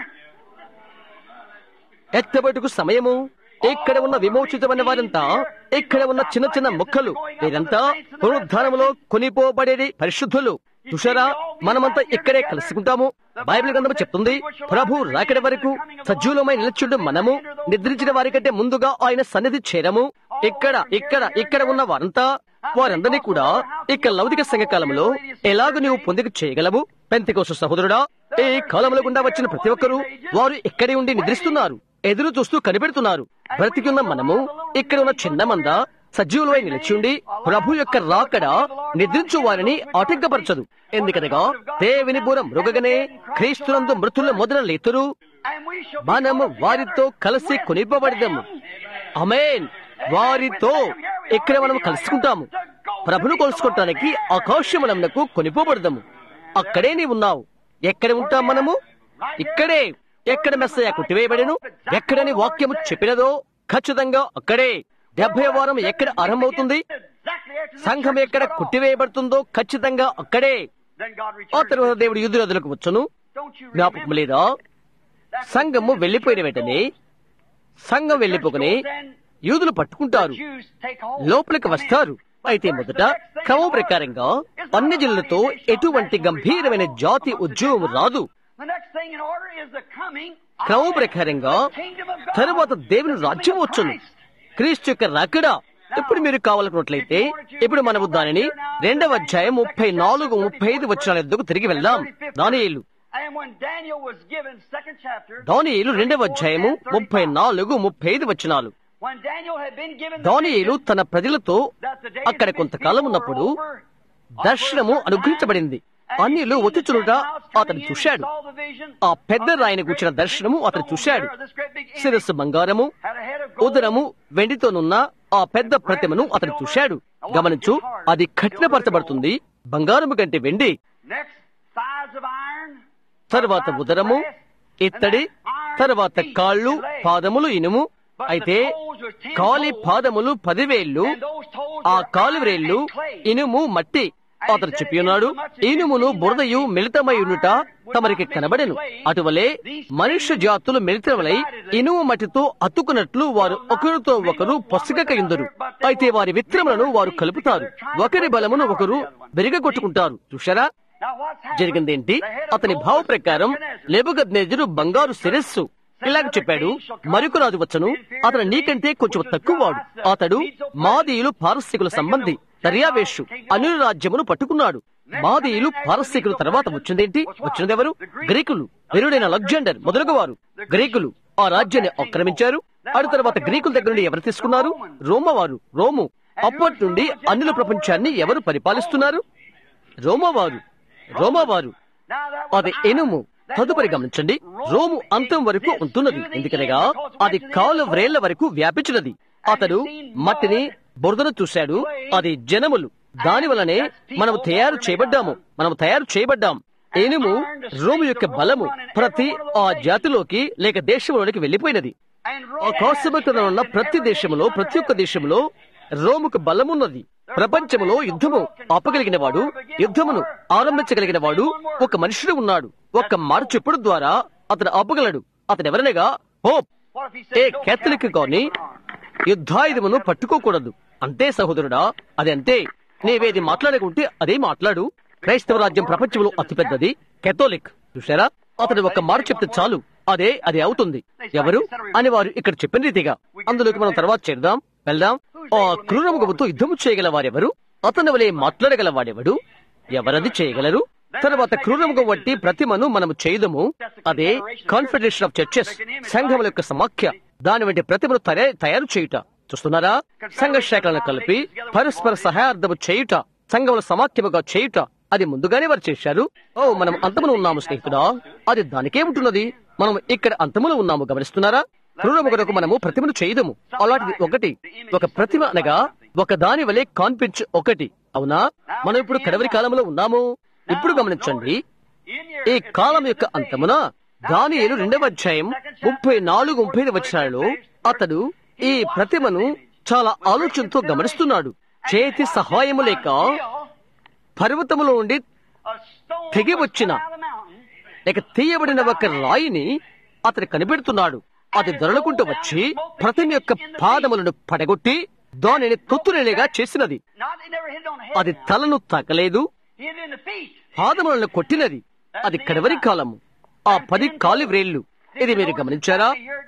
ఎత్తబడుకు సమయము ఇక్కడ ఉన్న విమోచితమైన వారంతా ఇక్కడ ఉన్న చిన్న చిన్న ముక్కలు వీరంతా పునరుద్ధానంలో కొనిపోబడేది పరిశుద్ధులు తుషారా మనమంతా ఇక్కడే కలుసుకుంటాము బైబిల్ గ్రంథం చెప్తుంది ప్రభు రాకడ వరకు సజీవులమై నిలిచుండు మనము నిద్రించిన వారి కంటే ముందుగా ఆయన సన్నిధి చేరము ఇక్కడ ఇక్కడ ఇక్కడ ఉన్న వారంతా వారందరినీ కూడా ఇక్కడ లౌకిక సంఘ కాలంలో ఎలాగ నీవు పొందిక చేయగలవు పెంతికోసు సహోదరుడా ఈ కాలంలో గుండా వచ్చిన ప్రతి ఒక్కరూ వారు ఇక్కడే ఉండి నిద్రిస్తున్నారు ఎదురు చూస్తూ కనిపెడుతున్నారు బ్రతికున్న మనము ఇక్కడ ఉన్న చిన్న మంద సజీవులపై నిలిచిండి ప్రభు యొక్క రాకడ నిద్రించు వారిని ఆటంకపరచదు ఎందుకనగా దేవుని బూర మృగగనే క్రీస్తునందు మృతుల మొదల లేతురు And we shall be మనము caught వారితో together కలిసి with కొనిపబడదాము them. అమేన్ వారితో ఇక్కడ మనం కలుసుకుంటాము ప్రభును కొలుసుకోవటానికి ఆకాశమనమునకు కొనిపోబడదాము అక్కడే నీ ఉన్నావు ఎక్కడ ఉంటాం మనము ఇక్కడే ఎక్కడ మెస్సయ కుట్టివేయబడెను ఎక్కడని వాక్యము చెప్పినదో ఖచ్చితంగా అక్కడే డెబ్బై వారం ఎక్కడ ఆరంభమవుతుంది Exactly after the సంఘం church ఎక్కడ cut off. కుట్టివేయబడుతుందో ఖచ్చితంగా అక్కడే Then God ఆ returns. తర్వాత దేవుడు యుద్ధులకు వచ్చును Don't you జ్ఞాపకం remember? లేదా That's సంఘము what the వెళ్లిపోయిన church వెంటనే goes. సంఘం వెళ్లిపోకనే యూదులు పట్టుకుంటారు Jews take hold. లోపలికి వస్తారు అయితే మొదట క్రమం ప్రకారంగా అన్ని జిల్లులతో ఎటువంటి గంభీరమైన జాతి ఉద్యోగం రాదు The next thing in order is the coming of క్రమం ప్రకారంగా the kingdom of God. తరువాత దేవుని రాజ్యం వచ్చును క్రీస్తు యొక్క రాకడా ఇప్పుడు మీరు కావాలనుకున్నట్లయితే ఇప్పుడు మనము దానిని రెండవ అధ్యాయం ముప్పై నాలుగు ముప్పై ఐదు వచ్చిన ఎద్దుకు తిరిగి వెళ్దాం దానియేలు And when Daniel was given second chapter, దానియేలు రెండవ అధ్యాయము ముప్పై నాలుగు ముప్పై ఐదు వచనాలు when Daniel had been given the దానియేలు vision తన ప్రజలతో that the days అక్కడ of his కొంతకాలం people ఉన్నప్పుడు were over, దర్శనము అనుగ్రహించబడింది అన్యులు వచ్చుచునుట అతను చూశాడు ఆ పెద్ద రాయిని కూర్చిన దర్శనము అతను చూశాడు శిరస్సు బంగారము ఉదరము వెండితోనున్న ఆ పెద్ద ప్రతిమను అతను చూశాడు గమనించు అది కఠినపరచబడుతుంది బంగారము కంటే వెండి తర్వాత ఉదరము ఇత్తడి తర్వాత కాళ్ళు పాదములు ఇనుము అయితే కాలి పాదములు పదివేళ్లు ఆ కాలు వ్రేళ్లు ఇనుము మట్టి అతను చెప్పి ఉన్నాడు ఇనుమును బురదయు మిళితమై ఉండుట తమరికి కనబడెను అటువలే మనుష్య జాతులు మిళితమలై ఇనుము మట్టితో అతుకున్నట్లు వారు ఒకరితో ఒకరు పొసగకయుందరు అయితే వారి విత్రములను వారు కలుపుతారు ఒకరి బలమును ఒకరు బెరిగగొట్టుకుంటారు చూశారా జరిగిందేంటి అతని భావ ప్రకారం నెబుకద్నేజరు బంగారు శిరస్సు ఇలాగ చెప్పాడు మరొక రాజు వచ్చను అతను నీకంటే కొంచెం తక్కువవాడు అతడు మాదీయులు పారస్సికుల సంబంధి దర్యావేషు అనుల రాజ్యమును పట్టుకున్నాడు మాదీయులు పారస్సికుల తర్వాత వచ్చిందేంటి వచ్చినది ఎవరు గ్రీకులు వీరుడైన అలెగ్జాండర్ మొదలగు వారు గ్రీకులు ఆ రాజ్యాన్ని ఆక్రమించారు అటు తర్వాత గ్రీకుల దగ్గర నుండి ఎవరు తీసుకున్నారు రోమవారు రోము అప్పటి నుండి అన్యుల ప్రపంచాన్ని ఎవరు పరిపాలిస్తున్నారు రోమవారు రోమవారు అది ఎనుము తదుపరి గమనించండి రోము అంతం వరకు ఉంటున్నది ఎందుకనగా అది కాలు వ్రేళ్ల వరకు వ్యాపించినది అతడు మట్టిని బురదను చూశాడు అది జనములు దాని వలనే మనము తయారు చేయబడ్డాము మనము తయారు చేయబడ్డాం ఎనుము రోము యొక్క బలము ప్రతి ఆ జాతిలోకి లేక దేశంలోనికి వెళ్లిపోయినది ఆకాశభక్తులు ఉన్న ప్రతి దేశంలో ప్రతి ఒక్క దేశంలో రోముకు బలమున్నది ప్రపంచములో యుద్ధము ఆపగలిగిన వాడు యుద్ధమును ఆరంభించగలిగిన వాడు ఒక మనుషుడు ఉన్నాడు ఒక్క మాట చెప్పుడు ద్వారా అతను ఆపగలడు అతను ఎవరనగా హోప్ ఏ కేథలిక్ గాని యుద్ధాయుధమును పట్టుకోకూడదు అంతే సహోదరుడా అది అంతే నీవేది మాట్లాడకుంటే అదే మాట్లాడు క్రైస్తవ రాజ్యం ప్రపంచంలో అతిపెద్దది కెథోలిక్ చూసారా అతను ఒక మాట చెప్తే చాలు అదే అది అవుతుంది ఎవరు అని వారు ఇక్కడ చెప్పిన రీతిగా అందులోకి మనం తర్వాత చేద్దాం వెళ్దాం ఆ క్రూరముఖముతో యుద్ధము చేయగల వారెవరు అతని వలె మాట్లాడగల వాడెవడు ఎవరది చేయగలరు తర్వాత క్రూరముఖం వంటి ప్రతిమను మనము చేయదము అదే కాన్ఫెడరేషన్ ఆఫ్ చర్చెస్ సంఘముల యొక్క సమాఖ్య దాని వంటి ప్రతిమను తయా- తయారు చేయుట చూస్తున్నారా సంఘ శాఖలను కలిపి పరస్పర సహాయార్థము చేయుట సంఘముల సమాఖ్యముగా చేయుట అది ముందుగానే వారు చేశారు ఓ మనం అంతమును ఉన్నాము స్నేహితుడా అది దానికే ఉంటున్నది మనం ఇక్కడ అంతములో ఉన్నాము గమనిస్తున్నారా క్రూరముఖకు మనము ప్రతిమను చేయదము అలాంటిది ఒకటి ఒక ప్రతిమ అనగా ఒక దాని వలె కాన్పించ్ ఒకటి అవునా మనం ఇప్పుడు కడవరి కాలంలో ఉన్నాము ఇప్పుడు గమనించండి in your ఈ కాలం యొక్క అంతమున దానియేలు రెండవ అధ్యాయం ముప్పై నాలుగు ముప్పై ఐదు వచ్చాలలో అతడు ఈ ప్రతిమను చాలా ఆలోచనతో గమనిస్తున్నాడు చేతి సహాయము లేక పర్వతములో నుండి a stone తెగి was వచ్చిన cut out of the mountain. లేక తీయబడిన ఒక రాయిని అతడు కనిపెడుతున్నాడు అది దొరలుకుంటూ వచ్చి ప్రతిమ యొక్క పాదములను పడగొట్టి దానిని తొత్తునేగా చేసినది Not, it never hit on the head. అది తలను తాకలేదు Hit in the feet. పాదములను కొట్టినది అది కడవరి కాలము ఆ పది కాలి వ్రేళ్లు ఇది మీరు గమనించారా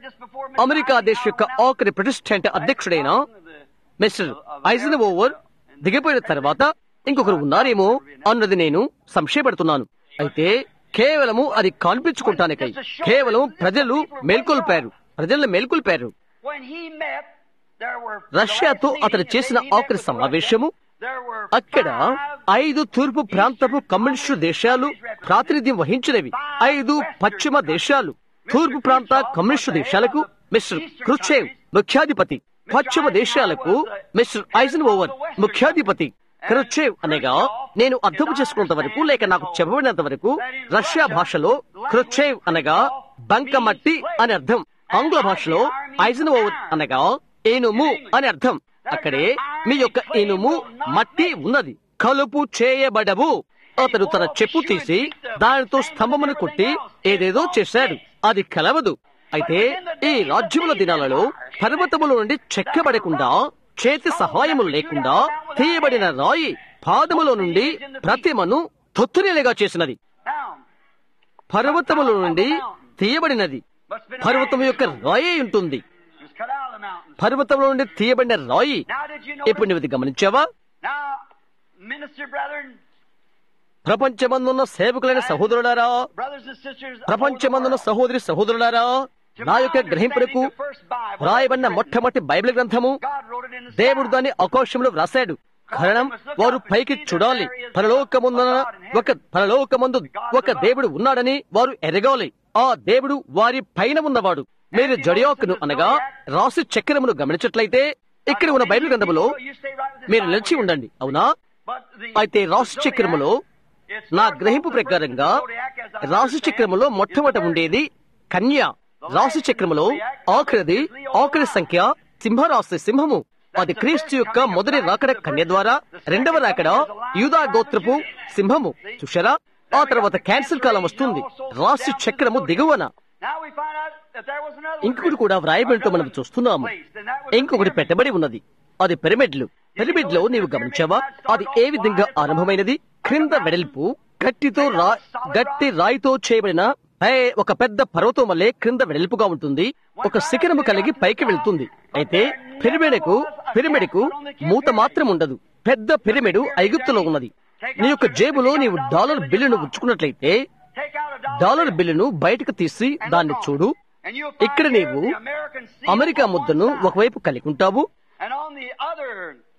అమెరికా దేశ యొక్క ఆఖరి ప్రతిష్ఠాంత అధ్యక్షుడైన మిస్టర్ ఐజన్ ఓవర్ దిగిపోయిన తర్వాత ఇంకొకరు ఉన్నారేమో అన్నది నేను సంశయపడుతున్నాను అయితే కేవలము అది కనిపించుకుంటానికై కేవలం ప్రజలు మేల్కొల్పారు ప్రజలను మేల్కొల్పారు When he met, there were రష్యాతో అతను చేసిన ఆఖరి సమావేశము there were అక్కడ five ఐదు తూర్పు ప్రాంతపు కమ్యూనిస్టు దేశాలు ప్రాతినిధ్యం వహించినవి ఐదు పశ్చిమ దేశాలు తూర్పు ప్రాంత కమ్యూనిస్టు దేశాలకు మిస్టర్ క్రుచేవ్ ముఖ్యాధిపతి పశ్చిమ దేశాలకు మిస్టర్ ఐజన్ ఓవర్ ముఖ్యాధిపతి క్రుచేవ్ అనగా నేను అర్థం చేసుకున్నంత వరకు లేక నాకు చెప్పబడినంత వరకు రష్యా భాషలో క్రుచేవ్ అనగా బంకమట్టి అని అర్థం ఆంగ్ల భాషలో ఐజన్ ఓవర్ అనగా ఏనుము అని అర్థం అక్కడే మీ యొక్క ఇనుము మట్టి ఉన్నది కలుపు చేయబడవు అతడు తన చెప్పు తీసి దానితో స్తంభమును కొట్టి ఏదేదో చేశాడు అది కలవదు అయితే ఈ రాజ్యముల దినాలలో పర్వతముల నుండి చెక్కబడకుండా చేతి సహాయము లేకుండా తీయబడిన రాయి పాదములో నుండి ప్రతిమను తొత్తునేలుగా చేసినది Now, పర్వతముల నుండి తీయబడినది what's been పర్వతం యొక్క రాయి ఉంటుంది It was cut out of the mountain. పర్వతంలో నుండి తీయబడిన రాయి Now, did you ఇప్పుడు know? నువ్వు ఇది గమనించావా Now, minister brethren, ప్రపంచమందున్న సేవకులైన సహోదరులారా brothers and sisters, of ప్రపంచమందున్న the world, సహోదరి సహోదరులారా to నా my యొక్క గ్రహింపులకు understanding, the first Bible వ్రాయబడిన written, మొట్టమొదటి బైబిల్ గ్రంథము God wrote it in the దేవుడు sky. దాన్ని ఆకాశంలో వ్రాసాడు కారణం వారు పైకి చూడాలి పరలోకముందున ఒక పరలోకమందు ఒక దేవుడు ఉన్నాడని వారు ఎరగాలి ఆ దేవుడు వారి పైన ఉన్నవాడు మీరు జడియాకును అనగా రాసి చక్రమును గమనించట్లయితే ఇక్కడ ఉన్న బైబిల్ గ్రంథములో You stay right with this మీరు Bible నిలిచి here. ఉండండి అవునా But the- అయితే రాశి the చక్రములో zodiac, it's నా not గ్రహింపు called the ప్రకారంగా first zodiac, as I రాశి understand, చక్రములో is మొట్టమొదట the bird. ఉండేది కన్య రాశి చక్రములో ఆఖరిది ఆఖరి సంఖ్య సింహరాశి సింహము అది క్రీస్తు యొక్క మొదటి రాకడ కన్య ద్వారా రెండవ రాకడ యూదా గోత్రపు సింహము చూశారా ఆ తర్వాత క్యాన్సిల్ కాలం వస్తుంది రాశి చక్రము దిగువన Now we find out that there was another ఇంకొకటి కూడా వ్రాయబడితో మనం చూస్తున్నాము ఇంకొకటి పెట్టబడి ఉన్నది అది పిరమిడ్లు పిరమిడ్ లో నీవు గమనించావా అది ఏ విధంగా ఆరంభమైనది క్రింద వెడల్పు గట్టితో రా గట్టి రాయితో చేయబడిన పై- ఒక పెద్ద పర్వతం వల్లే క్రింద వెడల్పుగా ఉంటుంది ఒక శిఖరము కలిగి పైకి వెళ్తుంది అయితే పిరమిడ్కు పిరమిడ్కు మూత మాత్రం ఉండదు పెద్ద పిరమిడ్ ఐగుప్తులో ఉన్నది నీ యొక్క జేబులో నీవు డాలర్ బిల్లును ఉంచుకున్నట్లయితే Take out a dollar dollar bill బిల్లును బయటకు తీసి and దాన్ని look on చూడు it. And you'll find ఇక్కడ here నీవు the American seal America on one ముద్దను side. ఒకవైపు కలిగి ఉంటావు And on the other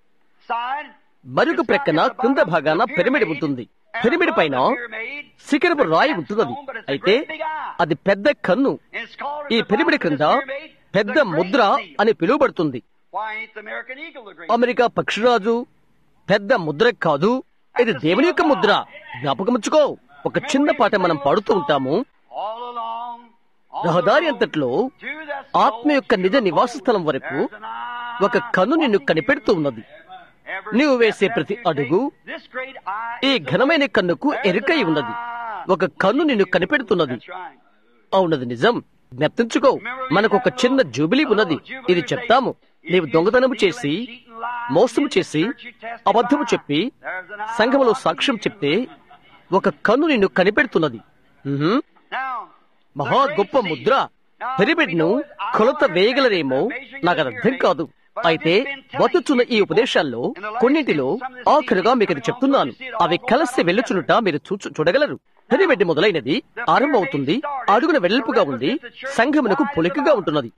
side, మరొక it's ప్రక్కన got at the క్రింద bottom భాగాన the పిరమిడ్ pyramid, ఉంటుంది and పిరమిడ్ above పైన the pyramid, శిఖరపు the రాయి capstone, ఉంటున్నది but it's a అయితే great big eye. అది పెద్ద కన్ను And it's called at ఈ the పిరమిడ్ bottom of క్రింద this pyramid, పెద్ద the great ముద్ర seal. అని పిలువబడుతుంది Why ain't the American eagle the great America పక్షిరాజు పెద్ద ముద్ర కాదు ఇది దేవుని యొక్క ముద్ర జ్ఞాపకముచ్చుకో ఒక చిన్న పాట మనం పాడుతూ ఉంటాము All along, on రహదారి the road అంతట్లో to the ఆత్మ యొక్క నిజ నివాస స్థలం వరకు There's an eye ఒక కన్ను నిన్ను కనిపెడుతూ ఉన్నది Every నీవు step వేసే that ప్రతి you take, అడుగు this great eye ఈ is the ఘనమైన way. కన్నుకు There's ఎరుకై an ఉన్నది eye. ఒక కన్ను నిన్ను కనిపెడుతున్నది That's right. అవునది నిజం జ్ఞప్తించుకో మనకు ఒక చిన్న జూబిలీ ఉన్నది ఇది చెప్తాము నీవు దొంగతనము చేసి మోసము చేసి అబద్ధము చెప్పి సంఘములో సాక్ష్యం చెప్తే ఒక కన్ను నిన్ను కనిపెడుతున్నది మ్హూ. మహా గొప్ప ముద్ర పిరమిడ్ ను కొలత వేయగలరేమో నాకు అది అర్థం కాదు అయితే బతుచున్న ఈ ఉపదేశాల్లో కొన్నింటిలో ఆఖరుగా మీకు అది చెప్తున్నాను అవి కలిసి వెళ్ళుచునుట మీరు చూచు చూడగలరు పిరమిడ్ మొదలైనది ఆరంభమవుతుంది అడుగున వెడల్పుగా ఉంది సంఘమునకు పొలికగా ఉంటున్నది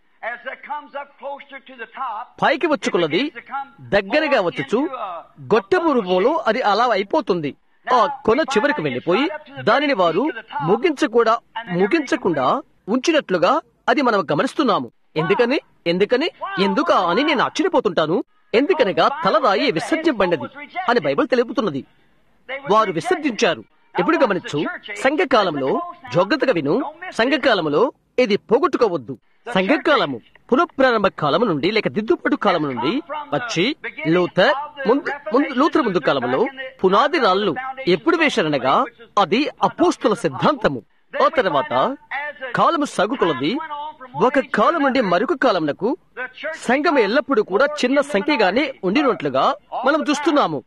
పైకి వచ్చుకున్నది దగ్గరగా వచ్చుచు గొట్టపు రూపంలో అది అలా అయిపోతుంది ఆ కొన చివరికి వెళ్లిపోయి దానిని వారు ముగించకూడా ముగించకుండా ఉంచినట్లుగా అది మనం గమనిస్తున్నాము ఎందుకని ఎందుకని ఎందుకా అని నేను ఆశ్చర్యపోతుంటాను ఎందుకనగా తలరాయి విసర్జింపబడినది అని బైబిల్ తెలుపుతున్నది వారు విసర్జించారు ఎప్పుడు గమనించు సంఘకాలంలో జాగ్రత్తగా విను సంఘకాలంలో ఇది పోగొట్టుకోవద్దు సంఘకాలము పునఃప్రారంభ కాలం నుండి లేక దిద్దుబాటు కాలం నుండి వచ్చి లూథర్ ముందు ముందు లూథర్ ముందు కాలంలో పునాది రాళ్ళు ఎప్పుడు వేశారనగా అది అపోస్తుల సిద్ధాంతము ఆ తర్వాత కాలము సగుకులది ఒక కాలం నుండి మరొక కాలంనకు సంఘం ఎల్లప్పుడూ కూడా చిన్న సంఖ్యగానే ఉండినట్లుగా మనం చూస్తున్నాము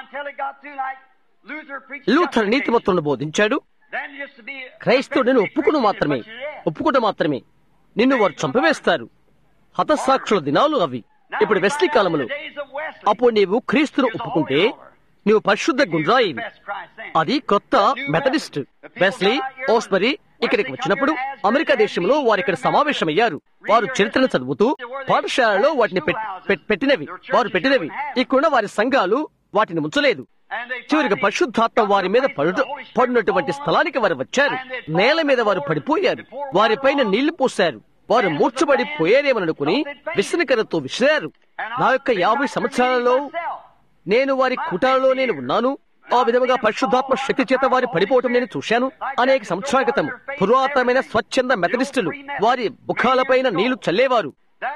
లూథర్ నీతిమత్తులను బోధించాడు క్రైస్తవుడిని ఒప్పుకును మాత్రమే ఒప్పుకుంట మాత్రమే నిన్ను వారు చంపవేస్తారు హతసాక్షుల దినాలు అవి ఇప్పుడు వెస్లీ కాలములు అప్పుడు నీవు క్రీస్తును ఒప్పుకుంటే నీవు పరిశుద్ధ గుండ్రాయి అది కొత్త మెథడిస్ట్ వెస్లీ ఓస్బరీ ఇక్కడికి వచ్చినప్పుడు అమెరికా దేశంలో వారు ఇక్కడ సమావేశమయ్యారు వారు చరిత్రను చదువుతూ పాఠశాలలో వాటిని పెట్టినవి వారు పెట్టినవి ఇక్కడున్న వారి సంఘాలు వాటిని ఉంచలేదు చివరికి పరిశుద్ధాత్మ వారి మీద పడు పడినటువంటి స్థలానికి వారు వచ్చారు నేల మీద వారు పడిపోయారు వారిపైన నీళ్లు పోశారు వారు మూర్చబడి పోయారేమనుకుని విసనకరతో విసిరారు నా యొక్క యాభై సంవత్సరాలలో నేను వారి కుటాలలో నేను ఉన్నాను ఆ విధముగా పరిశుద్ధాత్మ శక్తి చేత వారి పడిపోవటం నేను చూశాను అనేక సంవత్సరాల క్రితం పురాతనమైన స్వచ్ఛంద మెథడిస్టులు వారి ముఖాలపైన నీళ్లు చల్లేవారు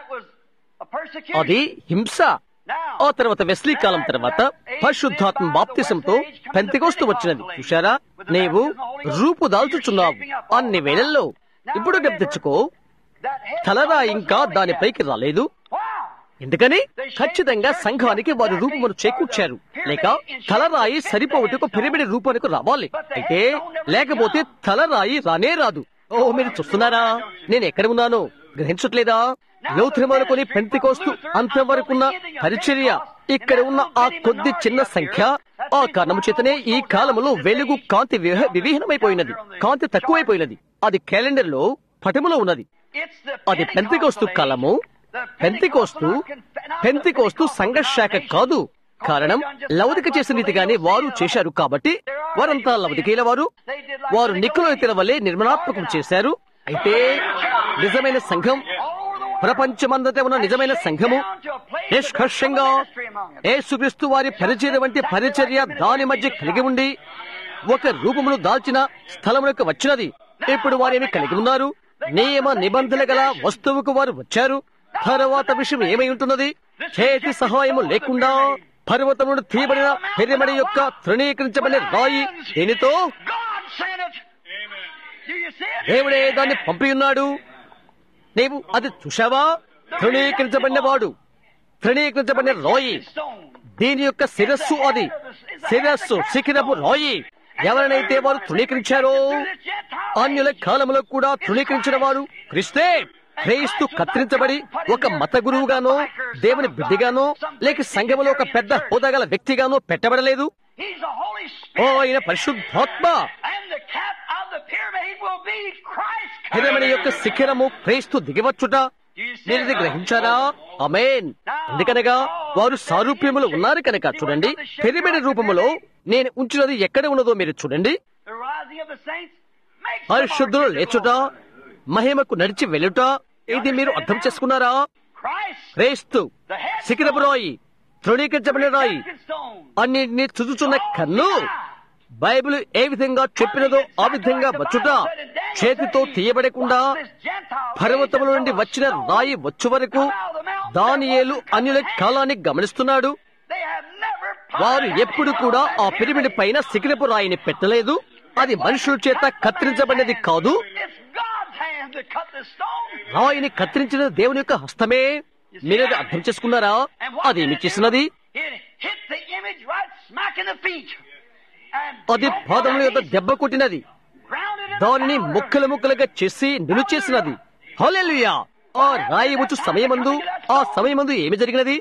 అది హింస ఆ తర్వాత వెస్లీ కాలం తర్వాత పరిశుద్ధాత్మ బాప్తిసంతో పెంతికోస్తూ వచ్చినది చూశారా నీవు రూపు దాల్చుచున్నావు అన్ని వేళల్లో ఇప్పుడు గమనించుకో తలరా ఇంకా దానిపైకి రాలేదు ఎందుకని ఖచ్చితంగా సంఘానికి వారి రూపమును చేకూర్చారు లేక తలరాయి సరిపోవటకు పిరమిడ్ రూపానికి రావాలి అయితే లేకపోతే తలరాయి రానే రాదు ఓ మీరు చూస్తున్నారా నేను ఎక్కడ ఉన్నానో గ్రహించట్లేదా యోధమనుకుని పెంతికోస్తూ అంతం వరకున్న పరిచర్య ఇక్కడ ఉన్న ఆ కొద్ది చిన్న సంఖ్య ఆ కారణము చేతనే ఈ కాలములో వెలుగు కాంతి వివిహీనమైపోయినది కాంతి తక్కువైపోయినది అది క్యాలెండర్ లో పటములో ఉన్నది అది పెంతికోస్తు కాలము పెంతికోస్తు పెంతికోస్తు సంఘశాఖ కాదు కారణం లౌదిక చేసిన రీతిగానే వారు చేశారు కాబట్టి వారంతా లౌదికీల వారు వారు నిక్కులో తెరవలే నిర్మలాత్మకం చేశారు అయితే నిజమైన సంఘం ప్రపంచమందట ఉన్న నిజమైన సంఘము నిష్కర్షంగా యేసుక్రీస్తు వారి పరిచర్య వంటి పరిచర్య దాని మధ్య కలిగి ఉండి ఒక రూపమును దాల్చిన స్థలములకు వచ్చినది ఇప్పుడు వారేమి కలిగి ఉన్నారు నియమ నిబంధనలు గల వస్తువుకు వారు వచ్చారు తర్వాత విషయం ఏమై ఉంటున్నది చేతి సహాయము లేకుండా పర్వతమును తీయబడిన పెరిమడి యొక్క తృణీకరించబడిన రాయి దీనితో దేవుడే దాన్ని పంపి ఉన్నాడు నీవు అది చూశావా తృణీకరించబడిన వాడు తృణీకరించబడిన రాయి దీని యొక్క శిరస్సు అది శిరస్సు శిఖిరపు రాయి ఎవరినైతే వారు తృణీకరించారో అన్యుల కాలంలో కూడా తృణీకరించిన వారు క్రిస్తే క్రైస్తు కత్తిరించబడి ఒక మత గురువుగానో దేవుని బిడ్డగానో లేక సంఘములో ఒక పెద్ద హోదాగల వ్యక్తిగానో పెట్టబడలేదు ఓ ఆయన పరిశుద్ధాత్మ హిరమణి యొక్క శిఖరము క్రైస్తు దిగివచ్చుట మీరు ఇది గ్రహించారా అమేన్ ఎందుకనగా వారు సారూప్యములు ఉన్నారు కనుక చూడండి పిరమిడ్ రూపములో నేను ఉంచినది ఎక్కడ ఉన్నదో మీరు చూడండి పరిశుద్ధులు లేచుట మహిమకు నడిచి వెళ్ళుట ఇది మీరు అర్థం చేసుకున్నారా క్రైస్తు శిఖరపు రాయి తృణీకరించబడిన రాయి అన్నింటినీ చుచుచున్న కన్ను బైబిల్ ఏ విధంగా చెప్పినదో ఆ విధంగా వచ్చుట చేతితో తీయబడకుండా పర్వతముల నుండి వచ్చిన రాయి వచ్చు వరకు దానియేలు అన్యుల కాలాన్ని గమనిస్తున్నాడు వారు ఎప్పుడు కూడా ఆ పిరిమిడి పైన శిఖరపు రాయిని పెట్టలేదు అది మనుషుల చేత కత్తిరించబడినది కాదు రాయిని కత్తిరించిన దేవుని యొక్క హస్తమే మీరది అర్థం చేసుకున్నారా అదేమి చేసినది అది పాదముల యొక్క దెబ్బ కొట్టినది దానిని ముక్కలు ముక్కలుగా చేసి నిలుచేసినది హల్లెలూయా ఆ రాయి వచ్చు సమయమందు ఆ సమయమందు ఏమి జరిగినది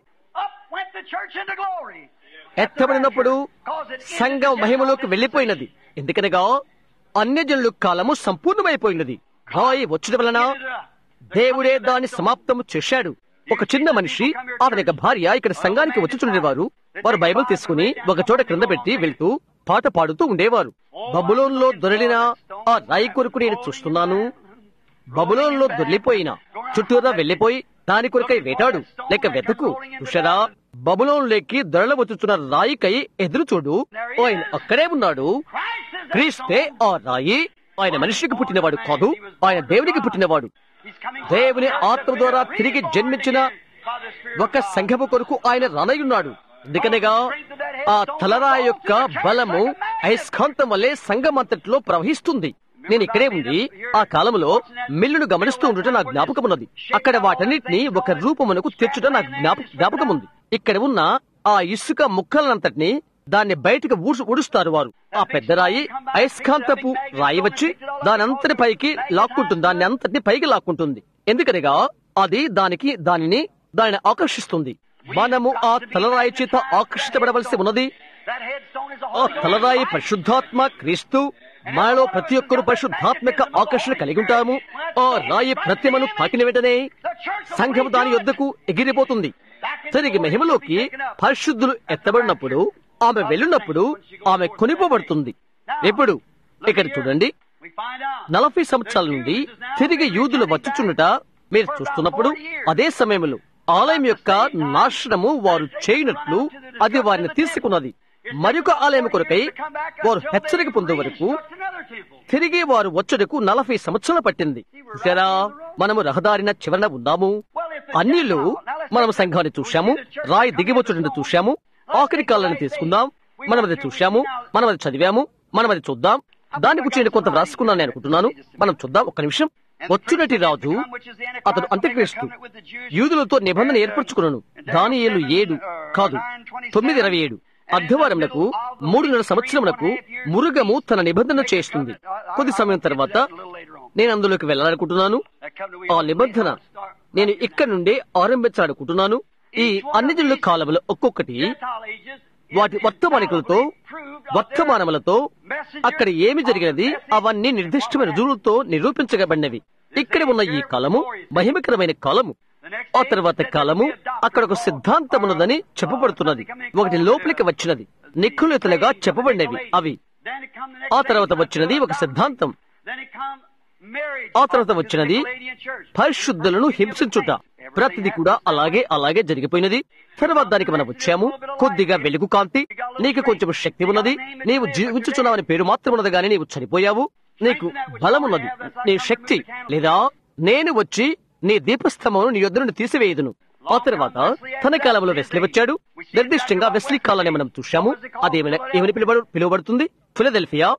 ఎత్తబడినప్పుడు సంఘం మహిమలోకి వెళ్లిపోయినది ఎందుకనగా అన్యజనుల కాలము సంపూర్ణమైపోయినది రాయి వచ్చుట వలన దేవుడే దాన్ని సమాప్తము చేశాడు ఒక చిన్న మనిషి ఆమె యొక్క భార్య ఇక్కడ సంఘానికి వచ్చుచుండేవారు వారు బైబిల్ తీసుకుని ఒక చోట క్రింద పెట్టి వెళ్తూ పాట పాడుతూ ఉండేవారు బబులోన్లో దొరలిన ఆ రాయి కొరకు నేను చూస్తున్నాను బబులోన్లో దొర్లిపోయిన చుట్టూరా వెళ్లిపోయి దాని కొరకై వేటాడు లేక వెతకు చూశారా బబులోన్లోకి దొరల వచ్చుచున్న రాయికై ఎదురు చూడు ఆయన అక్కడే ఉన్నాడు క్రీస్తే ఆ రాయి ఆయన మనిషికి పుట్టినవాడు కాదు ఆయన దేవునికి పుట్టినవాడు He's coming దేవుని ఆత్మ ద్వారా తిరిగి జన్మించిన by the Spirit ఒక సంఘము కొరకు ఆయన రానయ్యున్నాడు ఎందుకనగా ఆ తలరాయి యొక్క బలము అయస్కాంతం వల్లే సంఘమంతటిలో ప్రవహిస్తుంది నేను ఇక్కడే ఉండి ఆ కాలంలో మిల్లును గమనిస్తూ ఉండటం నా జ్ఞాపకం ఉన్నది అక్కడ వాటన్నిటిని ఒక రూపమునకు తెచ్చుట నా జ్ఞాప జ్ఞాపకం ఉంది ఇక్కడ ఉన్న ఆ ఇసుక ముక్కలనంతటిని దాన్ని బయటకు ఊడ్చు ఊడుస్తారు వారు ఆ పెద్ద రాయి అయస్కాంతపు రాయి వచ్చి దాని అంతటి పైకి లాక్కుంటుంది దాన్ని అంతటిని పైకి లాక్కుంటుంది ఎందుకనగా అది దానికి దానిని దానిని ఆకర్షిస్తుంది మనము ఆ తలరాయి చేత ఆకర్షితపడవలసి ఉన్నది That headstone is a ఆ Holy Ghost తలరాయి light. పరిశుద్ధాత్మ క్రీస్తు మనలో ప్రతి ఒక్కరు పరిశుద్ధాత్మక ఆకర్షణ కలిగి ఉంటాము ఆ రాయి ప్రతిమను తాకిన వెంటనే సంఘము దాని యొద్దకు ఎగిరిపోతుంది తిరిగి మహిమలోకి పరిశుద్ధులు ఎత్తబడినప్పుడు ఆమె వెళ్ళినప్పుడు ఆమె కొనిపోబడుతుంది ఎప్పుడు ఇక్కడ చూడండి We find out నలభై సంవత్సరాల నుండి తిరిగి యూదులు వచ్చుచున్నట మీరు చూస్తున్నప్పుడు అదే సమయంలో ఆలయం యొక్క నాశనము వారు చేయనట్లు అది వారిని తీసుకున్నది మరొక ఆలయం కొరకై వారు హెచ్చరిక పొందే వరకు another temple. తిరిగి వారు వచ్చుటకు నలభై సంవత్సరాలు పట్టింది చూసారా మనము రహదారిన చివరన ఉన్నాము అన్నిలో మనం సంఘాన్ని చూశాము రాయి దిగివచ్చుటను చూశాము ఆఖరి కాలాన్ని తీసుకుందాం మనం అది చూశాము మనం అది చదివాము మనం అది చూద్దాం దాని గురించి నేను కొంత వ్రాసుకున్నాను అనుకుంటున్నాను మనం చూద్దాం ఒక్క నిమిషం వచ్చునటి రాజు అతడు అంత్యక్రీస్తు యూదులతో నిబంధన ఏర్పరచుకున్నాను దానియేలు ఏడు కాదు తొమ్మిది ఇరవై ఏడు అర్ధవారములకు మూడున్నర సంవత్సరములకు మురుగము తన నిబంధన చేస్తుంది కొద్ది సమయం తర్వాత నేను అందులోకి వెళ్ళాలనుకుంటున్నాను ఆ నిబంధన నేను ఇక్కడ నుండే ఆరంభించాలనుకుంటున్నాను ఈ అన్ని జిల్లు కాలములు ఒక్కొక్కటి వాటి వర్తమానికులతో వర్తమానములతో అక్కడ ఏమి జరిగినది అవన్నీ నిర్దిష్టమైన రుజువులతో నిరూపించబడినవి ఇక్కడ ఉన్న ఈ కాలము మహిమకరమైన కాలము ఆ తర్వాత కాలము అక్కడ ఒక సిద్ధాంతం ఉన్నదని చెప్పబడుతున్నది ఒకటి లోపలికి వచ్చినది నిఖులితలుగా చెప్పబడినవి అవి ఆ తర్వాత వచ్చినది ఒక సిద్ధాంతం ఆ తర్వాత వచ్చినది పరిశుద్ధులను హింసించుట ప్రతిది కూడా అలాగే అలాగే జరిగిపోయినది తర్వాత దానికి మనం వచ్చాము కొద్దిగా వెలుగు కాంతి నీకు కొంచెం శక్తి ఉన్నది నీవు జీవించుచున్నావని పేరు మాత్రం ఉన్నది గాని నీవు చనిపోయావు నీకు బలం ఉన్నది నీ శక్తి లేదా నేను వచ్చి నీ దీపస్తంభమును నీ యొద్ద నుండి తీసివేయదును ఆ తర్వాత తన కాలంలో వెస్లీ వచ్చాడు నిర్దిష్టంగా వెస్లీ కాలాన్ని మనం చూశాము అదేమైనా ఏమని పిలువబడు పిలువబడుతుంది ఫిలదెల్ఫియా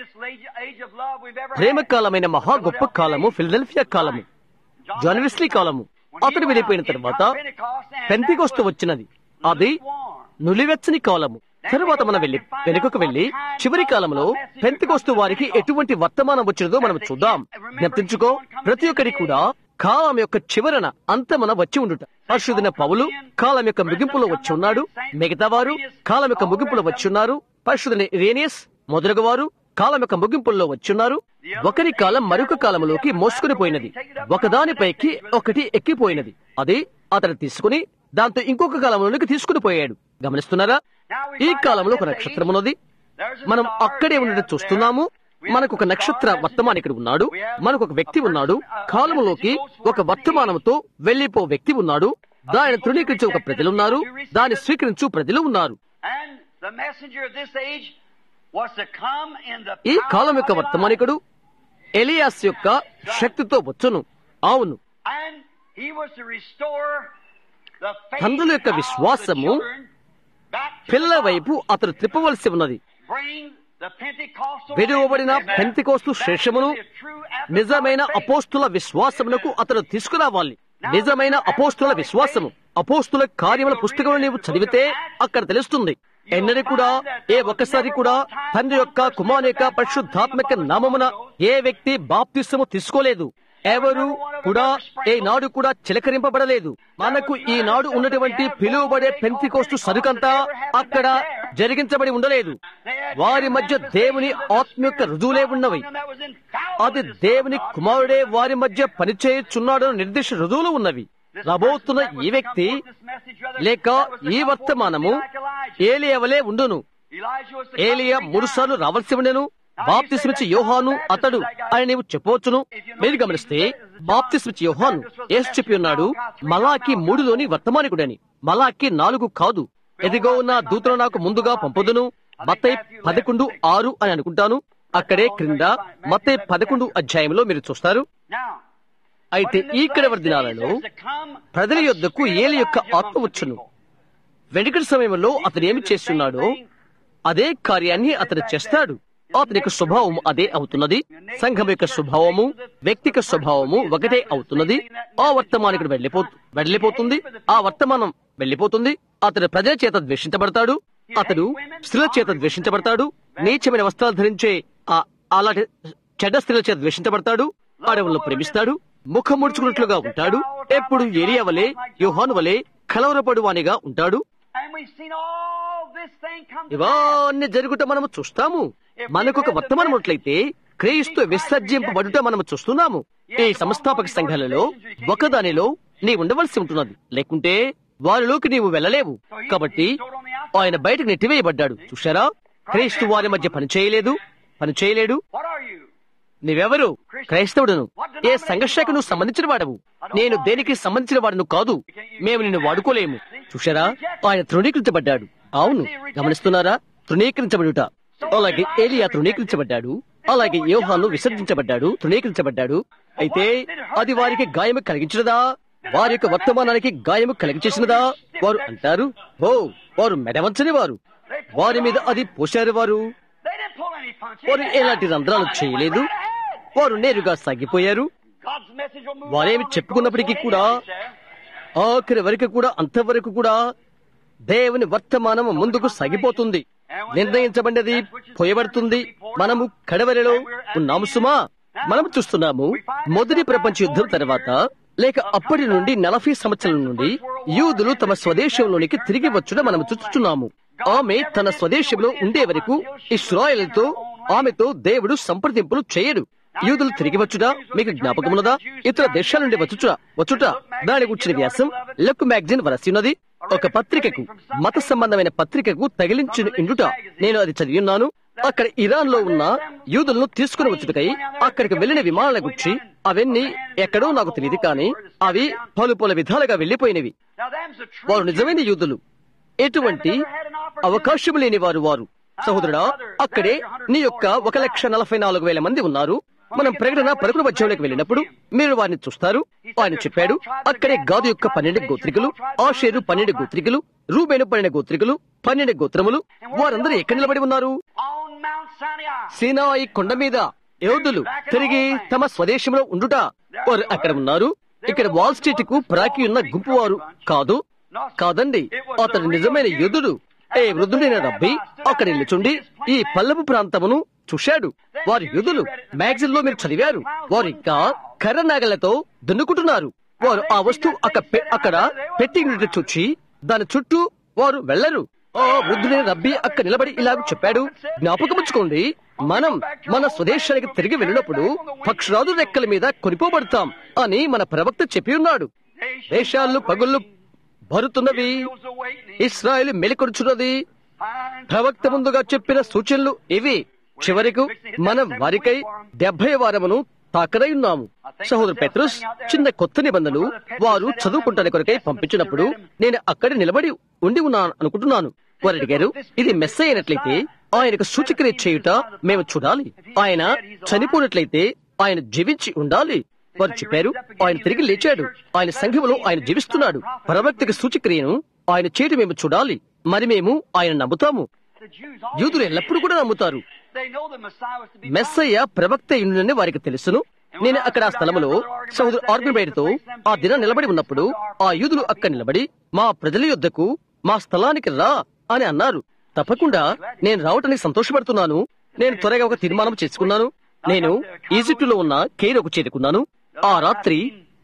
ప్రేమ కాలమైన మహా గొప్ప కాలము ఫిలదెల్ఫియా కాలము జాన్ వెస్లీ కాలము అతడు వెళ్ళిపోయిన తర్వాత పెంతికొస్తు వచ్చినది అది నులివెచ్చని కాలము తరువాత మనం వెళ్ళి వెనుకకు వెళ్లి చివరి కాలంలో పెంతికొస్తు వారికి ఎటువంటి వర్తమానం వచ్చినదో మనం చూద్దాం జ్ఞప్తించుకో ప్రతి ఒక్కరి కూడా కాలం యొక్క చివరన అంతమన వచ్చి ఉండుట పరిశుద్ధన పౌలు కాలం యొక్క ముగింపులో వచ్చి ఉన్నాడు మిగతా వారు కాలం యొక్క ముగింపులో వచ్చి ఉన్నారు పరిశుద్ధని రేనియస్ మొదలగు వారు కాలం యొక్క ముగింపుల్లో వచ్చున్నారు ఒకరి కాలం మరొక కాలంలోకి మోసుకుని పోయినది ఒకదానిపైకి ఒకటి ఎక్కిపోయినది అది అతను తీసుకుని దాంతో ఇంకొక కాలంలోనికి తీసుకుని పోయాడు గమనిస్తున్నారా ఈ కాలంలో ఒక నక్షత్రం ఉన్నది మనం అక్కడే ఉండడం చూస్తున్నాము మనకు ఒక నక్షత్ర వర్తమానం ఇక్కడ ఉన్నాడు మనకు ఒక వ్యక్తి ఉన్నాడు కాలములోకి ఒక వర్తమానంతో వెళ్లిపో వ్యక్తి ఉన్నాడు దానిని తృణీకరించే ఒక ప్రజలు ఉన్నారు దాన్ని స్వీకరించు ప్రజలు ఉన్నారు ఈ కాలం యొక్క వర్తమానికుడు ఎలియాస్ యొక్క శక్తితో వచ్చును అవును తండ్రుల యొక్క విశ్వాసము పిల్లల వైపు అతను త్రిప్పవలసి ఉన్నది విడువబడిన పెంతికోస్తు శేషమును నిజమైన అపోస్తుల విశ్వాసమునకు అతను తీసుకురావాలి నిజమైన అపోస్తుల విశ్వాసము అపోస్తుల కార్యముల పుస్తకంలో నీవు చదివితే అక్కడ తెలుస్తుంది ఎన్నడూ కూడా ఏ ఒక్కసారి కూడా తండ్రి యొక్క కుమారు యొక్క పరిశుద్ధాత్మక నామమున ఏ వ్యక్తి బాప్తిస్మము తీసుకోలేదు ఎవరు కూడా ఏ నాడు కూడా చిలకరింపబడలేదు మనకు ఈ నాడు ఉన్నటువంటి పిలువబడే పెంతికోస్తు సరుకంతా అక్కడ జరిగించబడి ఉండలేదు వారి మధ్య దేవుని ఆత్మ యొక్క రుజువులే ఉన్నవి అది దేవుని కుమారుడే వారి మధ్య పనిచేయుచున్నాడని నిర్దిష్ట రుజువులు ఉన్నవి రాబోతున్న ఈ వ్యక్తి లేక ఈ వర్తమానము ఏలియవలే ఉండును ఏలియా మూడుసార్లు రావాల్సి ఉండెను బాప్తిస్మిచ్చి యోహాను అతడు అని నీవు చెప్పవచ్చును మీరు గమనిస్తే బాప్తిస్మిచ్చి యోహాను ఏసు చెప్పి ఉన్నాడు మలాకి మూడులోని వర్తమానికుడని మలాకి నాలుగు కాదు ఎదిగో ఉన్న దూతలు నాకు ముందుగా పంపుదును మత్తయి పదకొండు ఆరు అని అనుకుంటాను అక్కడే క్రింద మత్తయి పదకొండు అధ్యాయంలో మీరు చూస్తారు Now, అయితే but in ఈ the కడవరి first దినాలలో days there's to come ప్రజల a యొద్దకు spirit ఏలి యొక్క among ఆత్మ the వచ్చును people. వెనుకటి సమయంలో అతను ఏమి చేస్తున్నాడో అదే కార్యాన్ని అతను చేస్తాడు అతని యొక్క స్వభావం అదే అవుతున్నది సంఘం యొక్క స్వభావము వ్యక్తిక స్వభావము ఒకటే అవుతున్నది ఆ వర్తమానికుడు వెళ్ళిపో వెళ్ళిపోతుంది ఆ వర్తమానం వెళ్ళిపోతుంది అతడు ప్రజల చేత ద్వేషించబడతాడు అతడు స్త్రీల చేత ద్వేషించబడతాడు నీచమైన వస్త్రాలు ధరించే ఆ అలాంటి చెడ్డ స్త్రీల చేత ద్వేషించబడతాడు ఆడవులను ప్రేమిస్తాడు ముఖం ముడుచుకున్నట్లుగా ఉంటాడు ఎప్పుడు ఏరియా వలె యోహాను వలె కలవరపడువానిగా ఉంటాడు And we've seen all this thing come to pass. ఇవన్నీ జరుగుట మనము చూస్తాము మనకు ఒక వర్తమానం ఉన్నట్లయితే క్రీస్తు విసర్జింపబడుట మనము చూస్తున్నాము ఈ సంస్థాపక సంఘాలలో ఒకదానిలో నీ ఉండవలసి ఉంటున్నది లేకుంటే వారిలోకి నీవు వెళ్ళలేవు కాబట్టి ఆయన బయటకు నెట్టివేయబడ్డాడు చూశారా క్రీస్తు వారి మధ్య పని చేయలేదు పని చేయలేడు What are you? నీవెవరు క్రైస్తవుడును ఏ సంఘర్షకు నువ్వు సంబంధించిన వాడవు నేను దేనికి సంబంధించిన వాడును కాదు మేము నిన్ను వాడుకోలేము చూశారా ఆయన తృణీకరించబడ్డాడు అవును గమనిస్తున్నారా తృణీకరించబడుట అలాగే ఏలియా తృణీకరించబడ్డాడు అలాగే యోహాను విసర్జించబడ్డాడు తృణీకరించబడ్డాడు అయితే అది వారికి గాయము కలిగించినదా వారి యొక్క వర్తమానానికి గాయము కలిగించేసినదా వారు అంటారు ఓ వారు మెడవంచని వారు వారి మీద అది పోశారు వారు They didn't pull any punches. వారు ఎలాంటి రంధ్రాలు చేయలేదు వారు నేరుగా సాగిపోయారు God's message will move వారేమి on చెప్పుకున్నప్పటికీ regardless కూడా of what it is, ఆఖరి వరకు కూడా అంతవరకు కూడా దేవుని వర్తమానం ముందుకు సాగిపోతుంది నిర్ణయించబడినది పోయబడుతుంది మనము కడవరిలో ఉన్నాము సుమా మనం చూస్తున్నాము మొదటి ప్రపంచ యుద్ధం తర్వాత లేక అప్పటి నుండి నలభై సంవత్సరాల నుండి యూదులు తమ స్వదేశంలోనికి తిరిగి వచ్చుట మనం చూస్తున్నాము ఆమె తన స్వదేశంలో ఉండే వరకు ఇస్రాయలతో ఆమెతో దేవుడు సంప్రదింపులు చేయడు యూదులు తిరిగి వచ్చుట మీకు జ్ఞాపకమున్నదా ఇతర దేశాల నుండి వచ్చుట వచ్చుట దాని గుర్చిన వ్యాసం లెక్ మ్యాగజైన్ వరసిన్నది ఒక పత్రికకు మత సంబంధమైన పత్రికకు తగిలించిన ఇండుట నేను అది చదివి ఉన్నాను అక్కడ ఇరాన్ లో ఉన్న యూదులను తీసుకుని వచ్చుటకై అక్కడికి వెళ్లిన విమానాల గురించి అవన్నీ ఎక్కడో నాకు తెలియదు కానీ అవి పలు పలు విధాలుగా వెళ్లిపోయినవి Now, them's the true వారు నిజమైన యూదులు ఎటువంటి అవకాశం లేని వారు వారు సహోదరుడా అక్కడే నీ యొక్క ఒక లక్ష నలభై నాలుగు వేల మంది ఉన్నారు మనం ప్రకటన పలుకుల మధ్యంలోకి వెళ్ళినప్పుడు మీరు వారిని చూస్తారు ఆయన చెప్పాడు అక్కడే గాదు యొక్క పన్నెండు గోత్రికులు ఆషేరు పన్నెండు గోత్రికులు రూబేను పన్నెండు గోత్రికులు పన్నెండు గోత్రములు వారందరూ ఎక్కడ నిలబడి ఉన్నారు on Mount Sinai. సీనాయి కొండ మీద యోధులు తిరిగి తమ స్వదేశంలో ఉండుట వారు అక్కడ ఉన్నారు ఇక్కడ వాల్ స్ట్రీట్ కు ప్రాకి ఉన్న గుంపు వారు కాదు కాదండి అతడు నిజమైన యోధుడు ఏ వృద్ధుడైన రబ్బి అక్కడ నిలుచుండి ఈ పల్లపు ప్రాంతమును చూశాడు వారి యూదులు మ్యాగజైన్ లో మీరు చదివారు వారు ఇంకా కర్ర నాగలతో దున్నుకుంటున్నారు వారు ఆ వస్తువు అక్క పె- అక్కడ పెట్టి ఉండుట చూచి దాని చుట్టూ వారు వెళ్లరు ఆ వృద్ధుడైన రబ్బి అక్కడ నిలబడి ఇలాగ చెప్పాడు జ్ఞాపకముచ్చుకోండి మనం మన స్వదేశానికి తిరిగి వెళ్ళినప్పుడు పక్షరాజు రెక్కల మీద కొనిపోబడతాం అని మన ప్రవక్త చెప్పి ఉన్నాడు దేశాలు పగుళ్ళు భరుతున్నవి ఇస్రాయేల్ మెలికొడుచున్నది ప్రవక్త ముందుగా చెప్పిన సూచనలు ఇవి చివరకు మనం వారికై డెబ్బై వారమును తాకరై ఉన్నాము సహోదరు పెట్రుస్ చిన్న కొత్త నిబంధనలు వారు చదువుకుంటాని కొరకై పంపించినప్పుడు నేను అక్కడ నిలబడి ఉండి ఉన్నాను అనుకుంటున్నాను వారు అడిగారు ఇది మెస్ అయినట్లయితే ఆయనకు సూచక్రియ చేయుట మేము చూడాలి ఆయన చనిపోయినట్లయితే ఆయన జీవించి ఉండాలి వారు చెప్పారు ఆయన తిరిగి లేచాడు ఆయన సంఘములో ఆయన జీవిస్తున్నాడు ప్రవక్తకి సూచక్రియను ఆయన చేయటం మేము చూడాలి మరి మేము ఆయన నమ్ముతాము The Jews always యూదులు ఎల్లప్పుడూ కూడా నమ్ముతారు they know the Messiah was to be Messiah ప్రవక్త ఇండునని వారికి తెలుసును నేను అక్కడ ఆ స్థలములో సౌదరు ఆర్మీ బయటతో ఆ దినం నిలబడి ఉన్నప్పుడు ఆ యూదులు అక్కడ నిలబడి మా ప్రజల యొద్దకు మా స్థలానికి రా అని అన్నారు తప్పకుండా నేను రావటానికి సంతోషపడుతున్నాను నేను త్వరగా ఒక తీర్మానం చేసుకున్నాను నేను ఈజిప్టులో ఉన్న కేరోకు చేరుకున్నాను ఆ రాత్రి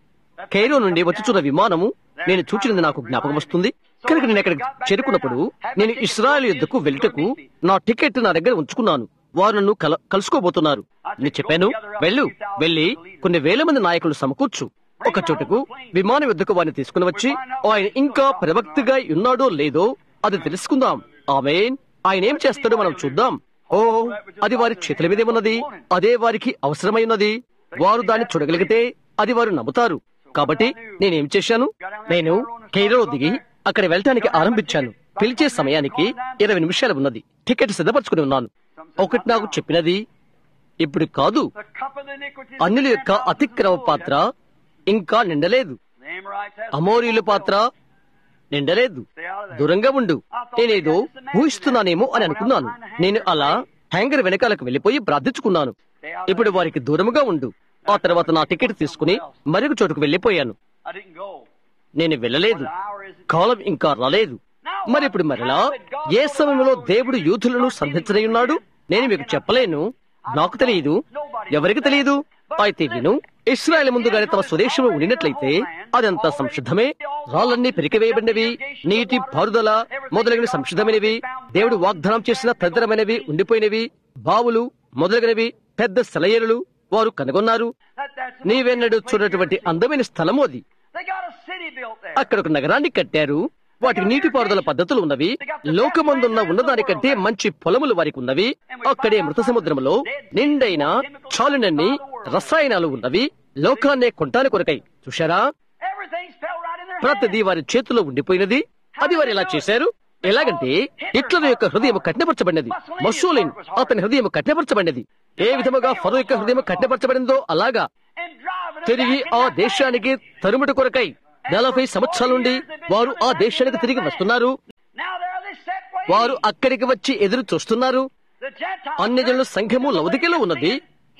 కైరో నుండి వచ్చుచున్న విమానము నేను చూచినది నాకు జ్ఞాపకం వస్తుంది కనుక నేను అక్కడికి చేరుకున్నప్పుడు నేను ఇస్రాయల్ యుద్ధకు వెళ్ళుటకు నా టికెట్ నా దగ్గర ఉంచుకున్నాను వారు నన్ను కల కలుసుకోబోతున్నారు నేను చెప్పాను వెళ్ళు వెళ్ళి కొన్ని వేల మంది నాయకులు సమకూర్చు ఒక చోటుకు విమానం యుద్ధకు వారిని తీసుకుని వచ్చి ఆయన ఇంకా ప్రవక్తగా ఉన్నాడో లేదో అది తెలుసుకుందాం ఆమెన్ ఆయన ఏం చేస్తాడో మనం చూద్దాం ఓ అది వారి చేతుల మీదే ఉన్నది అదే వారికి అవసరమైనది వారు దాన్ని చూడగలిగితే అది వారు నమ్ముతారు కాబట్టి నేనేం చేశాను నేను కేరళ దిగి అక్కడ వెళ్ళటానికి ఆరంభించాను పిలిచే సమయానికి ఇరవై నిమిషాలు ఉన్నది టికెట్ సిద్ధపరచుకుని ఉన్నాను ఒకటి నాకు చెప్పినది ఇప్పుడు కాదు The cup of the iniquity అన్యుల యొక్క అతిక్రమ పాత్ర ఇంకా నిండలేదు The Amorites has అమోరీల పాత్ర నిండలేదు Stay out of there. దూరంగా ఉండు నేనేదో ఊహిస్తున్నానేమో అని అనుకున్నాను నేను అలా హ్యాంగర్ వెనకాలకు వెళ్లిపోయి ప్రార్థించుకున్నాను ఇప్పుడు వారికి దూరముగా ఉండు ఆ తర్వాత నా టికెట్ తీసుకుని మరొక చోటుకు వెళ్లిపోయాను I didn't go. నేను వెళ్ళలేదు The hour is కాలం ఇంకా రాలేదు మరి ఇప్పుడు మరలా ఏ సమయంలో దేవుడు యూదులను సంధించనయున్నాడు నేను మీకు చెప్పలేను నాకు తెలియదు ఎవరికి తెలియదు అయితే విను ఇస్రాయల్ ముందుగానే తమ స్వదేశంలో ఉండినట్లయితే అదంతా సంసిద్ధమే రాళ్ళన్నీ పెరికివేయబడినవి నీటి పారుదల మొదలగిన సంసిద్ధమైనవి దేవుడు వాగ్దానం చేసిన తదితరమైనవి ఉండిపోయినవి బావులు మొదలగినవి పెద్ద సెలయేరులు వారు కనుగొన్నారు that that's నీవెన్నడూ చూడటువంటి అందమైన స్థలము అది they got a city built there. అక్కడ ఒక నగరాన్ని కట్టారు వాటికి నీటిపారుదల పద్ధతులు ఉన్నవి లోకమందున్న ఉన్నదానికంటే మంచి పొలములు వారికి ఉన్నవి అక్కడే మృత సముద్రములో నిండైన చాలునన్ని రసాయనాలు ఉన్నవి లోకాన్నే కొంటాని కొరకై చూశారా Everything's fell right in their ప్రతిదీ వారి చేతిలో ఉండిపోయినది అది వారు ఎలా చేశారు ఎలాగంటే హిట్లర్ యొక్క హృదయం కఠినపరచబడినది మసూలిన్ అతని హృదయం కఠినపరచబడినది ఏ విధముగా ఫరో యొక్క హృదయం కఠినపరచబడిందో అలాగా and driving them తిరిగి back ఆ into దేశానికి తరుముట కొరకై నలభై సంవత్సరాల నుండి వారు ఆ దేశానికి తిరిగి వస్తున్నారు Now there they set waiting. వారు అక్కడికి వచ్చి ఎదురు చూస్తున్నారు The Gentile అన్ని జనుల సంఘము లౌదికలో ఉన్నది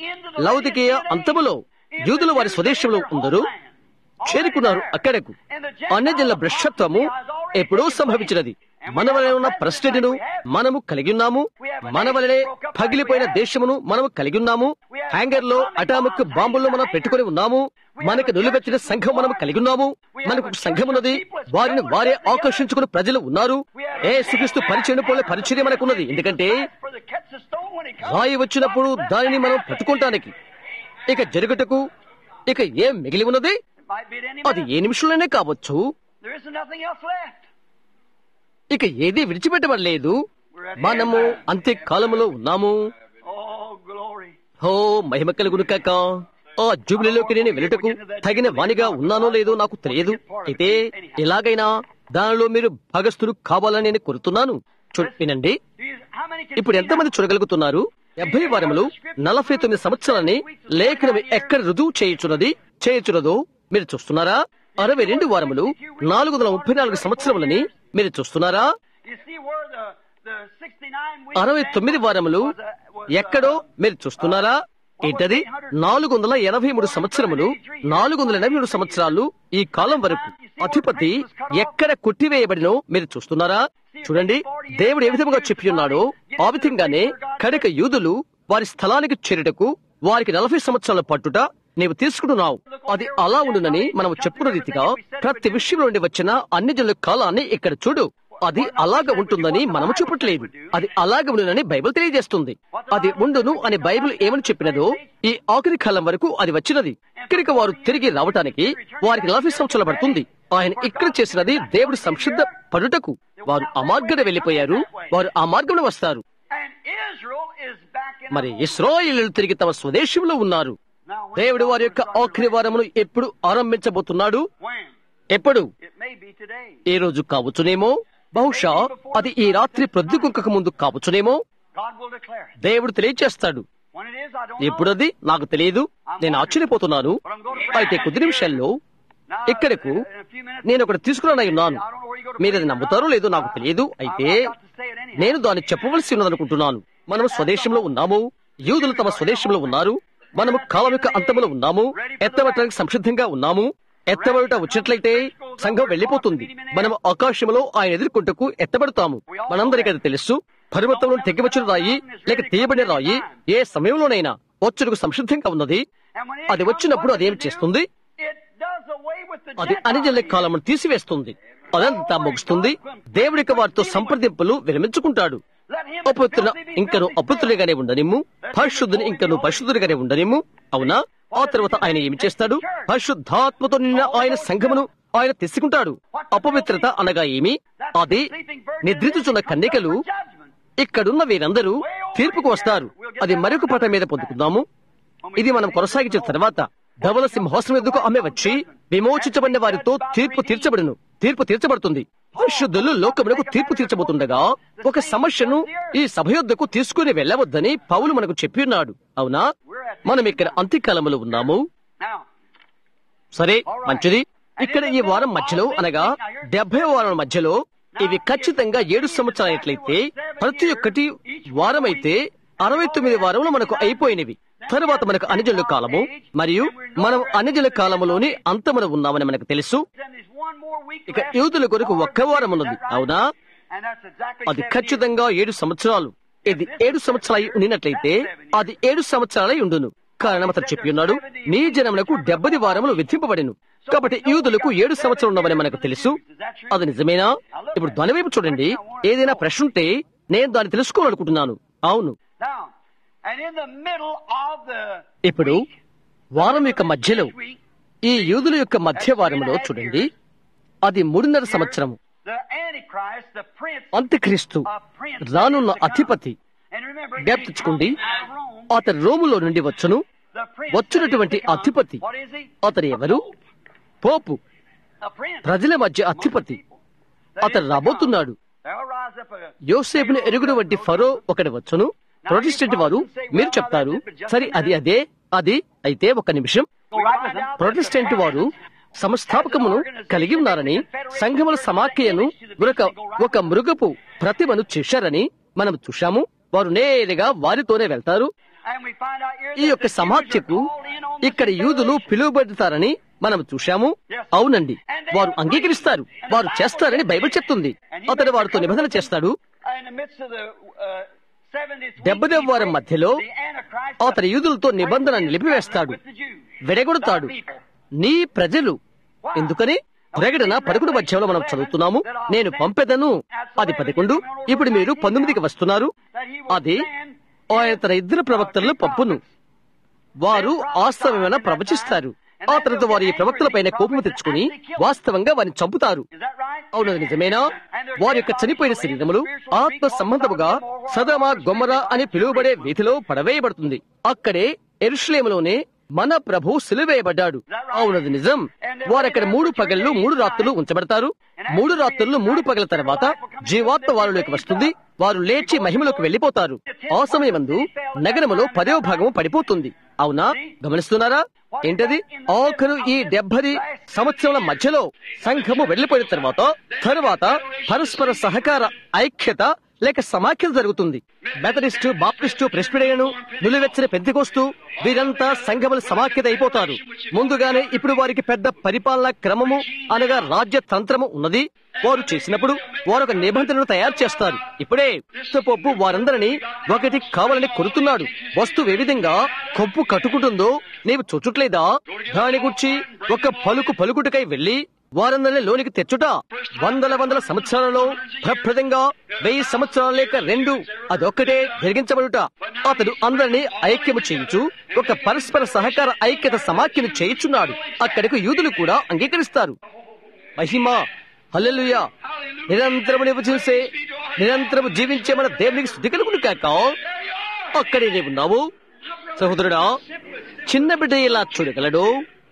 లౌదికేయ అంతములో యూదులు వారి స్వదేశంలో ఉందరు చేరుకున్నారు అక్కడకు అన్యజనుల భ్రష్టత్వము ఎప్పుడో సంభవించినది మన వలన ఉన్న ప్రస్టెడ్ను మనము కలిగి ఉన్నాము మన వలనే పగిలిపోయిన దేశమును మనము కలిగి ఉన్నాము హ్యాంగర్ లో అటామిక్ బాంబులను మనం పెట్టుకుని ఉన్నాము మనకు నిలువెత్తిన సంఘం మనం కలిగి ఉన్నాము మనకు ఒక సంఘం ఉన్నది వారిని వారే ఆకర్షించుకుని ప్రజలు ఉన్నారు ఏ సుఖిస్తూ పరిచయం పోలే పరిచర్య మనకున్నది ఎందుకంటే for the catch the stone when he comes. రాయి వచ్చినప్పుడు దానిని మనం పట్టుకుంటానికి ఇక జరుగుటకు ఇక ఏం మిగిలి ఉన్నది It might be at any అది minute. ఏ నిమిషంలోనే కావచ్చు There isn't nothing else left. ఇక ఏది విడిచిపెట్టబడలేదు మనము అంత్య కాలములో ఉన్నాము Oh, glory. హో మహిమ కలుగును కాక ఆ జూబిలీలోకి నేను వెళ్ళటకు తగిన వానిగా ఉన్నానో లేదో నాకు తెలియదు అయితే ఎలాగైనా దానిలో మీరు భాగస్థులు కావాలని నేను కోరుతున్నాను చూ వినండి Do you, how many can ఇప్పుడు see ఎంతమంది చూడగలుగుతున్నారు డెబ్బై వారములు నలభై తొమ్మిది సంవత్సరాలని లేఖనం ఎక్కడ రుజువు చేయుచున్నది చేయుచున్నదో మీరు చూస్తున్నారా అరవై రెండు వారములు నాలుగు వందల ముప్పై నాలుగు సంవత్సరములని మీరు చూస్తున్నారా You see where the, the 69 weeks అరవై తొమ్మిది వారములు was a- was a- ఎక్కడో మీరు చూస్తున్నారా ఏంటది నాలుగు వందల ఎనభై మూడు సంవత్సరములు నాలుగు వందల ఎనభై మూడు సంవత్సరాలు ఈ కాలం వరకు అధిపతి ఎక్కడ కొట్టివేయబడినో మీరు చూస్తున్నారా చూడండి దేవుడు ఏ విధముగా చెప్పి ఉన్నాడో ఆ విధంగానే కడక యూదులు వారి స్థలానికి చేరుటకు వారికి నలభై సంవత్సరాల పట్టుట నీవు తీసుకుంటున్నావు అది అలా ఉండునని మనం చెప్పుకున్న రీతిగా ప్రతి విషయం నుండి వచ్చిన అన్ని జనుల కాలాన్ని ఇక్కడ చూడు అది అలాగ ఉంటుందని మనము చెప్పట్లేదు అది అలాగ ఉండునని బైబిల్ తెలియజేస్తుంది అది ఉండును అని బైబిల్ ఏమని చెప్పినదో ఈ ఆఖరి కాలం వరకు అది వచ్చినది ఇక్కడికి వారు తిరిగి రావటానికి వారికి నలభై సంవత్సరాలు పడుతుంది ఆయన ఇక్కడ చేసినది దేవుడు సంసిద్ధ పడుటకు వారు అమార్గన వెళ్లిపోయారు వారు ఆ మార్గంలో వస్తారు And Israel is back in మరి the home. ఇస్రాయిలు తిరిగి తమ స్వదేశంలో ఉన్నారు Now, when దేవుడు వారి యొక్క God was ఆఖరి వారమును ఎప్పుడు ఆరంభించబోతున్నాడు When? ఎప్పుడు It may be today. ఏ రోజు కావచ్చునేమో బహుశా అది ఈ రాత్రి ప్రొద్దుకుంకక ముందు కావచ్చునేమో God will declare it. దేవుడు తెలియచేస్తాడు When it is, I don't know. ఎప్పుడది నాకు తెలియదు నేను ఆశ్చర్యపోతున్నాను అయితే కొద్ది నిమిషాల్లో Now, ఇక్కడకు in a few minutes, నేను ఒకటి తీసుకురానై ఉన్నాను I don't know where you go to మీరు అది preach or నమ్ముతారో not. లేదో నాకు తెలియదు అయితే I've got to say it anyhow. నేను దాన్ని చెప్పవలసి ఉన్నదనుకుంటున్నాను మనము స్వదేశంలో ఉన్నాము యూదులు తమ స్వదేశంలో ఉన్నారు మనము కాలం యొక్క అంతములో ఉన్నాము ఎత్తబట్టడానికి సంసిద్ధంగా ఉన్నాము ఎత్తబడుట వచ్చినట్లయితే సంఘం వెళ్లిపోతుంది మనం ఆకాశంలో ఆయన ఎదుర్కొంటకు ఎత్తబడతాము మనందరికీ అది తెలుసు పర్వతంలో తెగివచ్చిన రాయి లేక తీయబడిన రాయి ఏ సమయంలోనైనా వచ్చుటకు సంసిద్ధంగా ఉన్నది And when it అది comes, వచ్చినప్పుడు what అదేం does it do? చేస్తుంది It does away with the అది Gentiles. అనిజల కాలమును తీసివేస్తుంది అదంతా ముగుస్తుంది దేవుడికి వారితో సంప్రదింపులు విరమించుకుంటాడు Let him అపవిత్రుల filthy be ఇంకను filthy అపవిత్రుడిగానే ఉండనిమ్ము పరిశుద్ధుని ఇంకను పరిశుద్ధుడిగానే ఉండనిమ్ము అవునా ఆ తర్వాత ఆయన ఏమి చేస్తాడు పరిశుద్ధాత్మతో నిన్న ఆయన సంఘమును ఆయన తీసుకుంటాడు అపవిత్రత అనగా ఏమి అది నిద్రించుచున్న కన్యకలు ఇక్కడున్న వీరందరూ తీర్పుకు వస్తారు అది మరొక పట మీద పొందుకుందాము ఇది మనం కొనసాగించిన తర్వాత ధవల సింహాసనం ఎదుకు ఆమె వచ్చి విమోచించబడిన వారితో తీర్పు తీర్చబడును తీర్పు తీర్చబడుతుంది పరిశుద్ధులు లోకమునకు తీర్పు తీర్చబోతుండగా ఒక సమస్యను ఈ సభ యొద్దకు తీసుకుని వెళ్ళవద్దని పౌలు మనకు చెప్పి ఉన్నాడు అవునా మనం ఇక్కడ అంత్యకాలంలో ఉన్నాము Now, సరే మంచిది ఇక్కడ ఈ వారం మధ్యలో అనగా డెబ్బై వారం మధ్యలో ఇవి ఖచ్చితంగా ఏడు సంవత్సరాలైతే ప్రతి ఒక్కటి వారమైతే అరవై తొమ్మిది వారంలో మనకు అయిపోయినవి తరువాత మనకు అనిజల కాలము మరియు మనం అనిజల కాలములోని అంతమున ఉన్నామని మనకు తెలుసు then there's one more week ఇక left. యూదుల కొరకు ఒక్క వారం ఉన్నది అవునా And that's exactly అది 70 ఖచ్చితంగా ఏడు సంవత్సరాలు ఇది ఏడు సంవత్సరాలు ఉండినట్లయితే అది ఏడు సంవత్సరాలై ఉండును కారణం అతను చెప్పి ఉన్నాడు నీ జనములకు డెబ్బది వారములు విధింపబడిను కాబట్టి యూదులకు ఏడు సంవత్సరాలు ఉన్నవని మనకు తెలుసు అది నిజమేనా ఇప్పుడు దాని వైపు చూడండి ఏదైనా ప్రశ్న ఉంటే నేను దాన్ని తెలుసుకోవాలనుకుంటున్నాను అవును Now, and in the middle of the ఇప్పుడు వారం యొక్క మధ్యలో week, ఈ యూదుల యొక్క మధ్య వారంలో చూడండి అది మూడున్నర సంవత్సరము the Antichrist, the prince అంత్యక్రీస్తు of prince, రానున్న అధిపతి and remember, జ్ఞాపకం he తెచ్చుకోండి comes out of Rome, అతను రోములో నుండి వచ్చును the prince వచ్చినటువంటి that is to come. అధిపతి What is he? అతను ఎవరు పోపు A prince. ప్రజల మధ్య అధిపతి That అతను is to రాబోతున్నాడు come. There'll rise up a- యోసేపును ఎరుగుడు వంటి ఫరో ఒకటి వచ్చును ప్రొటెస్టెంట్ వారు మీరు చెప్తారు సరి అది అదే అది అయితే ఒక నిమిషం Go right with them. Protestant వారు సంస్థాపకమును కలిగి ఉన్నారని సంఘముల సమాఖ్యను ఒక ఒక మృగపు ప్రతిమను చేశారని మనం చూశాము వారు నేరుగా వారితోనే వెళ్తారు And we find out here ఈ that యొక్క the Jews are సమాఖ్యకు called in on this ఇక్కడ యూదులు పిలువబడతారని మనం చూశాము అవునండి వారు అంగీకరిస్తారు వారు చేస్తారని బైబిల్ చెప్తుంది అతడు వారితో నిబంధన చేస్తాడు In the midst of the, uh, 70th week, డెబ్బదవ వారం మధ్యలో the Antichrist అతని యూదులతో నిబంధన నిలిపివేస్తాడు with the Jews. వెడగొడతాడు నీ ప్రజలు ఎందుకని ప్రకటన పదకొండు మధ్యంలో మనం చదువుతున్నాము నేను పంపెదను అది పదకొండు ఇప్పుడు మీరు పంతొమ్మిదికి వస్తున్నారు That he will అది stand ఆయన తన ఇద్దరు ప్రవక్తలను పంపును వారు వాస్తవమైన ప్రవచిస్తారు ఆ తర్వాత వారు ఈ ప్రవక్తలపైన కోపము తెచ్చుకుని వాస్తవంగా వారిని చంపుతారు Is that right? అవును అది నిజమేనా వారి యొక్క చనిపోయిన శరీరములు ఆత్మ సంబంధముగా సదమ గొమ్మర అని పిలువబడే వీధిలో పడవేయబడుతుంది అక్కడే ఎరుషలేములోనే మన ప్రభు సిలువేయబడ్డాడు అవునది నిజం వారు అక్కడ మూడు పగళ్ళు మూడు రాత్రులు ఉంచబడతారు మూడు రాత్రులు మూడు పగల తర్వాత జీవాత్మ వారిలోకి వస్తుంది వారు లేచి మహిమలోకి వెళ్లిపోతారు ఆ సమయమందు నగరములో పదవ భాగము పడిపోతుంది అవునా గమనిస్తున్నారా ఏంటది ఆఖరు ఈ డెబ్బది సంవత్సరాల మధ్యలో సంఘము వెళ్లిపోయిన తర్వాత తరువాత పరస్పర సహకార ఐక్యత లేక సమాఖ్యత జరుగుతుంది మెథడిస్టు బాప్టిస్టు ప్రెస్పిడేయను నిలువెచ్చని పెద్దకొస్తూ వీరంతా సంఘముల సమాఖ్యత అయిపోతారు ముందుగానే ఇప్పుడు వారికి పెద్ద పరిపాలన క్రమము అనగా రాజ్య తంత్రము ఉన్నది వారు చేసినప్పుడు వారు ఒక నిబంధనను తయారు చేస్తారు ఇప్పుడే పప్పు వారందరినీ ఒకటి కావాలని కొరుతున్నాడు వస్తువు ఏ విధంగా కొప్పు కట్టుకుంటుందో నీవు చూచుట్లేదా దాని గురించి ఒక పలుకు పలుకుటకై వెళ్లి వారందరినీ లోనికి తెచ్చుట వందల వందల సంవత్సరాలలో ప్రప్రదంగా వెయ్యి సంవత్సరాల లేక రెండు అదొక్కటే జరిగించబడుట అతడు అందరినీ ఐక్యము చేయించు ఒక పరస్పర సహకార ఐక్యత సమాఖ్యను చేయించున్నాడు అక్కడికి యూదులు కూడా అంగీకరిస్తారు మహిమ హల్లెలూయా నిరంతరము నివసించే నిరంతరము జీవించే మన దేవునికి స్థుతి కలుగును కాక అక్కడే నీవు ఉన్నావు సహోదరుడా చిన్న బిడ్డ ఇలా చూడగలడు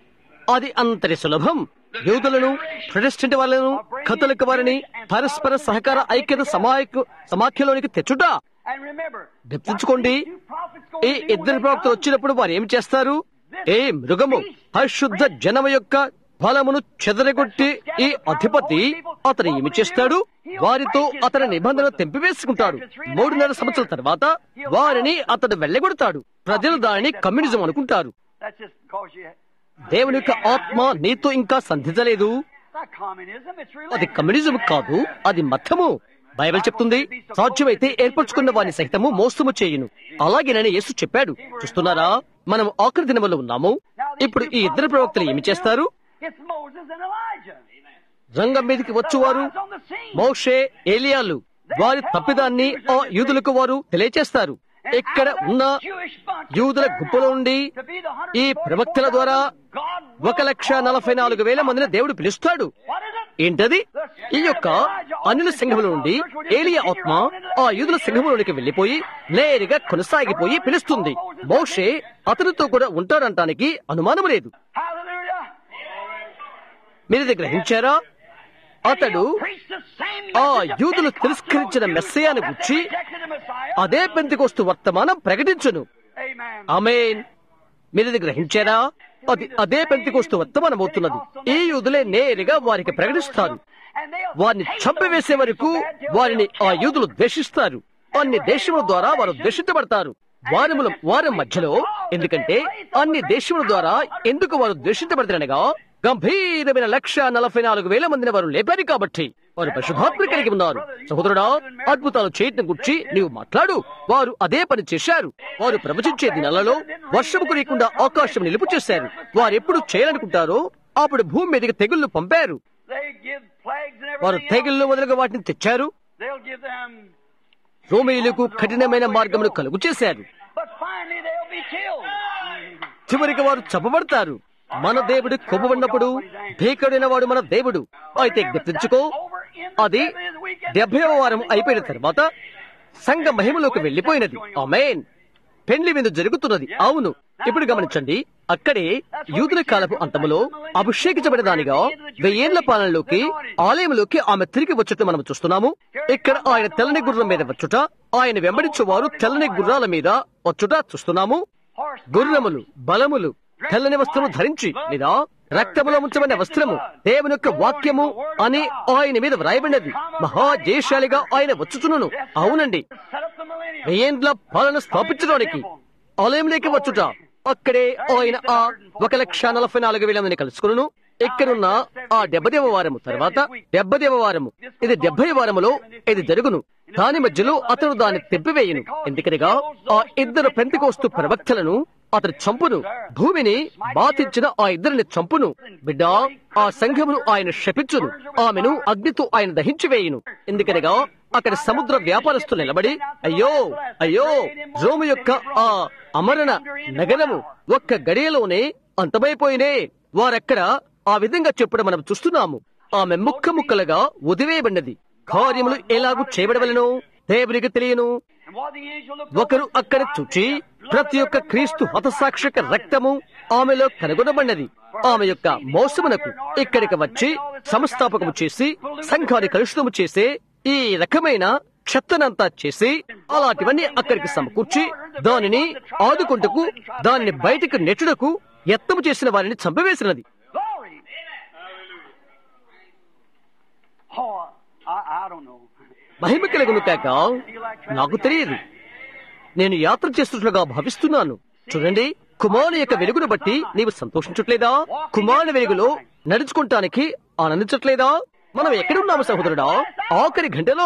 అది అంతటి సులభం యూదులను ప్రొటెస్టెంట్ వాళ్ళను కథలిక వారిని పరస్పర సహకార ఐక్యత సమాఖ్య సమాఖ్యలోనికి తెచ్చుట And remember, గుర్తుంచుకోండి two prophets go ఈ to do ఇద్దరు when they ప్రవక్తలు come. వచ్చినప్పుడు వారు ఏం చేస్తారు ఏ మృగము పరిశుద్ధ జనమ యొక్క బలమును చెదరగొట్టి ఈ అధిపతి అతను ఏమి చేస్తాడు వారితో అతని నిబంధన తెంపివేసుకుంటాడు మూడున్నర సంవత్సరాల తర్వాత వారిని అతడు వెళ్ళగొడతాడు ప్రజలు దానిని కమ్యూనిజం అనుకుంటారు That's just because you. దేవుని యొక్క ఆత్మ నీతో ఇంకా సంధించలేదు It's not communism, it's అది religion. కమ్యూనిజం కాదు అది మతము బైబిల్ చెప్తుంది సాధ్యమైతే ఏర్పరచుకున్న వారిని సహితము మోసము చేయును అలాగేనని యేసు చెప్పాడు చూస్తున్నారా మనం ఆఖరి దినములో ఉన్నాము ఇప్పుడు ఈ ఇద్దరు ప్రవక్తలు ఏమి చేస్తారు It's Moses and Elijah. రంగం మీదకి వచ్చువారు Rise on the scene. మోషే ఏలియాలు వారి తప్పిదాన్ని ఆ యూదులకు వారు తెలియచేస్తారు ఇక్కడ ఉన్న యూదుల గుంపులో నుండి ఈ ప్రవక్తల ద్వారా ఒక లక్ష నలభై నాలుగు వేల మందిని దేవుడు పిలుస్తాడు ఏంటది ఈ యొక్క అనిల సింహముల నుండి ఏలియా ఆత్మ ఆ యూదుల సింహములోనికి వెళ్లిపోయి నేరుగా కొనసాగిపోయి పిలుస్తుంది మోషే అతనితో కూడా ఉంటాడంటానికి అనుమానం లేదు Hallelujah. మీరు ఇది గ్రహించారా అతడు ఆ యూదులు తిరస్కరించిన మెస్సయాను గుర్చి అదే పెంతికొస్తు వర్తమానం ప్రకటించును ఆమెన్ మీరు ఇది గ్రహించారా అది అదే పెంతికొస్తు వర్తమానం అవుతున్నది ఈ యూదులే నేరుగా వారికి ప్రకటిస్తారు వారిని చంపివేసే వరకు వారిని ఆ యూదులు ద్వేషిస్తారు అన్ని దేశముల ద్వారా వారు ద్వేషించబడతారు వారముల వారం మధ్యలో ఎందుకంటే అన్ని దేశముల ద్వారా ఎందుకు వారు ద్వేషించబడతారనగా గంభీరమైన లక్ష నలభై నాలుగు వేల మందిని వారు లేపారు కాబట్టి వారు పరిశుభాత్మ కలిగి ఉన్నారు సహోదరుడా అద్భుతాలు చేయటం గురించి నీవు మాట్లాడు వారు అదే పని చేశారు వారు ప్రవచించే దినాలలో వర్షం కురియకుండా ఆకాశం నిలుపు చేశారు వారు ఎప్పుడు చేయాలనుకుంటారో అప్పుడు భూమి మీదకి తెగుళ్లు పంపారు వారు తెగుళ్ళు మొదలుగా వాటిని తెచ్చారు రోమేయులకు కఠినమైన మార్గమును కలుగు చేశారు చివరికి వారు చంపబడతారు మన దేవుడు కొబ్బబడినప్పుడు భీకరుడైన వాడు మన దేవుడు అయితే గుర్తుంచుకో అది డెబ్బై వారం అయిపోయిన తర్వాత సంఘ మహిమలోకి వెళ్లిపోయినది ఆమెన్ పెండ్లి విందు జరుగుతున్నది అవును ఇప్పుడు గమనించండి అక్కడే యూదుల కాలపు అంతములో అభిషేకించబడిన దానిగా వెయ్యేళ్ల పాలనలోకి ఆలయంలోకి ఆమె తిరిగి వచ్చుట మనం చూస్తున్నాము ఇక్కడ ఆయన తెల్లని గుర్రం మీద వచ్చుట ఆయన వెంబడించేవారు తెల్లని గుర్రాల మీద వచ్చుట చూస్తున్నాము గుర్రములు బలములు తెల్లని వస్త్రము ధరించి లేదా రక్తములో ఉంచబడిన వస్త్రము దేవుని యొక్క వాక్యము అని ఆయన మీద వ్రాయబడినది మహాజయశాలిగా ఆయన వచ్చుచును అవునండి వెయ్యేండ్ల పాలన స్థాపించడానికి ఆలయంలోకి వచ్చుట అక్కడే ఆయన ఆ ఒక లక్ష నలభై నాలుగు వేల మందిని కలుసుకును ఇక్కడున్న ఆ డెబ్బదేవ వారము తర్వాత డెబ్బదేవ వారము ఇది డెబ్బై వారములో ఇది జరుగును దాని మధ్యలో అతడు దాన్ని తెంపివేయును ఎందుకనగా ఆ ఇద్దరు పెంతికోస్తు ప్రవక్తలను అతడు చంపును భూమిని బాధించిన ఆ ఇద్దరిని చంపును బిడ్డ ఆ సంఘమును ఆయన శపించును ఆమెను అగ్నితో ఆయన దహించి వేయును ఎందుకనగా అక్కడ సముద్ర వ్యాపారస్తులు నిలబడి అయ్యో అయ్యో రోము యొక్క ఆ అమరణ నగరము ఒక్క గడియలోనే అంతమైపోయినే వారక్కడ ఆ విధంగా చెప్పడం మనం చూస్తున్నాము ఆమె ముక్క ముక్కలుగా ఉదివేయబడినది కార్యములు ఎలాగూ చేయబడవలను దేవునికి తెలియను ఒకరు అక్కడ చూచి ప్రతి ఒక్క క్రీస్తు హతసాక్షక రక్తము ఆమెలో కనుగొనబడినది ఆమె యొక్క మోసమునకు ఇక్కడికి వచ్చి సంస్థాపకము చేసి సంఘాన్ని కలుషితము చేసే ఈ రకమైన చెత్తనంతా చేసి అలాంటివన్నీ అక్కడికి సమకూర్చి దానిని ఆదుకుంటకు దానిని బయటకు నెట్టుటకు యత్నము చేసిన వారిని చంపివేసినది మహిమ కలుగును కాక నాకు తెలియదు నేను యాత్ర చేస్తున్నట్లుగా భావిస్తున్నాను చూడండి కుమారుని యొక్క వెలుగును బట్టి నీవు సంతోషించట్లేదా కుమారుని వెలుగులో నడుచుకుంటానికి ఆనందించట్లేదా మనం ఎక్కడున్నాము సహోదరుడా ఆఖరి గంటలో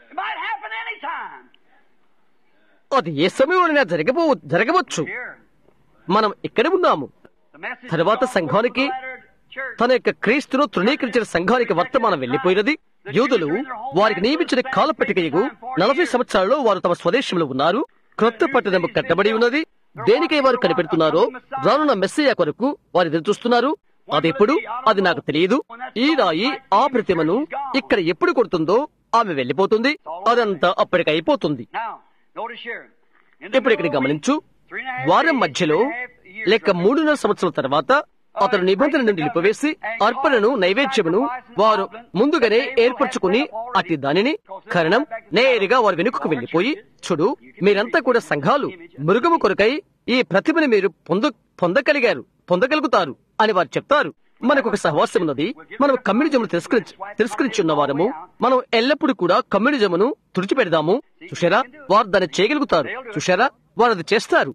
అది ఏ సమయంలో జరగబో జరగవచ్చు మనం ఇక్కడ ఉన్నాము తర్వాత సంఘానికి తన యొక్క క్రీస్తును తృణీకరించిన సంఘానికి వర్తమానం వెళ్లిపోయినది యూదులు వారికి నియమించిన కాల పట్టికయగు నలభై సంవత్సరాల్లో వారు తమ స్వదేశంలో ఉన్నారు క్రొత్త పట్టణము కట్టబడి ఉన్నది దేనికై వారు కనిపెడుతున్నారో రానున్న మెస్సయ్య కొరకు వారు ఎదురు చూస్తున్నారు అదెప్పుడు అది నాకు తెలియదు ఈ రాయి ఆ ప్రతిమను ఇక్కడ ఎప్పుడు కొడుతుందో ఆమె వెళ్లిపోతుంది అదంతా అప్పటికి అయిపోతుంది ఇప్పుడు ఇక్కడ గమనించు వారం మధ్యలో లేక మూడున్నర సంవత్సరాల తర్వాత అతను నిబంధనను నిలిపివేసి అర్పణను నైవేద్యమును వారు ముందుగానే ఏర్పరచుకుని అట్టి దానిని కారణం నేరుగా వారు వెనుకకు వెళ్లిపోయి చూడు మీరంతా కూడా సంఘాలు మృగము కొరకై ఈ ప్రతిభని మీరు పొంద పొందగలిగారు పొందగలుగుతారు అని వారు చెప్తారు మనకు ఒక సహవాసం ఉన్నది మనం కమ్యూనిజం తిరస్కరించి తిరస్కరించున్న వారము మనం ఎల్లప్పుడూ కూడా కమ్యూనిజమును తుడిచిపెడదాము చూశారా వారు దాన్ని చేయగలుగుతారు చూశారా వారు అది చేస్తారు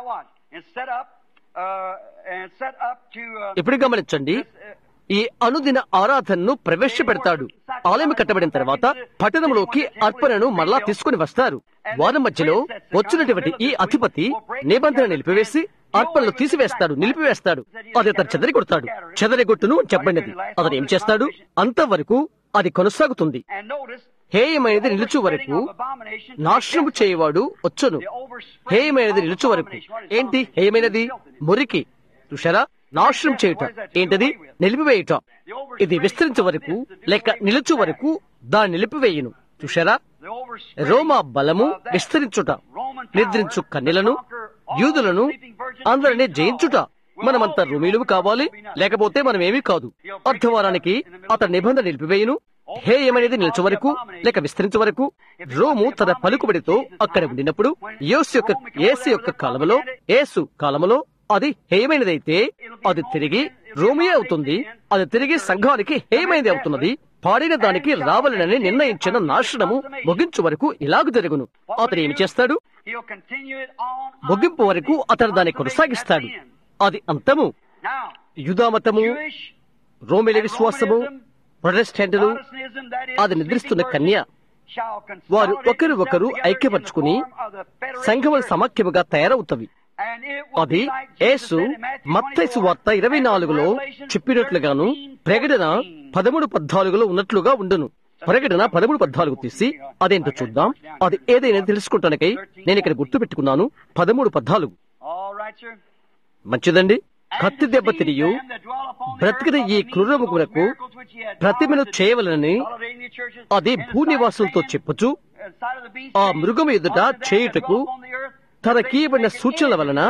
ఇప్పుడు గమనించండి ఈ అనుదిన ఆరాధనను ప్రవేశపెడతాడు ఆలయం కట్టబడిన తర్వాత పట్టణంలోకి అర్పణను మరలా తీసుకుని వస్తారు వారం మధ్యలో వచ్చినటువంటి ఈ అధిపతి నిబంధన నిలిపివేసి అర్పణలు తీసివేస్తాడు నిలిపివేస్తాడు అది అతను చెదరి కొడతాడు చెదరి కొట్టును చెప్పబడినది అతను ఏం చేస్తాడు అంతవరకు అది కొనసాగుతుంది హేయమైనది నిలుచు వరకు నాశనము చేయవాడు వచ్చును హేయమైనది నిలుచు వరకు ఏంటి హేయమైనది మురికి చూశారా నాశనం చేయుట ఏంటది నిలిపివేయుట ఇది విస్తరించే వరకు లేక నిలుచు వరకు దాన్ని నిలిపివేయును చూశారా రోమా బలము విస్తరించుట నిద్రించు కన్నెలను యూదులను అందరినీ జయించుట మనమంతా రోమీలు కావాలి లేకపోతే మనం ఏమీ కాదు అర్ధవారానికి అతని నిబంధన నిలిపివేయును హేయమనేది నిలిచే వరకు లేక విస్తరించే వరకు రోము తన పలుకుబడితో అక్కడ ఉండినప్పుడు యోసు యొక్క యేసు యొక్క కాలములో యేసు కాలములో అది హేయమైనదైతే అది తిరిగి రోమియే అవుతుంది అది తిరిగి సంఘానికి హేయమైనది అవుతున్నది పాడిన దానికి రావాలని నిర్ణయించిన నాశనము ముగించు వరకు ఇలాగ జరుగును అతను ఏమి చేస్తాడు He'll continue it on. ముగింపు వరకు అతను దాన్ని కొనసాగిస్తాడు అది అంతము Now, యుధామతము Jewish రోమిల విశ్వాసము ప్రొటెస్టెంట్లు Protestantism, that is, అది నిద్రిస్తున్న కన్య shall వారు consolidate ఒకరు ఒకరు themselves together ఐక్యపరచుకుని in the form of the federation సంఘముల church. సమాఖ్యముగా తయారవుతవి And it will అది be like Jesus Yesu said in Matthew మత్తైసు 24, వార్త ఇరవై నాలుగులో Revelation చెప్పినట్లుగాను 13, ప్రకటన 14. పదమూడు పద్నాలుగులో ఉన్నట్లుగా ఉండును ప్రకటన పదమూడు పద్నాలుగు తీసి అదేంటో చూద్దాం అది ఏదైనా తెలుసుకుంటానికై నేను ఇక్కడ గుర్తు పెట్టుకున్నాను పదమూడు పద్నాలుగు All right, sir. మంచిదండి కత్తి దెబ్బ తిరిగి బ్రతికిన ఈ క్రూరముకునకు ప్రతిమను చేయవలనని అది భూనివాసులతో చెప్పుచు ఆ మృగము ఎదుట చేయుటకు తనకీయబడిన సూచనల వలన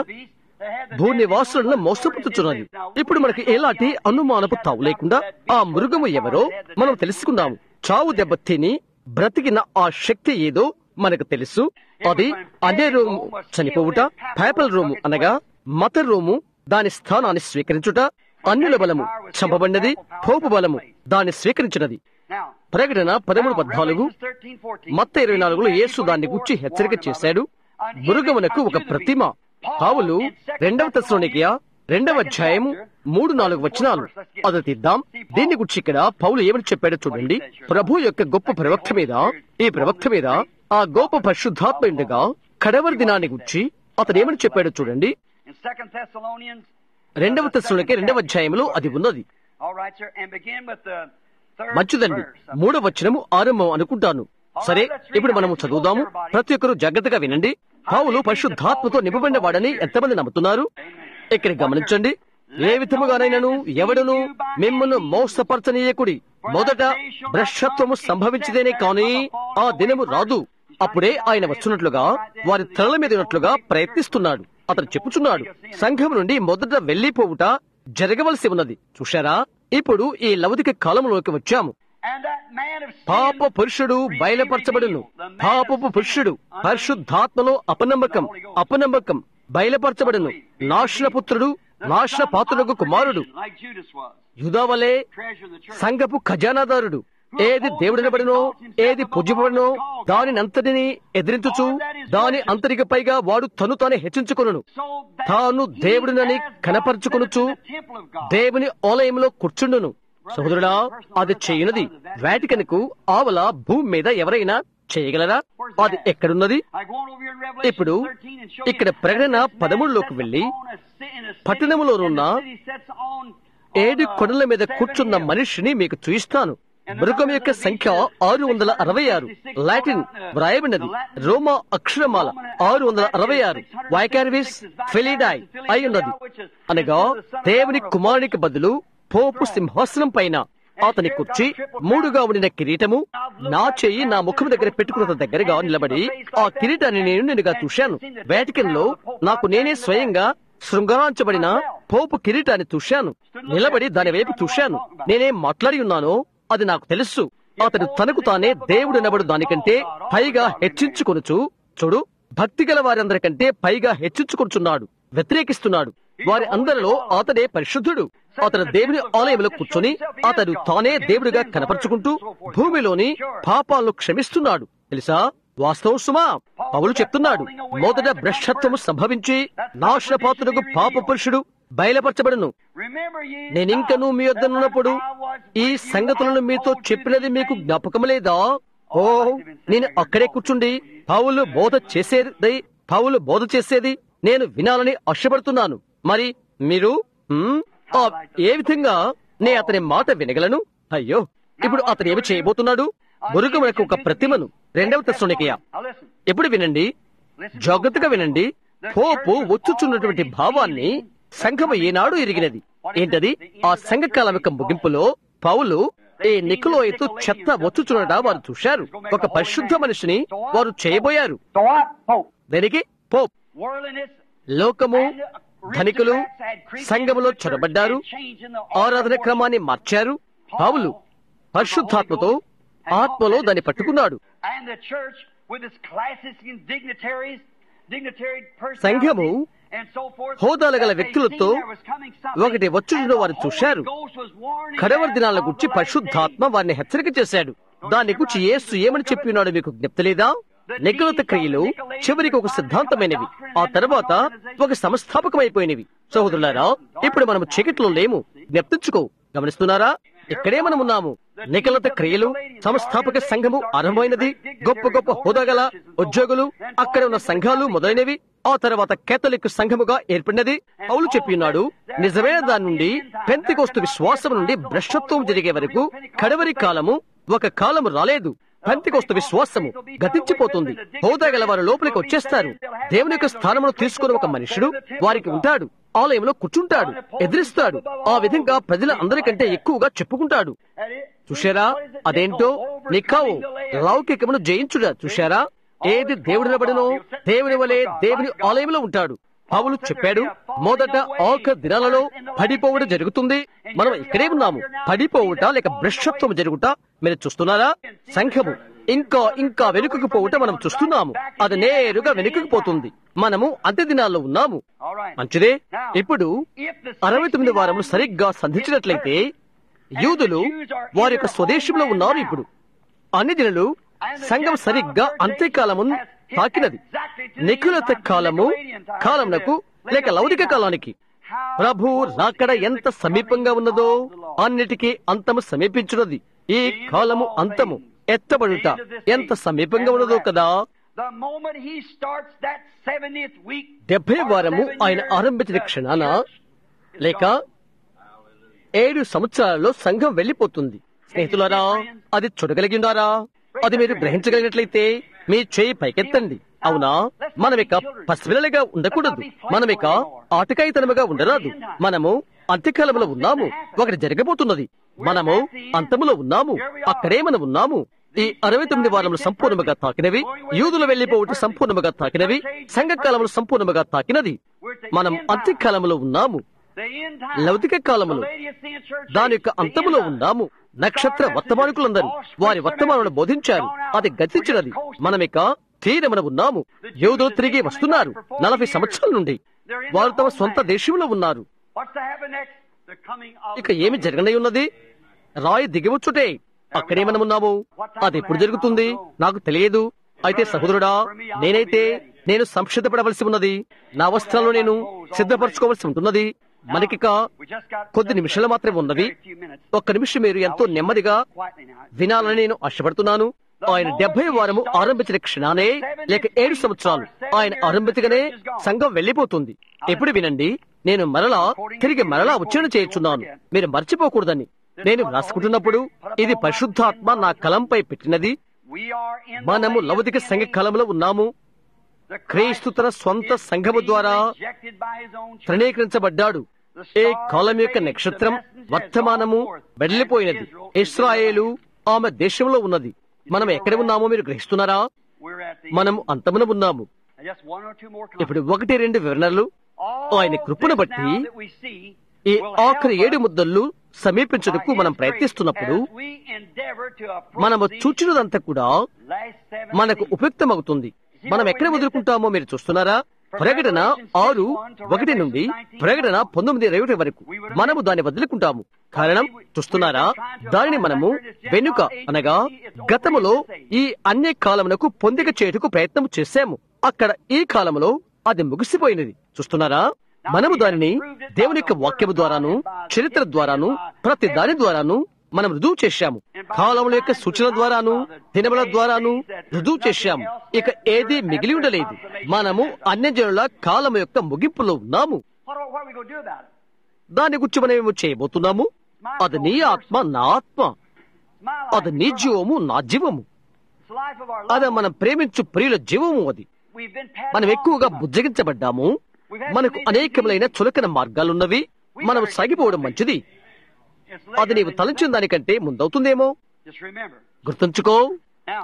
భూనివాసులను మోసపుచ్చుచున్నది ఇప్పుడు మనకి ఎలాంటి అనుమానపు తావు లేకుండా ఆ మృగము ఎవరో మనం తెలుసుకున్నాము చావు దెబ్బ తిని బ్రతికిన ఆ శక్తి ఏదో మనకు తెలుసు అది అదే రూము చనిపోవుట పేపల్ రూము అనగా మత రూము దాని స్థానాన్ని స్వీకరించుట అన్యుల బలము చంపబడినది పోపు బలము దాన్ని స్వీకరించినది ప్రకటన పదమూడు పద్నాలుగు మత్త ఇరవై నాలుగులో యేసు దాన్ని గుచ్చి హెచ్చరిక చేశాడు మృగమునకు ఒక ప్రతిమ పావులు రెండవ తెస్సలోనికియా రెండవ అధ్యాయము మూడు నాలుగు వచనాలు అది తీద్దాం దీన్ని గురించి ఇక్కడ పౌలు ఏమని చెప్పాడో చూడండి ప్రభు యొక్క గొప్ప ప్రవక్త మీద ఈ ప్రవక్త మీద ఆ గొప్ప పరిశుద్ధాత్మ ఉండగా కడవరి దినాన్ని గురించి అతను ఏమని చెప్పాడో చూడండి In Second Thessalonians, రెండవ తెస్సలోనికి రెండవ అధ్యాయంలో అది ఉన్నది all right, sir, and begin with the third మంచిదండి verse. of- మూడవ వచనము ఆరంభం అనుకుంటాను సరే ఇప్పుడు మనము చదువుదాము ప్రతి ఒక్కరు జాగ్రత్తగా వినండి పావులు పరిశుద్ధాత్మతో నింపబడిన వాడని ఎంతమంది నమ్ముతున్నారు ఇక్కడ గమనించండి ఏ విధముగానైనను ఎవడును మిమ్మల్ని మోసపరచనీయకుడి మొదట భ్రష్టత్వము సంభవించదేనే కాని ఆ దినము రాదు అప్పుడే ఆయన వచ్చున్నట్లుగా వారి తలల మీద ఉన్నట్లుగా ప్రయత్నిస్తున్నాడు అతను చెప్పుచున్నాడు సంఘం నుండి మొదట వెళ్లిపోవుట జరగవలసి ఉన్నది చూశారా ఇప్పుడు ఈ లౌకిక కాలంలోకి వచ్చాము And that man of sin పాప పురుషుడు బయలుపరచబడును పాపపు పురుషుడు పరిశుద్ధాత్మలో అపనమ్మకం అపనమ్మకం బయలుపరచబడును నాశనపుత్రుడు నాశన పాత్రులకు కుమారుడు like Judas was, యుధావలే treasure of the church. సంఘపు ఖజానాదారుడు ఏది దేవుడినబడినో ఏది పూజ్యపడినో దానిని అంతటిని ఎదిరించుచు దాని అంతరిక పైగా వాడు తను తానే హెచ్చించుకొనును So that తాను he దేవుడినని as God కనపరుచుకొనుచు sitteth in the temple of God. దేవుని ఆలయంలో కూర్చుండును సహోదరుడా అది చేయనుది వాటికన్ కు ఆవల భూమి మీద ఎవరైనా చేయగలరా అది ఎక్కడున్నది I go on over here in Revelation ఇప్పుడు 13 and show you ఇక్కడ ప్రకటన that this man పదమూడులోకి sits వెళ్ళి on a ci- in a city, పట్టణములోనున్న and the city sits on- ఏడు on, uh, కొండల మీద seven కూర్చున్న hills. మనిషిని మీకు చూయిస్తాను మృగం యొక్క సంఖ్య ఆరు వందల అరవై ఆరు లాటిన్ వ్రాయబడినది రోమా అక్షరమాల ఆరు వందల అరవై ఆరు వైకార్విస్ ఫెలిడాయ్ అయి ఉన్నది అనగా దేవుని కుమారునికి బదులు పోపు సింహాసనం పైన అతని కుర్చి మూడుగా ఉండిన కిరీటము నా చెయ్యి నా ముఖం దగ్గర పెట్టుకున్న దగ్గరగా నిలబడి ఆ కిరీటాన్ని నేను నేనుగా చూశాను వేటికన్ లో నాకు నేనే స్వయంగా శృంగారించబడిన పోపు కిరీటాన్ని చూశాను నిలబడి దాని వైపు చూశాను నేనేం మాట్లాడి ఉన్నానో అది నాకు తెలుసు అతడు తనకు తానే దేవుడు నబడు దానికంటే పైగా హెచ్చించుకొనుచు చూడు భక్తి గల వారందరికంటే పైగా హెచ్చించుకొనుచున్నాడు వ్యతిరేకిస్తున్నాడు వారి అందరిలో అతడే పరిశుద్ధుడు అతడు దేవుని ఆలయంలో కూర్చొని అతడు తానే దేవుడిగా కనపరుచుకుంటూ భూమిలోని పాపాలను క్షమిస్తున్నాడు తెలుసా వాస్తవం సుమా పౌలు చెప్తున్నాడు మొదట భ్రష్టత్వము సంభవించి నాశనపాత్రులకు పాప పురుషుడు బయలుపరచబడును Remember ye నేనింకను మీ వద్ద ఉన్నప్పుడు ఈ సంగతులను మీతో చెప్పినది మీకు జ్ఞాపకం లేదా ఓ నేను అక్కడే కూర్చుండి పావులు బోధ చేసేది పావులు బోధ చేసేది నేను వినాలని ఆశపడుతున్నాను మరి మీరు హ్మ్? ఆ, ఏ విధంగా నే అతని మాట వినగలను అయ్యో ఇప్పుడు అతను ఏమి చేయబోతున్నాడు మురుగమునకు ఒక ప్రతిమను రెండవ తెస్సలోనికయ Now listen. ఎప్పుడు వినండి జాగ్రత్తగా వినండి పోపు వచ్చుచున్నటువంటి భావాన్ని సంఘము ఏనాడు ఎరిగినది ఏంటది ఆ సంఘకాలం యొక్క ముగింపులో పౌలు ఈ నికులోయతు చెత్త వచ్చుచున్నట వారు చూశారు ఒక పరిశుద్ధ మనిషిని వారు చేయబోయారు So what? Hope. దానికి పోప్ Worldliness లోకము ధనికులు సంఘములో చొరబడ్డారు ఆరాధన క్రమాన్ని మార్చారు పావులు పరిశుద్ధాత్మతో ఆత్మలో దాన్ని పట్టుకున్నాడు And the church with its classes and dignitaries, dignitary సంఘము personalities and so forth, హోదాల గల that they వ్యక్తులతో seen there was coming something, ఒకటి వచ్చుచున్న and వారు the చూశారు Holy Ghost was warning కడవరి them దినాల of గురించి the last పరిశుద్ధాత్మ days. వారిని హెచ్చరిక చేశాడు దాని గురించి యేసు ఏమని చెప్పినాడో మీకు జ్ఞప్తి లేదా నిగ్రత క్రియలు చివరికి ఒక సిద్ధాంతమైనవి ఆ తర్వాత ఒక సంస్థాపకమైపోయినవి సహోదరులారా ఇప్పుడు మనం చీకట్లో లేము జ్ఞప్తించుకో గమనిస్తున్నారా ఇక్కడే మనం ఉన్నాము నికలత క్రియలు సంస్థాపక సంఘము ఆరంభమైనది గొప్ప గొప్ప హోదాగల ఉద్యోగులు అక్కడ ఉన్న సంఘాలు మొదలైనవి ఆ తర్వాత కేథలిక్ సంఘముగా ఏర్పడినది పౌలు చెప్పినాడు నిజమైన దాని నుండి పెంతికోస్తు విశ్వాసం నుండి భ్రష్టత్వం జరిగే వరకు కడవరి కాలము ఒక కాలము రాలేదు పెంతికోస్తు విశ్వాసము గతించిపోతుంది హోదా గల వారు లోపలికి వచ్చేస్తారు దేవుని యొక్క స్థానమును తీసుకుని ఒక మనుషుడు వారికి ఉంటాడు ఆలయంలో కూర్చుంటాడు ఎదిరిస్తాడు ఆ విధంగా ప్రజల అందరికంటే ఎక్కువగా చెప్పుకుంటాడు And it- చూశారా what is it? అదేంటో Overcoming నిక్కావు the laity. లౌకికమును జయించుడా చూశారా ఏది దేవుడినబడినో దేవుని వలె దేవుని ఆలయంలో ఉంటాడు పౌలు చెప్పాడు మొదట ఆఖ దినాలలో పడిపోవడం జరుగుతుంది మనం ఇక్కడే ఉన్నాము పడిపోవుట లేక భ్రష్టత్వం జరుగుట మీరు చూస్తున్నారా సంఘము ఇంకా ఇంకా వెనుకకు పోవుట మనం చూస్తున్నాము అది నేరుగా వెనుకకు పోతుంది మనము అంత్య దినాల్లో ఉన్నాము All right. మంచిదే ఇప్పుడు అరవై తొమ్మిది వారములు సరిగ్గా సంధించినట్లయితే యూదులు వారి యొక్క స్వదేశంలో ఉన్నారు ఇప్పుడు అన్ని జనులు సంఘం సరిగ్గా అంత్యకాలము తాకినది నిఖిలత కాలము కాలమునకు లేక లౌకిక కాలానికి ప్రభు రాకడ ఎంత సమీపంగా ఉన్నదో అన్నిటికీ అంతము సమీపించున్నది ఈ కాలము అంతము ఎత్తబడుట ఎంత సమీపంగా ఉన్నదో కదా The moment he starts that 70th week, డెబ్బై వారము ఆయన ఆరంభించిన క్షణాన లేక ఏడు సంవత్సరాలలో సంఘం వెళ్లిపోతుంది స్నేహితులారా అది చూడగలిగినారా అది మీరు గ్రహించగలిగినట్లయితే మీ చేయి పైకెత్తండి అవునా మనమిక పసిపిల్లలుగా ఉండకూడదు మనమిక ఆటకాయితనముగా ఉండరాదు మనము అంత్యకాలంలో ఉన్నాము ఒకటి జరగబోతున్నది మనము అంతములో ఉన్నాము అక్కడే మనం ఉన్నాము ఈ అరవై తొమ్మిది వారములు సంపూర్ణముగా తాకినవి యూదులు వెళ్లిపోవటం సంపూర్ణముగా తాకినవి సంఘకాలములు సంపూర్ణముగా తాకినది మనం అంత్యకాలంలో ఉన్నాము the end time, లౌకిక కాలములో the Laodicean church దాని యొక్క age, the అంతములో end time. ఉన్నాము నక్షత్ర వర్తమానికులందరూ వారి వర్తమానాలను బోధించారు అది గతించినది మనమిక తీరమున ఉన్నాము యోధులు తిరిగి వస్తున్నారు నలభై సంవత్సరాల నుండి వారు తమ సొంత దేశంలో ఉన్నారు What's to happen next? The coming of ఇక ఏమి జరగనై ఉన్నది రాయి దిగివచ్చుటే అక్కడే మనం ఉన్నాము అది ఎప్పుడు జరుగుతుంది నాకు తెలియదు అయితే సహోదరుడా నేనైతే నేను సంసిద్ధపడవలసి ఉన్నది నా వస్త్రాలను నేను సిద్ధపరచుకోవలసి ఉంటున్నది మనకిక We just got కొద్ది నిమిషాలు మాత్రమే ఉన్నవి a few minutes. ఒక్క నిమిషం మీరు ఎంతో నెమ్మదిగా Quietly now. వినాలని నేను ఆశపడుతున్నాను ఆయన డెబ్బై వారము ఆరంభించిన క్షణానే లేక ఏడు సంవత్సరాలు ఆయన ఆరంభించగానే సంఘం వెళ్లిపోతుంది ఎప్పుడు వినండి నేను మరలా తిరిగి మరలా ఉచ్చారణ చేయుచున్నాను మీరు మర్చిపోకూడదని నేను వ్రాసుకుంటున్నప్పుడు ఇది పరిశుద్ధాత్మ నా కలంపై పెట్టినది We are in the మనము last లౌకిక సంఘ beginning. కాలంలో ఉన్నాము The క్రీస్తు తన Christ స్వంత is సంఘము being ద్వారా rejected by his own church. తృణీకరించబడ్డాడు ఏ కాలం యొక్క నక్షత్రం వర్తమానము వెళ్లిపోయినది ఇస్రాయేలు ఆమె దేశంలో ఉన్నది మనం ఎక్కడ ఉన్నామో మీరు గ్రహిస్తున్నారా We're at the మనం అంతమున ఉన్నాము just one or two more ఇప్పుడు ఒకటి రెండు వివరణలు All ఆయన కృపను this బట్టి now that we see ఈ will ఆఖరి help ఏడు us ముద్దలు సమీపించుటకు by మనం His ప్రయత్నిస్తున్నప్పుడు grace as we endeavor to approach మనము these చూచినదంతా కూడా last seven మనకు weeks. ఉపయుక్తమవుతుంది మనం ఎక్కడ వదులుకుంటామో మీరు చూస్తున్నారా ప్రకటన ఆరు ఒకటి నుండి ప్రకటన పంతొమ్మిది ఇరవై ఒకటి వరకు మనము దాన్ని వదులుకుంటాము కారణం చూస్తున్నారా దానిని మనము వెనుక అనగా గతములో ఈ అన్ని కాలమునకు పొందిక చేయుటకు ప్రయత్నం చేశాము అక్కడ ఈ కాలములో అది ముగిసిపోయినది చూస్తున్నారా మనము దానిని దేవుని యొక్క వాక్యము ద్వారాను చరిత్ర ద్వారాను ప్రతి దాని ద్వారాను మనం రుజువు చేశాము కాలముల యొక్క సూచన ద్వారాను దినముల ద్వారాను రుజువు చేశాము ఇక ఏది మిగిలి ఉండలేదు మనము అన్యజనుల కాలము యొక్క ముగింపులో ఉన్నాము What are, what are we going to do about it? దాని గురించి మనం ఏమో చేయబోతున్నాము అది నీ ఆత్మ నా ఆత్మ It's my life. అది నీ జీవము నా జీవము It's the life of our అది loved మనం ప్రేమించు ప్రియుల జీవము అది ones. We've been passed మనం on ఎక్కువగా too much. బుజ్జగించబడ్డాము మనకు అనేకములైన చులకన మార్గాలున్నవి మనం సాగిపోవడం మంచిది It's అది నీవు later తలంచిన దానికంటే ముందవుతుందేమో than- Just remember. గుర్తుంచుకో Now,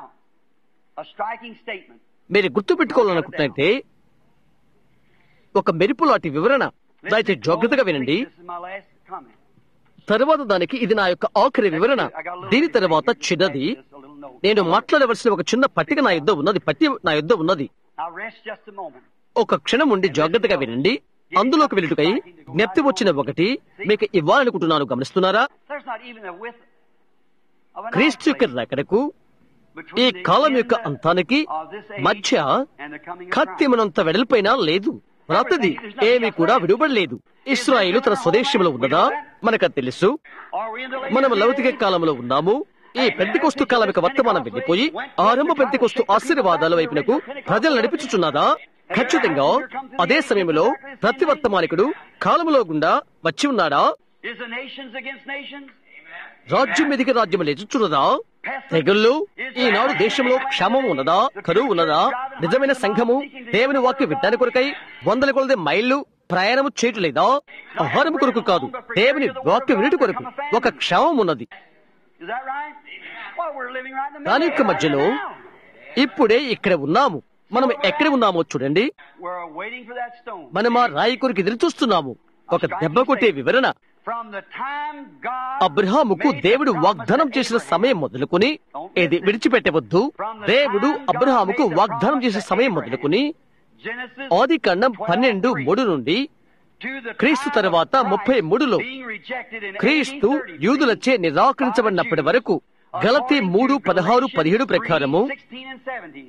a striking statement. మీరు గుర్తు పెట్టుకోవాలనుకుంటే ఒక మెరుపు లాంటి వివరణ దయచేసి జాగ్రత్తగా వినండి This is my last comment. తరువాత దానికి ఇది నా యొక్క ఆఖరి వివరణ దీని తర్వాత చిన్నది నేను మాట్లాడవలసిన ఒక చిన్న పట్టిక నా యుద్ధ ఉన్నది పట్టి నా యుద్ధ ఉన్నది Now rest just a moment. ఒక క్షణం ఉండి జాగ్రత్తగా వినండి అందులోకి వెళ్ళుటకై జ్ఞప్తి వచ్చిన ఒకటి మీకు ఇవ్వాలనుకుంటున్నాను గమనిస్తున్నారా There's not even a width of an క్రీస్తు యొక్క ice రకడకు between ఈ the కాలం end యొక్క అంతానికి of this age మధ్య and the coming of కత్తి Christ. మనంత వెడల్పైన లేదు ప్రతిది ఏమీ కూడా విడువడలేదు ఇస్రాయిలు తన స్వదేశంలో ఉన్నదా మనకు తెలుసు Are we in the మనం latest లౌకిక days? కాలంలో ఉన్నాము ఈ పెంతికొస్తు కాలం యొక్క వర్తమానం వెళ్ళిపోయి ఆరంభ పెంతికొస్తు ఆశీర్వాదాల వైపునకు ప్రజలు నడిపించుచున్నదా ఖచ్చితంగా అదే సమయంలో ప్రతి వర్తమానికుడు కాలములో గుండా వచ్చి ఉన్నాడా Is the nations against nations? రాజ్యం మీదికి రాజ్యం లేచుచున్నదా తెగుళ్ళు ఈనాడు దేశంలో క్షేమం ఉన్నదా కరువు ఉన్నదా నిజమైన సంఘము దేవుని వాక్య విడ్డానికి కొరకై వందల కొలది మైళ్ళు ప్రయాణము చేయట్లేదా ఆహారం కొరకు కాదు దేవుని వాక్య వినుటి కొరకు ఒక క్షేమం ఉన్నది Is that right? Well, we're living right in the దాని middle. యొక్క of it మధ్యలో right now. ఇప్పుడే ఇక్కడ ఉన్నాము మనం ఎక్కడ ఉన్నామో చూడండి We're waiting for that stone. మనం ఆ రాయి కొరకు ఎదురు చూస్తున్నాము ఒక దెబ్బ కొట్టే వివరణ From the time God అబ్రహాముకు made the దేవుడు promise వాగ్దానం to చేసిన Abraham, సమయం మొదలుకొని ఇది విడిచిపెట్టవద్దు దేవుడు అబ్రహాముకు వాగ్దానం చేసిన సమయం మొదలుకొని Genesis ఆది కాండం పన్నెండు మూడు నుండి to the క్రీస్తు time తర్వాత of Christ ముప్పై మూడులో being rejected in క్రీస్తు 1833 యూదులచే నిరాకరించబడినప్పటి వరకు గలతి according మూడు to పదహారు Galatians పదిహేడు 3, ప్రకారము 16 and 17.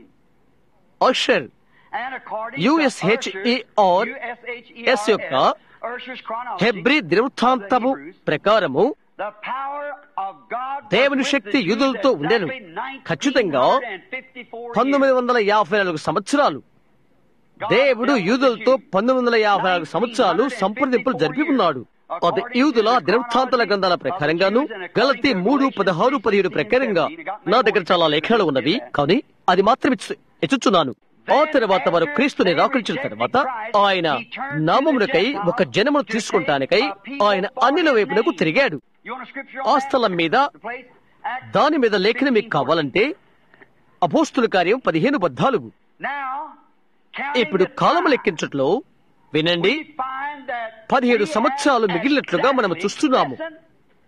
Usher And according USHER to Ursher- ఎస్ యొక్క Ursher's chronology, హెబ్రి దినవృత్తాంతము ప్రకారము the power of God was దేవుని with శక్తి the Jews యూదులతో ఉండెను. exactly ఖచ్చితంగా 1954 పంతొమ్మిది years. వందల యాభై నాలుగు సంవత్సరాలు God దేవుడు dealt with యూదులతో the Jews. పంతొమ్మిది వందల యాభై నాలుగు సంవత్సరాలు సంప్రదింపులు జరిపి ఉన్నాడు అది యూదుల దినవృత్తాంతాల గ్రంథాల ప్రకారంగాను గలతి మూడు పదహారు పదిహేడు ప్రకారంగా నా దగ్గర చాలా లేఖనాలు ఉన్నవి కానీ అది మాత్రం ఇచ్చు- ఇచ్చుచున్నాను ఆ తర్వాత వారు క్రీస్తుని రాకరించిన తర్వాత ఆయన నామమునకై ఒక జనమును తీసుకుంటానికై ఆయన అన్నిల వైపునకు తిరిగాడు You want a scripture ఆ on that? స్థలం మీద The place? Acts దాని మీద లేఖనం మీకు 16. కావాలంటే అపోస్తుల కార్యం పదిహేను పద్నాలుగు Now, counting ఇప్పుడు the కాలం time, లెక్కించట్లో వినండి we find that పదిహేడు we సంవత్సరాలు have మిగిలినట్లుగా మనం exactly చూస్తున్నాము. less than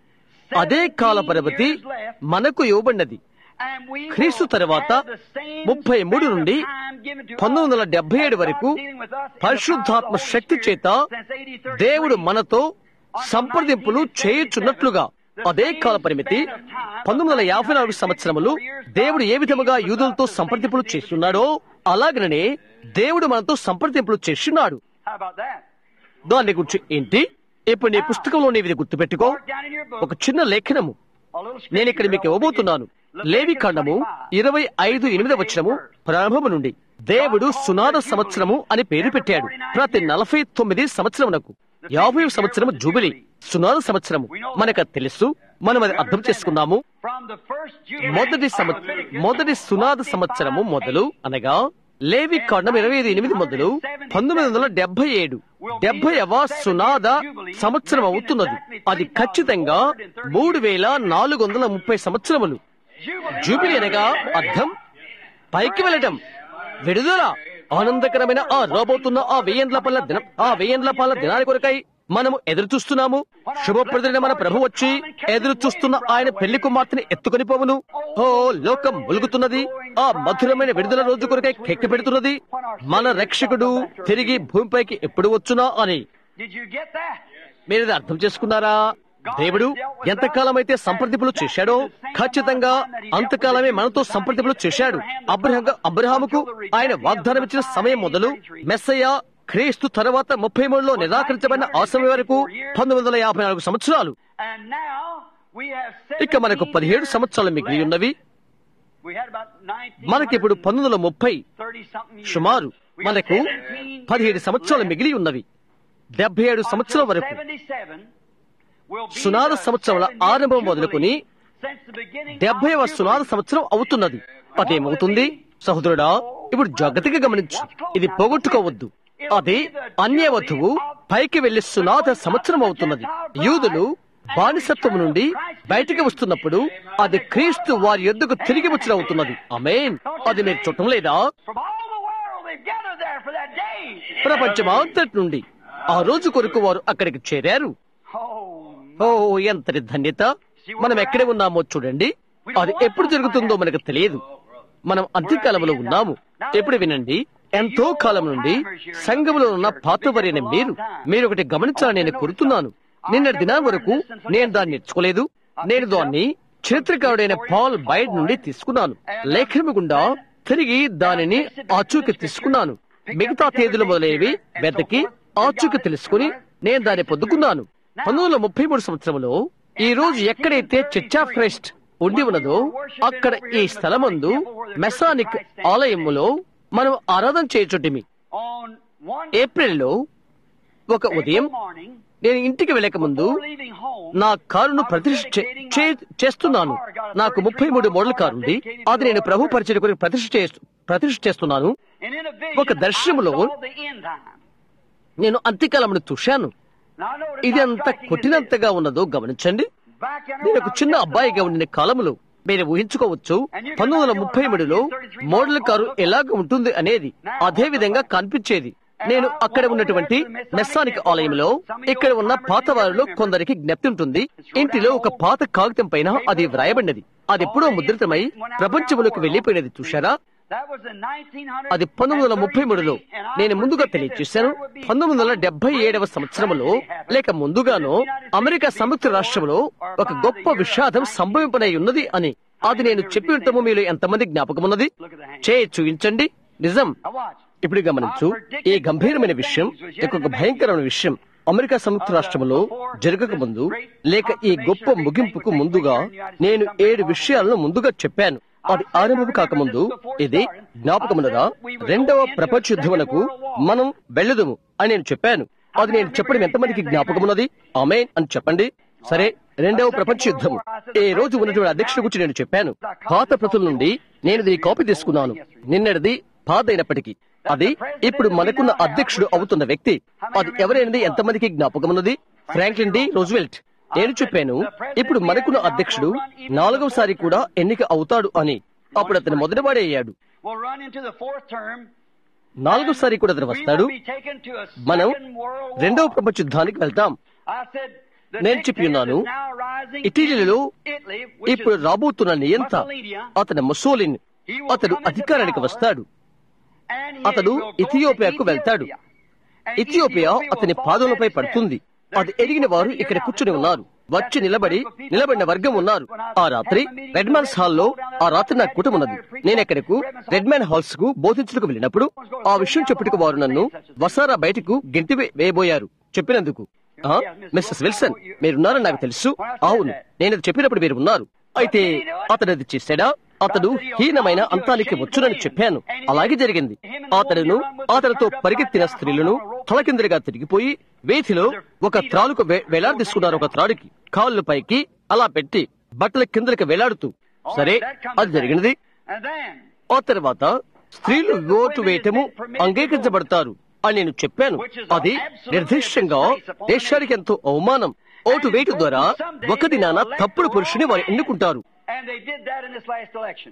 అదే కాల 17 పరిమితి years left, మనకు ఇవ్వబడినది and we క్రీస్తు will తర్వాత have the same ముప్పై మూడు span of నుండి time given to us పంతొమ్మిది వందల డెబ్బై ఏడు as God వరకు dealing with us in the పరిశుద్ధాత్మ power of the Holy Shakti Spirit చేత since 80, దేవుడు 33. మనతో సంప్రదింపులు చేయుచున్నట్లుగా అదే కాల పరిమితి పంతొమ్మిది వందల యాభై నాలుగు సంవత్సరములు దేవుడు ఏ విధముగా యూదులతో సంప్రదింపులు చేస్తున్నాడో అలాగనే దేవుడు మనతో సంప్రదింపులు చేస్తున్నాడు How about that? దాని గురించి ఏంటి ఇప్పుడు నీ పుస్తకంలో నీవి గుర్తుపెట్టుకో Mark down in your book ఒక చిన్న లేఖనము a little నేను ఇక్కడ మీకు ఇవ్వబోతున్నాను లేవి కాండము ఇరవై ఐదు ఎనిమిది వచ్చినము ప్రారంభము నుండి దేవుడు సునాద సంవత్సరము అని పేరు పెట్టాడు ప్రతి నలభై తొమ్మిది సంవత్సరమునకు యాభై సంవత్సరము జూబిలీ సునాద సంవత్సరము మనకు తెలుసు మనం అది అర్థం చేసుకున్నాము From the first Jubilee మొదటి of సంవత్ Leviticus, మొదటి సునాద సంవత్సరము మొదలు అనగా లేవి కాండం ఇరవై ఐదు ఎనిమిది మొదలు పంతొమ్మిది వందల డెబ్బై ఏడు డెబ్బైవ సునాద సంవత్సరం అవుతున్నది అది ఖచ్చితంగా మూడు వేల నాలుగు వందల ముప్పై సంవత్సరములు Jubilee. జూబిలీ అనగా అర్థం పైకి వెళ్ళటం విడుదల ఆనందకరమైన ఆ రాబోతున్న ఆ వెయ్యేండ్ల పాల దినం ఆ వెయ్యేండ్ల పాల దినాల కొరకై మనము ఎదురు చూస్తున్నాము శుభప్రదుడైన మన ప్రభు వచ్చి ఎదురు చూస్తున్న ఆయన పెళ్లి కుమార్తెని ఎత్తుకొని పోవును ఓ లోకం ములుగుతున్నది ఆ మధురమైన విడుదల రోజు కొరకై కెక్కి పెడుతున్నది మన రక్షకుడు తిరిగి భూమిపైకి ఎప్పుడు వచ్చునా అని Did you get that? మీరు ఇది అర్థం చేసుకున్నారా దేవుడు ఎంతకాలమైతే సంప్రదింపులు చేశాడో ఖచ్చితంగా అంతకాలమే మనతో సంప్రదింపులు చేశాడు అబ్రహం అబ్రహాముకు ఆయన వాగ్దానం ఇచ్చిన సమయం మొదలు మెస్సయ్య క్రీస్తు తర్వాత ముప్పై మూడులో నిరాకరించబడిన ఆ సమయం వరకు పంతొమ్మిది వందల యాభై నాలుగు సంవత్సరాలు And now we have ఇక మనకు 17 పదిహేడు years సంవత్సరాలు మిగిలి left. ఉన్నవి We had about 19 మనకిప్పుడు పంతొమ్మిది వందల ముప్పై 30 something years. సుమారు We got మనకు 17 పదిహేడు years సంవత్సరాలు left. మిగిలి ఉన్నవి డెబ్బై ఏడు సంవత్సరాల Until వరకు 77 will be సునాద the సంవత్సరాల 70th ఆరంభం Jubilee మొదలుకొని since the beginning of డెబ్బైవ సునాద Jubilee. సంవత్సరం అవుతున్నది అదేమవుతుంది సహోదరుడా ఇప్పుడు జాగ్రత్తగా గమనించు ఇది పోగొట్టుకోవద్దు అది అన్య వధువు పైకి వెళ్లి సునాద సంవత్సరం అవుతున్నది యూదులు బానిసత్వం నుండి బయటికి వస్తున్నప్పుడు అది క్రీస్తు వారి యొద్దకు తిరిగి వచ్చిన అవుతున్నది అమేన్ అది మీరు చుట్టం లేదా From all the world, they've gathered there for that day. ప్రపంచం అంతటి నుండి ఆ రోజు కొరకు వారు అక్కడికి చేరారు Oh, ఓ ఎంతటి ధన్యత మనం ఎక్కడ ఉన్నామో చూడండి అది ఎప్పుడు జరుగుతుందో మనకు తెలియదు మనం అంత్యకాలంలో ఉన్నాము ఎప్పుడు వినండి ఎంతో కాలం నుండి సంఘములో ఉన్న పాతవరైన మీరు మీరు ఒకటి గమనించాలని నేను కోరుతున్నాను నిన్నటి దినం వరకు నేను దాన్ని నేర్చుకోలేదు నేను దాన్ని చరిత్రకారుడైన పాల్ బైడ్ నుండి తీసుకున్నాను లేఖనము గుండా తిరిగి దానిని ఆచూకి తీసుకున్నాను మిగతా తేదీలు మొదలైనవి వెతకి ఆచూకి తెలుసుకుని నేను దాన్ని పొందుకున్నాను పంతొమ్మిది వందల ముప్పై మూడు సంవత్సరంలో ఈ రోజు ఎక్కడైతే చర్చ్ ఆఫ్ క్రైస్ట్ ఉండి ఉన్నదో అక్కడ ఈ స్థలమందు మెసానిక్ ఆలయములో మనం ఆరాధన చేయచుంటిమి on one ఏప్రిల్లో ఒక ఉదయం morning, నేను ఇంటికి వెళ్ళక ముందు before leaving home, నా కారును ప్రతిష్ఠ చే- చే- చేస్తున్నాను నాకు ముప్పై మూడు మోడల్ కారు ఉంది అది నేను ప్రభు పరిచయ కొరకు ప్రతిష్ఠ చేస్తూ ప్రతిష్ఠ చేస్తున్నాను and in a vision, ఒక దర్శనములో I saw the end time. నేను అంత్యకాలమును చూశాను Now, notice ఇది how ఎంత striking it is. కొట్టినంతగా ఉన్నదో గమనించండి Back in నేను ఒక when I చిన్న was అబ్బాయిగా born, ఉండిన కాలములో మీరు ఊహించుకోవచ్చు పంతొమ్మిది వందల ముప్పై మూడులో మోడల్ కారు ఎలాగ ఉంటుంది అనేది అదే విధంగా కనిపించేది నేను అక్కడ ఉన్నటువంటి మెస్సానిక్ ఆలయంలో ఇక్కడ ఉన్న పాత వారిలో కొందరికి జ్ఞప్తి ఉంటుంది ఇంటిలో ఒక పాత కాగితం పైన అది వ్రాయబడినది అది ఎప్పుడో ముద్రితమై ప్రపంచములకు వెళ్లిపోయినది చూశారా that was in 1900 అది పంతొమ్మిది వందల ముప్పై మూడులో నేను ముందుగా తెలియజేశాను పంతొమ్మిది వందల డెబ్బై ఏడవ సంవత్సరంలో లేక ముందుగానో అమెరికా సంయుక్త రాష్ట్రంలో ఒక గొప్ప విషాదం సంభవింపనై ఉన్నది అని అది నేను చెప్పి ఉంటాము మీలో ఎంతమంది జ్ఞాపకం ఉన్నది చేయి చూపించండి నిజం Now watch. ఇప్పుడు గమనించు ఈ గంభీరమైన విషయం యొక్క ఒక భయంకరమైన విషయం అమెరికా సంయుక్త రాష్ట్రంలో జరగక ముందు లేక ఈ గొప్ప ముగింపుకు ముందుగా నేను ఏడు విషయాలను ముందుగా చెప్పాను అది ఆరంభం కాకముందు ఇది జ్ఞాపకమున్నదా రెండవ ప్రపంచ యుద్ధమునకు మనం వెళ్ళదుము అని నేను చెప్పాను అది నేను చెప్పడం ఎంతమందికి జ్ఞాపకమున్నది అమేన్ అని చెప్పండి సరే రెండవ ప్రపంచ యుద్ధము ఈ రోజు ఉన్నటువంటి అధ్యక్షుడి గురించి నేను చెప్పాను పాత ప్రతుల నుండి నేను దీని కాపీ తీసుకున్నాను నిన్నటిది పాదైనప్పటికీ అది ఇప్పుడు మనకున్న అధ్యక్షుడు అవుతున్న వ్యక్తి అది ఎవరైనది ఎంతమందికి జ్ఞాపకం ఉన్నది ఫ్రాంక్లిన్ డి రోజ్వెల్ట్ నేను చెప్పాను ఇప్పుడు మనకున్న అధ్యక్షుడు నాలుగవసారి కూడా ఎన్నిక అవుతాడు అని అప్పుడు అతను మొదటివాడే అయ్యాడు We'll run into the fourth term. నాలుగోసారి కూడా అతను We వస్తాడు will be taken to a మనం second world war. రెండవ ప్రపంచ యుద్ధానికి వెళ్తాం I said, the నేను చెప్పి dictator ఉన్నాను, is now rising ఇటలీలో in Italy, which ఇప్పుడు is- రాబోతున్న నియంత అతను ముసోలిన్ he will అతడు come into అధికారానికి power, వస్తాడు and he అతడు will go to ఇథియోపియాకు వెళ్తాడు. Ethiopia. And Ethiopia Ethiopia will అతని fall పాదములపై at his పడుతుంది steps. అది ఎరిగిన వారు ఇక్కడ కూర్చుని ఉన్నారు వచ్చి నిలబడి నిలబడిన వర్గం ఉన్నారు ఆ రాత్రి రెడ్ మ్యాన్స్ హాల్లో ఆ రాత్రి నాకు కూటం ఉన్నది నేను ఎక్కడకు రెడ్ మ్యాన్ హాల్స్ కు బోధించుటకు వెళ్ళినప్పుడు ఆ విషయం చెప్పుటకు వారు నన్ను వసారా బయటకు గెంటి వే- వేయబోయారు చెప్పినందుకు ఆ, మిస్సెస్ విల్సన్ మీరున్నారని నాకు తెలుసు అవును నేను అది చెప్పినప్పుడు మీరు ఉన్నారు అయితే అతడు అది చేశాడా అతడు హీనమైన అంతానికి వచ్చునని చెప్పాను అలాగే జరిగింది అతడును అతనితో పరిగెత్తిన స్త్రీలను తలకిందులుగా తిరిగిపోయి వేధిలో ఒక త్రాలుకు వే- వేలాడదీసుకున్నారు ఒక త్రాడుకి కాళ్ళు పైకి అలా పెట్టి బట్టల కిందలకి వేలాడుతూ సరే అది జరిగినది And then, ఆ తర్వాత స్త్రీలు ఓటు వేయటము అంగీకరించబడతారు అని నేను చెప్పాను అది నిర్దిష్టంగా దేశానికి ఎంతో అవమానం ఓటు వేయటం ద్వారా ఒక దినాన తప్పుడు పురుషుని వారు ఎన్నుకుంటారు and they did that in this last election.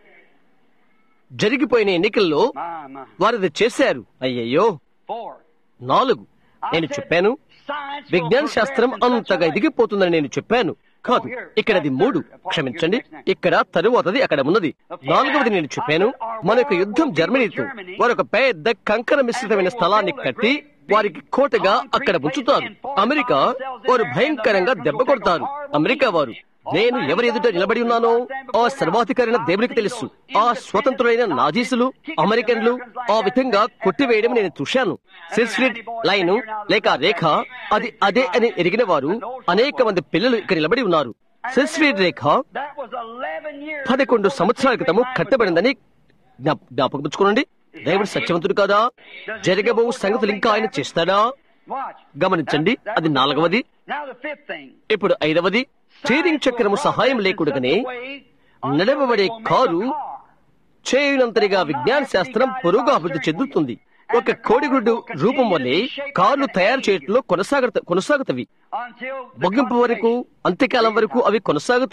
జరిగిపోయిన ఎన్నికల్లో My, my. వారు అది చేశారు అయ్యయ్యో Four. నాలుగు నేను చెప్పాను Science will విజ్ఞాన శాస్త్రం progress in such అంతగా a way. ఎదిగిపోతుందని నేను చెప్పాను కాదు ఇక్కడ అది మూడు క్షమించండి ఇక్కడ తరువాతది అక్కడ ఉన్నది నాలుగవది నేను చెప్పాను మన యొక్క యుద్ధం జర్మనీతో వారొక పెద్ద కంకర మిశ్రితమైన స్థలాన్ని కట్టి వారికి కోటగా అక్కడ ఉంచుతారు అమెరికా వారు భయంకరంగా దెబ్బ కొడతారు అమెరికా వారు నేను ఎవరి ఎదుట నిలబడి ఉన్నానో ఆ సర్వాధికారైన దేవునికి తెలుసు ఆ స్వతంత్రులైన నాజీసులు అమెరికన్లు ఆ విధంగా కొట్టివేయడం నేను చూశాను సిల్స్ఫిడ్ లైన్ లేక ఆ రేఖ అది అదే అని ఎరిగిన వారు అనేక మంది పిల్లలు ఇక్కడ నిలబడి ఉన్నారు సిల్స్ఫిడ్ రేఖ That was 11 years పదకొండు before సంవత్సరాల the క్రితము line was కట్టబడిందని జ్ఞా- జ్ఞాపకం పుచ్చుకోనండి దేవుడు సత్యవంతుడు కాదా జరగబో సంగతులు ఇంకా ఆయన చేస్తాడా Watch. గమనించండి That- that అది was the నాలుగవది fourth. Now the fifth thing. ఇప్పుడు ఐదవది స్టీరింగ్ చక్రము సహాయం లేకుండగానే నడవబడే కారు చేయనంతరిగా విజ్ఞాన శాస్త్రం పొరుగు అభివృద్ధి చెందుతుంది ఒక కోడిగుడ్డు రూపం వల్లే కార్లు తయారు చేయటంలో కొనసాగత కొనసాగుతవి Until the ముగింపు వరకు అంత్యకాలం వరకు అవి కొనసాగుతవి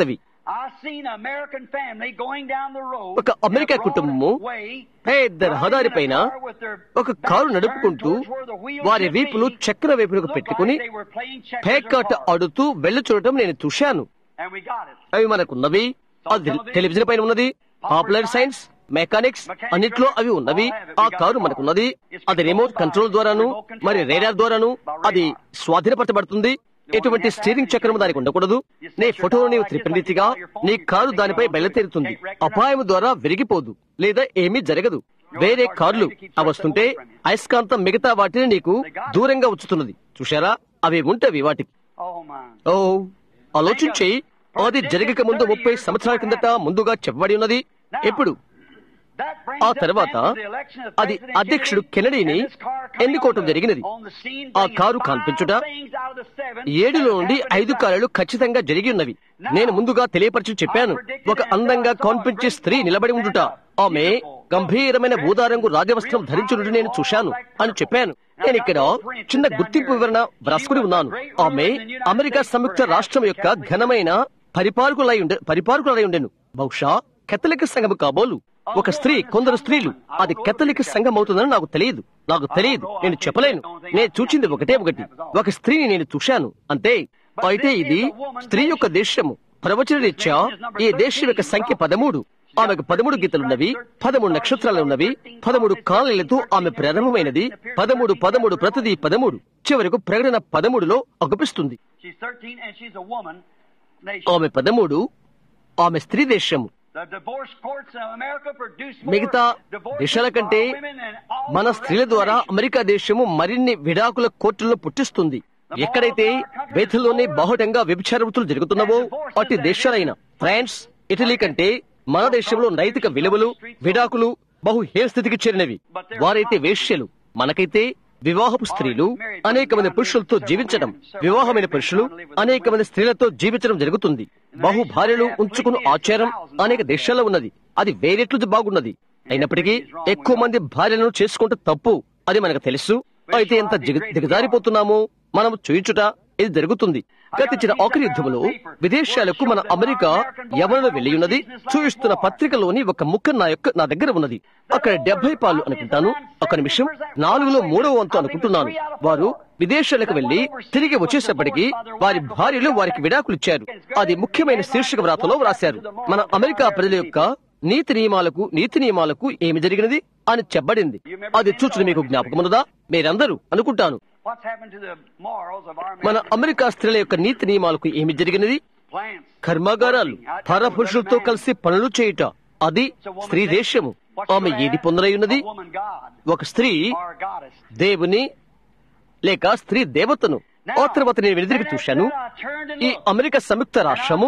I seen an American family going down the road. ఒక అమెరికా in a broad కుటుంబము way, పెద్ద రహదారి పైన driving in a car with their ఒక కారు backs నడుపుకుంటూ turned towards where the wheels వారి should వీపులు be. చక్ర వైపునకు Looked పెట్టుకుని like they were playing checkers or పేకాట cards. ఆడుతూ వెళ్లి చూడటం నేను చూశాను And we got it. అవి మనకున్నవి అది టెలివిజన్ పైన ఉన్నది పాపులర్ సైన్స్ మెకానిక్స్ అన్నిట్లో అవి ఉన్నవి ఆ కారు మనకున్నది అది రిమోట్ కంట్రోల్ ద్వారాను మరి రేడార్ ద్వారాను అది స్వాధీనపరచబడుతుంది ఎటువంటి స్టీరింగ్ చక్రం దానికి ఉండకూడదు నీ ఫోటో నీవు త్రిపిన రీతిగా నీ కారు దానిపై బయలుదేరుతుంది అపాయం ద్వారా విరిగిపోదు లేదా ఏమీ జరగదు వేరే కార్లు అవి వస్తుంటే అయస్కాంతం మిగతా వాటిని నీకు దూరంగా ఉంచుతున్నది చూశారా అవి ఉంటవి వాటికి Oh my. ఓ ఆలోచించి అది జరగక ముందు ముప్పై సంవత్సరాల కిందట ముందుగా చెప్పబడి ఉన్నది ఎప్పుడు That brings ఆ us తర్వాత then to the election of అది President అధ్యక్షుడు Kennedy కెనడీని and this car coming ఎన్నుకోవటం on the- జరిగినది on the scene, ఆ bringing కారు five కనిపించుట things out of the seven ఏడులో that నుండి happened ఐదు in కార్యాలు ఖచ్చితంగా జరిగి ఉన్నవి నేను ముందుగా తెలియపరిచి చెప్పాను ఒక అందంగా కనిపించే స్త్రీ నిలబడి ఉండుట ఆమె గంభీరమైన ఊదారంగు రాజవస్త్రం ధరించుండు నేను చూశాను అని చెప్పాను నేను ఇక్కడ చిన్న గుర్తింపు వివరణ వ్రాసుకుని ఉన్నాను ఆమె అమెరికా సంయుక్త రాష్ట్రం యొక్క ఘనమైన పరిపాలకులై ఉండే పరిపాలకులై ఉండెను బహుశా కెథలిక్ సంఘము కాబోలు ఒక స్త్రీ కొందరు స్త్రీలు అది కెథలిక్ సంఘం అవుతుందని నాకు తెలియదు నాకు తెలియదు నేను చెప్పలేను నేను చూచింది ఒకటే ఒకటి ఒక స్త్రీని నేను చూశాను అంతే అయితే ఇది స్త్రీ యొక్క దేశము ప్రవచన రీత్యా ఈ దేశం యొక్క సంఖ్య పదమూడు ఆమెకు పదమూడు గీతలున్నవి పదమూడు నక్షత్రాలు ఉన్నవి పదమూడు కాలనీలతో ఆమె ప్రారంభమైనది పదమూడు పదమూడు ప్రతిదీ పదమూడు చివరకు ప్రకటన పదమూడులో అగుపిస్తుంది She's 13 and she's a woman nation. ఆమె పదమూడు ఆమె స్త్రీ దేశము The divorce courts of America produce more మిగతా divorces దేశాల for కంటే women than all మన the rest స్త్రీల of the ద్వారా nation. అమెరికా దేశము మరిన్ని విడాకుల కోర్టులను పుట్టిస్తుంది ఎక్కడైతే వేధుల్లోని బాహుటంగా వ్యభిచార వృత్తులు జరుగుతున్నావో అట్టి దేశాలైన ఫ్రాన్స్ ఇటలీ కంటే మన దేశంలో నైతిక విలువలు విడాకులు బహు స్థితికి చేరినవి వారైతే వేశ్యలు మనకైతే వివాహపు స్త్రీలు అనేక మంది పురుషులతో జీవించడం వివాహమైన పురుషులు అనేక మంది స్త్రీలతో జీవించడం జరుగుతుంది బహు భార్యలు ఉంచుకున్న ఆచారం అనేక దేశాల్లో ఉన్నది అది వేరేట్లు బాగున్నది అయినప్పటికీ ఎక్కువ మంది భార్యలను చేసుకుంటే తప్పు అది మనకు తెలుసు అయితే ఎంత దిగ- దిగజారిపోతున్నామో మనం చూయించుట ఇది జరుగుతుంది గతించిన ఆఖరి యుద్ధములో విదేశాలకు మన అమెరికా యవనలు వెళ్లి ఉన్నది చూయిస్తున్న పత్రికలోని ఒక ముక్క నా యొక్క నా దగ్గర ఉన్నది అక్కడ డెబ్బై పాలు అనుకుంటాను ఒక నిమిషం నాలుగులో మూడవ వంతు అనుకుంటున్నాను వారు విదేశాలకు వెళ్లి తిరిగి వచ్చేసేపటికి వారి భార్యలు వారికి విడాకులు ఇచ్చారు అది ముఖ్యమైన శీర్షిక వ్రాతలో వ్రాశారు మన అమెరికా ప్రజల యొక్క నీతి నియమాలకు నీతి నియమాలకు ఏమి జరిగినది అని చెప్పబడింది అది చూచుడు మీకు జ్ఞాపకమున్నదా మీరందరూ అనుకుంటాను What's happened to the morals of our మన American అమెరికా స్త్రీల యొక్క నీతి నియమాలకు ఏమి జరిగినది plants? కర్మాగారాలు పరపురుషులతో కలిసి పనులు చేయుట అది స్త్రీ దేశము ఆమె ఏది పొందనై ఉన్నది A woman God ఒక స్త్రీ or goddess. దేవుని లేక స్త్రీ దేవతను ఆ తర్వాత నేను వెనుదిరిగి చూశాను ఈ అమెరికా సంయుక్త రాష్ట్రము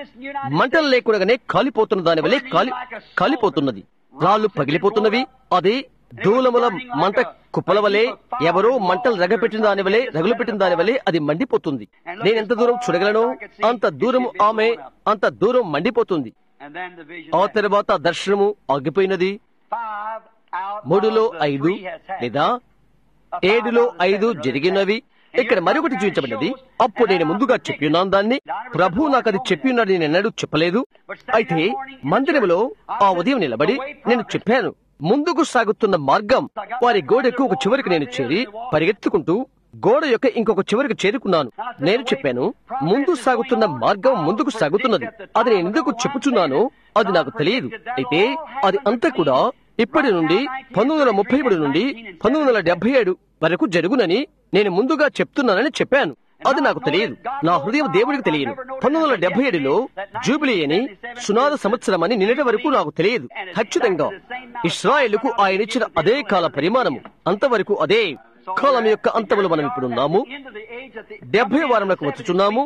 మంటలు లేకుండానే కాలిపోతున్న దాని వలె కాలి కాలిపోతున్నది రాళ్ళు పగిలిపోతున్నవి అది దూలముల మంట కుప్పల వలె ఎవరో మంటలు రగపెట్టిన దాని వలె రగులు పెట్టిన దాని వలె అది మండిపోతుంది నేను ఎంత దూరం చూడగలను అంత దూరం ఆమె అంత దూరం మండిపోతుంది And then the vision ఆ left. తర్వాత దర్శనము ఆగిపోయినది Five out మూడులో of the ఐదు three has happened. లేదా A five ఏడులో out of the ఐదు seven జరిగినవి And ఇక్కడ your మరొకటి program చూపించబడినది shows అప్పుడు నేను that ముందుగా I చెప్పి ఉన్నాను దాన్ని ప్రభు నాకు అది చెప్పి ఉన్నాడు నేను ఎన్నడూ చెప్పలేదు అయితే మందిరములో ఆ ఉదయం నిలబడి నేను చెప్పాను ముందుకు సాగుతున్న మార్గం వారి గోడకు ఒక చివరికి నేను చేరి పరిగెత్తుకుంటూ గోడ యొక్క ఇంకొక చివరికి చేరుకున్నాను నేను చెప్పాను ముందు సాగుతున్న మార్గం ముందుకు సాగుతున్నది అది నేను ఎందుకు చెప్పుచున్నానో అది నాకు తెలియదు అయితే అది అంతా కూడా ఇప్పటి నుండి పంతొమ్మిది వందల ముప్పై మూడు నుండి పంతొమ్మిది వందల డెబ్బై ఏడు వరకు జరుగునని నేను ముందుగా చెప్తున్నానని చెప్పాను అది నాకు తెలియదు నా హృదయం దేవుడికి తెలియదు పంతొమ్మిది వందల డెబ్బై ఏడులో జూబిలీ అని సునాద సంవత్సరం అని నిన్నటి వరకు నాకు తెలియదు ఖచ్చితంగా ఇస్రాయేలుకు ఆయన ఇచ్చిన అదే కాల పరిమాణము అంతవరకు అదే కాలం యొక్క అంతములు మనం ఇప్పుడు ఉన్నాము డెబ్బై వారంలోకి వచ్చుచున్నాము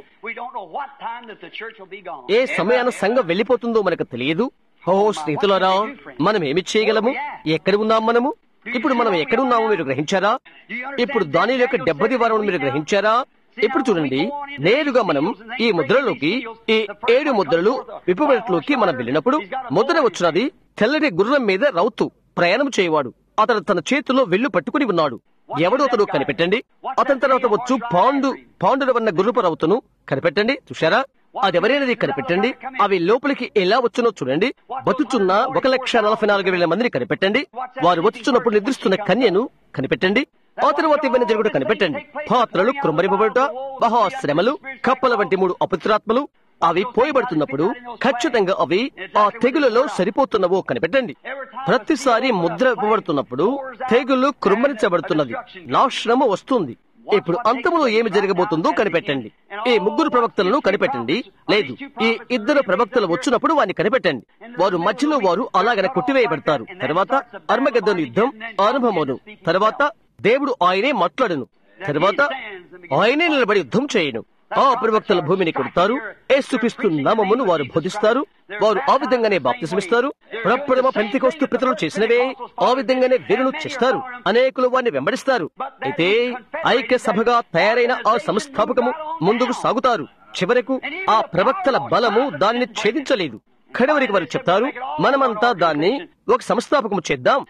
ఏ సమయాన సంఘం వెళ్లిపోతుందో మనకు తెలియదు ఓ స్నేహితులారా మనం ఏమి చేయగలము ఎక్కడ ఉన్నాం మనము ఇప్పుడు మనం ఎక్కడ ఉన్నామో మీరు గ్రహించారా ఇప్పుడు దాని యొక్క డెబ్బది వారం మీరు గ్రహించారా ఇప్పుడు చూడండి నేరుగా మనం ఈ ముద్రలోకి ఈ ఏడు ముద్రలు విప్పబడిలోకి మనం వెళ్ళినప్పుడు ముద్ర వచ్చినది తెల్లటి గుర్రం మీద రౌతు ప్రయాణం చేయవాడు అతడు తన చేతిలో వెళ్ళు పట్టుకుని ఉన్నాడు ఎవడు అతడు కనిపెట్టండి అతని తర్వాత వచ్చు పాండు పాండురవన్న గుర్రపు రౌతును కనిపెట్టండి చూశారా అది ఎవరైనది కనిపెట్టండి అవి లోపలికి ఎలా వచ్చునో చూడండి బతుచున్న ఒక లక్ష నలభై నాలుగు వేల మందిని కనిపెట్టండి వారు వచ్చుచున్నప్పుడు నిద్రిస్తున్న కన్యను కనిపెట్టండి ఆ తరువాత ఇవన్నీ జరుగుట కనిపెట్టండి పాత్రలు కృమ్మరింపబడుట మహాశ్రమలు కప్పల వంటి మూడు అపవిత్రాత్మలు అవి పోయబడుతున్నప్పుడు ఖచ్చితంగా అవి ఆ తెగులలో సరిపోతున్నవో కనిపెట్టండి ప్రతిసారి ముద్ర ఇవ్వబడుతున్నప్పుడు తెగులు కృమ్మరించబడుతున్నది నాశనము వస్తుంది ఇప్పుడు అంతములో ఏమి జరగబోతుందో కనిపెట్టండి ఈ ముగ్గురు ప్రవక్తలను కనిపెట్టండి లేదు ఈ ఇద్దరు ప్రవక్తలు వచ్చినప్పుడు వారిని కనిపెట్టండి వారు మధ్యలో వారు అలాగనే కొట్టివేయబడతారు తర్వాత అర్మగద్దను యుద్ధం ఆరంభమవును తర్వాత దేవుడు ఆయనే మాట్లాడును తర్వాత ఆయనే నిలబడి యుద్ధం చేయను ఆ ప్రవక్తల భూమిని కొడతారు ఏసుక్రీస్తు నామమును వారు బోధిస్తారు వారు ఆ విధంగానే బాప్తిసమిస్తారు ప్రప్రథమ పెంతికోస్తు పితరులు చేసినవే ఆ విధంగానే వీరును చేస్తారు అనేకులు వారిని వెంబడిస్తారు అయితే ఐక్య సభగా తయారైన ఆ సంస్థాపకము ముందుకు సాగుతారు చివరకు ఆ ప్రవక్తల బలము దానిని ఛేదించలేదు కడవరికి వారు చెప్తారు మనమంతా దాన్ని ఒక సంస్థాపకము చేద్దాం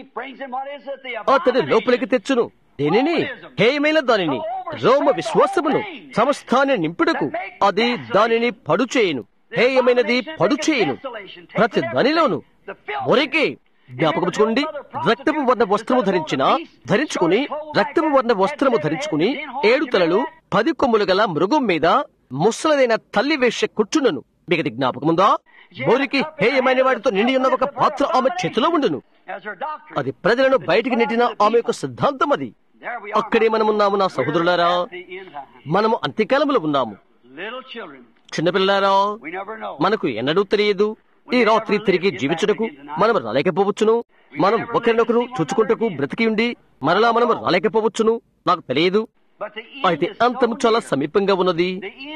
అతడు లోపలికి తెచ్చును దేనిని హేయమైన దానిని రోమ విశ్వాసమును సమస్తాన్ని నింపుటకు అది దానిని పడు చేయను హేయమైనది పడు చేయను ప్రతి దానిలోను మురికి జ్ఞాపకముచుకోండి రక్తపు వర్ణ వస్త్రము ధరించిన ధరించుకుని రక్తపు వర్ణ వస్త్రము ధరించుకుని ఏడు తలలు పది కొమ్ములు గల మృగం మీద ముసలదైన తల్లి వేష కూర్చున్నను మీకు జ్ఞాపకముందా మురికి హేయమైన వాటితో నిండి ఉన్న ఒక పాత్ర ఆమె చేతిలో ఉండును అది ప్రజలను బయటికి నెట్టిన ఆమె యొక్క సిద్ధాంతం అది అక్కడే మనమున్నాము నా సహోదరులారా మనము అంత్యకాలంలో ఉన్నాము చిన్నపిల్లారా మనకు ఎన్నడూ తెలియదు ఈ రాత్రి తిరిగి జీవించుటకు మనం రాలేకపోవచ్చును మనం ఒకరినొకరు చూచుకుంటకు బ్రతికి ఉండి మరలా మనం రాలేకపోవచ్చును నాకు తెలియదు అయితే అంతం చాలా సమీపంగా ఉన్నది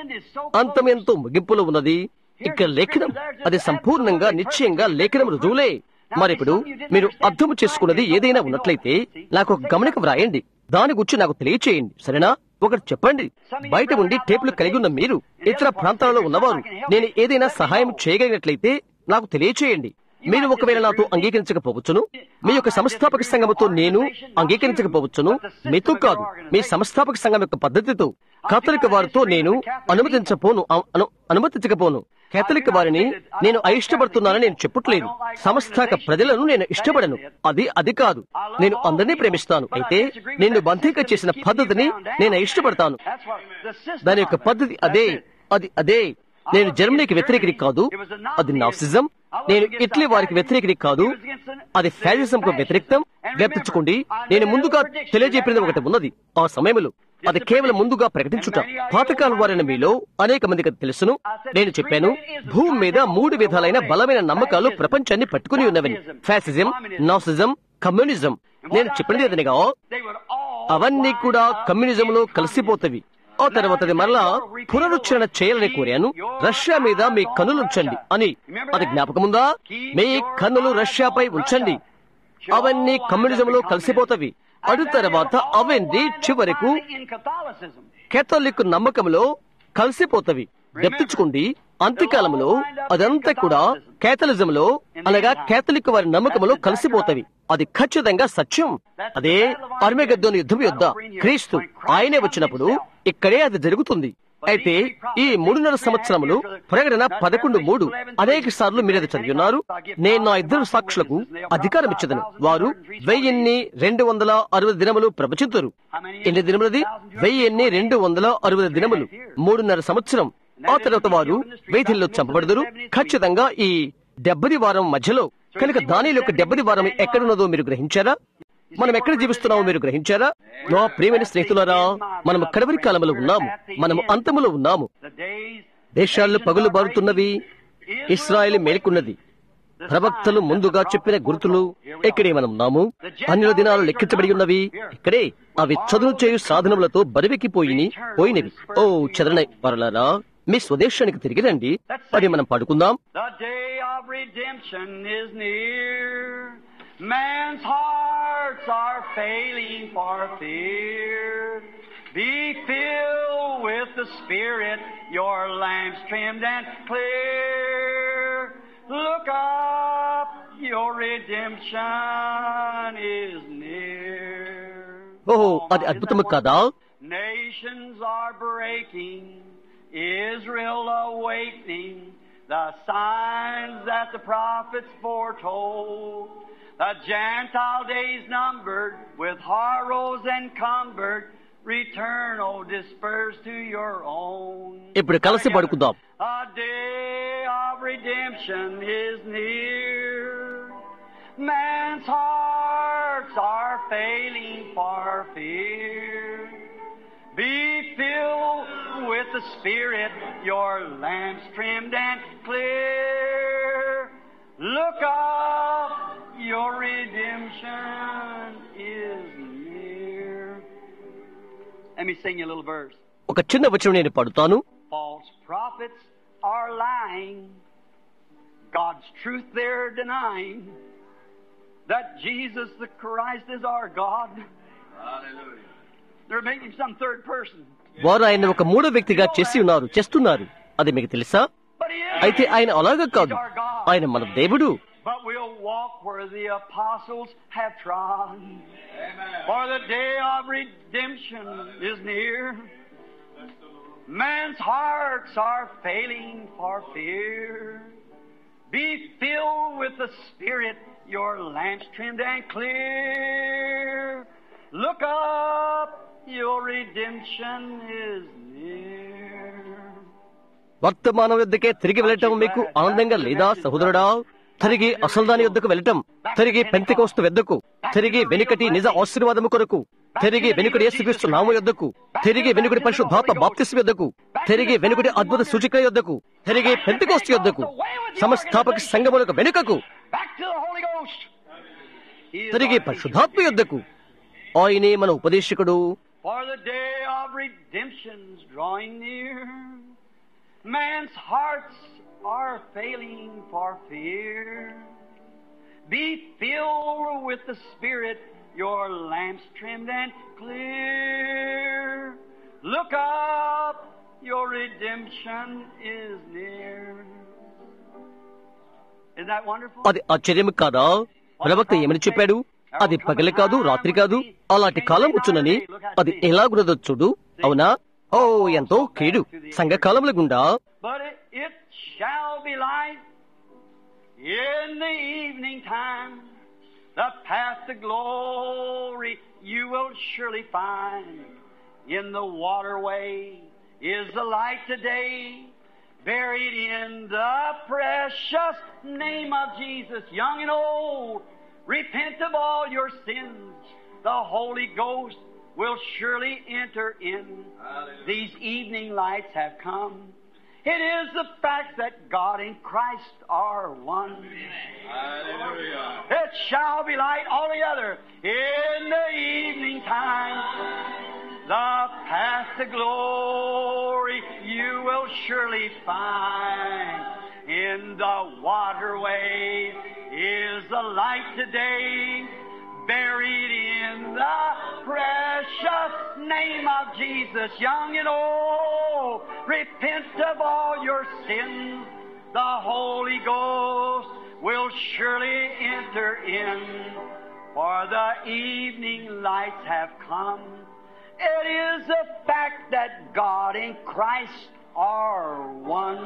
అంతం ఎంతో ముగింపులో ఉన్నది ఇక్కడ లేఖనం అది సంపూర్ణంగా నిశ్చయంగా లేఖనం రుజువులే మరిప్పుడు మీరు అర్థం చేసుకున్నది ఏదైనా ఉన్నట్లయితే నాకు ఒక గమనిక వ్రాయండి దాని గురించి నాకు తెలియచేయండి సరేనా ఒకటి చెప్పండి బయట ఉండి టేపులు కలిగి ఉన్న మీరు ఇతర ప్రాంతాలలో ఉన్నవారు నేను ఏదైనా సహాయం చేయగలిగినట్లయితే నాకు తెలియచేయండి మీరు ఒకవేళ నాతో అంగీకరించకపోవచ్చును మీ యొక్క సంస్థాపక సంఘముతో నేను అంగీకరించకపోవచ్చును మీతో కాదు మీ సంస్థాపక సంఘం యొక్క పద్ధతితో కాథలిక వారితో నేను అనుమతించపోను అను అనుమతించకపోను కేథలిక్ వారిని నేను అయిష్టపడుతున్నానని నేను చెప్పట్లేదు సంస్థాక ప్రజలను నేను ఇష్టపడను అది అది కాదు నేను అందరినీ ప్రేమిస్తాను అయితే నేను బంధిక చేసిన పద్ధతిని నేను ఇష్టపడతాను దాని యొక్క పద్ధతి అదే అది అదే నేను జర్మనీకి వ్యతిరేకిని కాదు అది నాసిజం నేను ఇటలీ వారికి వ్యతిరేకిని కాదు అది ఫ్యాసిజంకు వ్యతిరేక్తం జ్ఞప్తించుకోండి నేను ముందుగా తెలియజేపినది ఒకటి ఉన్నది ఆ సమయంలో అది కేవలం ముందుగా ప్రకటించుట పాతకాల వారైన మీలో అనేక మందికి తెలుసును నేను చెప్పాను భూమి మీద మూడు విధాలైన బలమైన నమ్మకాలు ప్రపంచాన్ని పట్టుకుని ఉన్నవని ఫ్యాసిజం నాసిజం కమ్యూనిజం నేను చెప్పినది అదనిగా అవన్నీ కూడా కమ్యూనిజంలో కలిసిపోతవి ఆ తర్వాత అది మరలా పునరుచ్చరణ చేయాలని కోరాను రష్యా మీద మీ కన్నులు ఉంచండి అని అది జ్ఞాపకముందా మీ కన్నులు రష్యాపై ఉంచండి అవన్నీ కమ్యూనిజంలో కలిసిపోతవి అటు తర్వాత అవన్నీ చివరకు కేథలిక్ నమ్మకంలో కలిసిపోతవి గుర్తుంచుకోండి అంత్యకాలంలో అదంతా కూడా కేథలిజంలో అనగా కేథలిక్ వారి నమ్మకంలో కలిసిపోతవి అది ఖచ్చితంగా సత్యం అదే అర్మేగద్దోని యుద్ధం యొద్ద క్రీస్తు ఆయనే వచ్చినప్పుడు ఇక్కడే అది జరుగుతుంది అయితే ఈ మూడున్నర సంవత్సరములు ప్రకటన పదకొండు మూడు అనేక సార్లు మీరు అది చదివి ఉన్నారు నేను నా ఇద్దరు సాక్షులకు అధికారం ఇచ్చదను వారు వెయ్యిన్ని రెండు వందల అరవై దినములు ప్రవచింతురు ఎన్ని దినములది వెయ్యిన్ని రెండు వందల అరవై దినములు మూడున్నర సంవత్సరం ఆ తర్వాత వారు వేధిల్లో చంపబడదురు ఖచ్చితంగా ఈ డెబ్బది వారం మధ్యలో కనుక దాని యొక్క డెబ్బది వారం ఎక్కడున్నదో మీరు గ్రహించారా మనం ఎక్కడ జీవిస్తున్నామో మీరు గ్రహించారా నా ప్రియమైన స్నేహితులారా మనం కడవరి కాలంలో ఉన్నాము మనము అంతములో ఉన్నాము దేశాల్లో పగులు బారుతున్నవి ఇస్రాయేల్ మేల్కొన్నది ప్రవక్తలు ముందుగా చెప్పిన గుర్తులు ఇక్కడే మనం ఉన్నాము అన్యుల దినాలు లెక్కించబడి ఉన్నవి ఇక్కడే అవి చదువు చేయు సాధనములతో బరివెక్కిపోయి పోయినవి ఓ చదరణ వరలారా మీ స్వదేశానికి తిరిగి రండి అది మనం పడుకుందాం The day of redemption is near. Man's hearts are failing for fear. Be filled with the Spirit, your lamps trimmed and clear. Look up, your redemption is near. ఓహో అది అద్భుతము కాదా Nations are breaking, Israel awaiting the signs that the prophets foretold. The Gentile days numbered with horrors encumbered. Return, O disperse to your own. ఇప్పుడు కలిసి పడుకుందాం A day of redemption is near. Man's hearts are failing for fear. Be filled with the Spirit, your lamps trimmed and clear. Look up, your redemption is near. Let me sing you a little verse. ఒక చిన్న వచనం నేను పడుతాను False prophets are lying. God's truth they're denying. That Jesus the Christ is our God. Hallelujah. They're making him some third person. వారు ఆయన ఒక మూడో వ్యక్తిగా చేసి ఉన్నారు చేస్తున్నారు అది మీకు తెలుసా But he is. అయితే ఆయన అలాగా కాదు ఆయన మన దేవుడు But we'll walk where the apostles have trod. For the day of redemption is near. Man's hearts are failing for fear. Be filled with the Spirit, your lamps trimmed and clear. Look up, your redemption is near. వర్తమానం యుద్ధకే తిరిగి వెళ్ళటం మీకు ఆనందంగా లేదా సహోదరుడా తిరిగి అసలు దాని యుద్ధకు వెళ్ళటం తిరిగి పెంతికోస్తు వెద్దకు తిరిగి వెనుకటి నిజ ఆశీర్వాదము కొరకు తిరిగి వెనుకటి యేసుక్రీస్తు నామ యొద్దకు తిరిగి వెనుకటి పరిశుద్ధాత్మ బాప్తిస్మ యొద్దకు తిరిగి వెనుకటి అద్భుత సూచిక యొద్దకు తిరిగి పెంతికోస్తు యొద్దకు సంస్థాపక సంఘములకు వెనుకకు Back to the Holy Ghost. He is తిరిగి our పరిశుద్ధాత్మ యొద్దకు ఆయనే మన ఉపదేశకుడు For the day of redemption's drawing near. Man's hearts are failing for fear. Be filled with the Spirit, your lamps trimmed and clear. Look up, your redemption is near. Isn't that wonderful? అది ఆశ్చర్యం కాదా ప్రవక్త ఏమని చెప్పాడు అది పగలు కాదు రాత్రి కాదు అలాంటి కాలం వచ్చునని అది ఎలాగున్నదో చూడు అవునా ఓ ఎంతో కీడు సంఘకాలముల గుండా But it, it shall be light in the evening time. The path to glory you will surely find. In the waterway is the light today, buried in the precious name of Jesus, young and old. Repent of all your sins. The Holy Ghost will surely enter in. These evening lights have come. It is the fact that God and Christ are one. It shall be light altogether in the evening time. The path to glory you will surely find. In the waterway is the light today, buried in the precious name of Jesus, young and old. Repent of all your sins. The Holy Ghost will surely enter in, for the evening lights have come. It is a fact that God and Christ are one.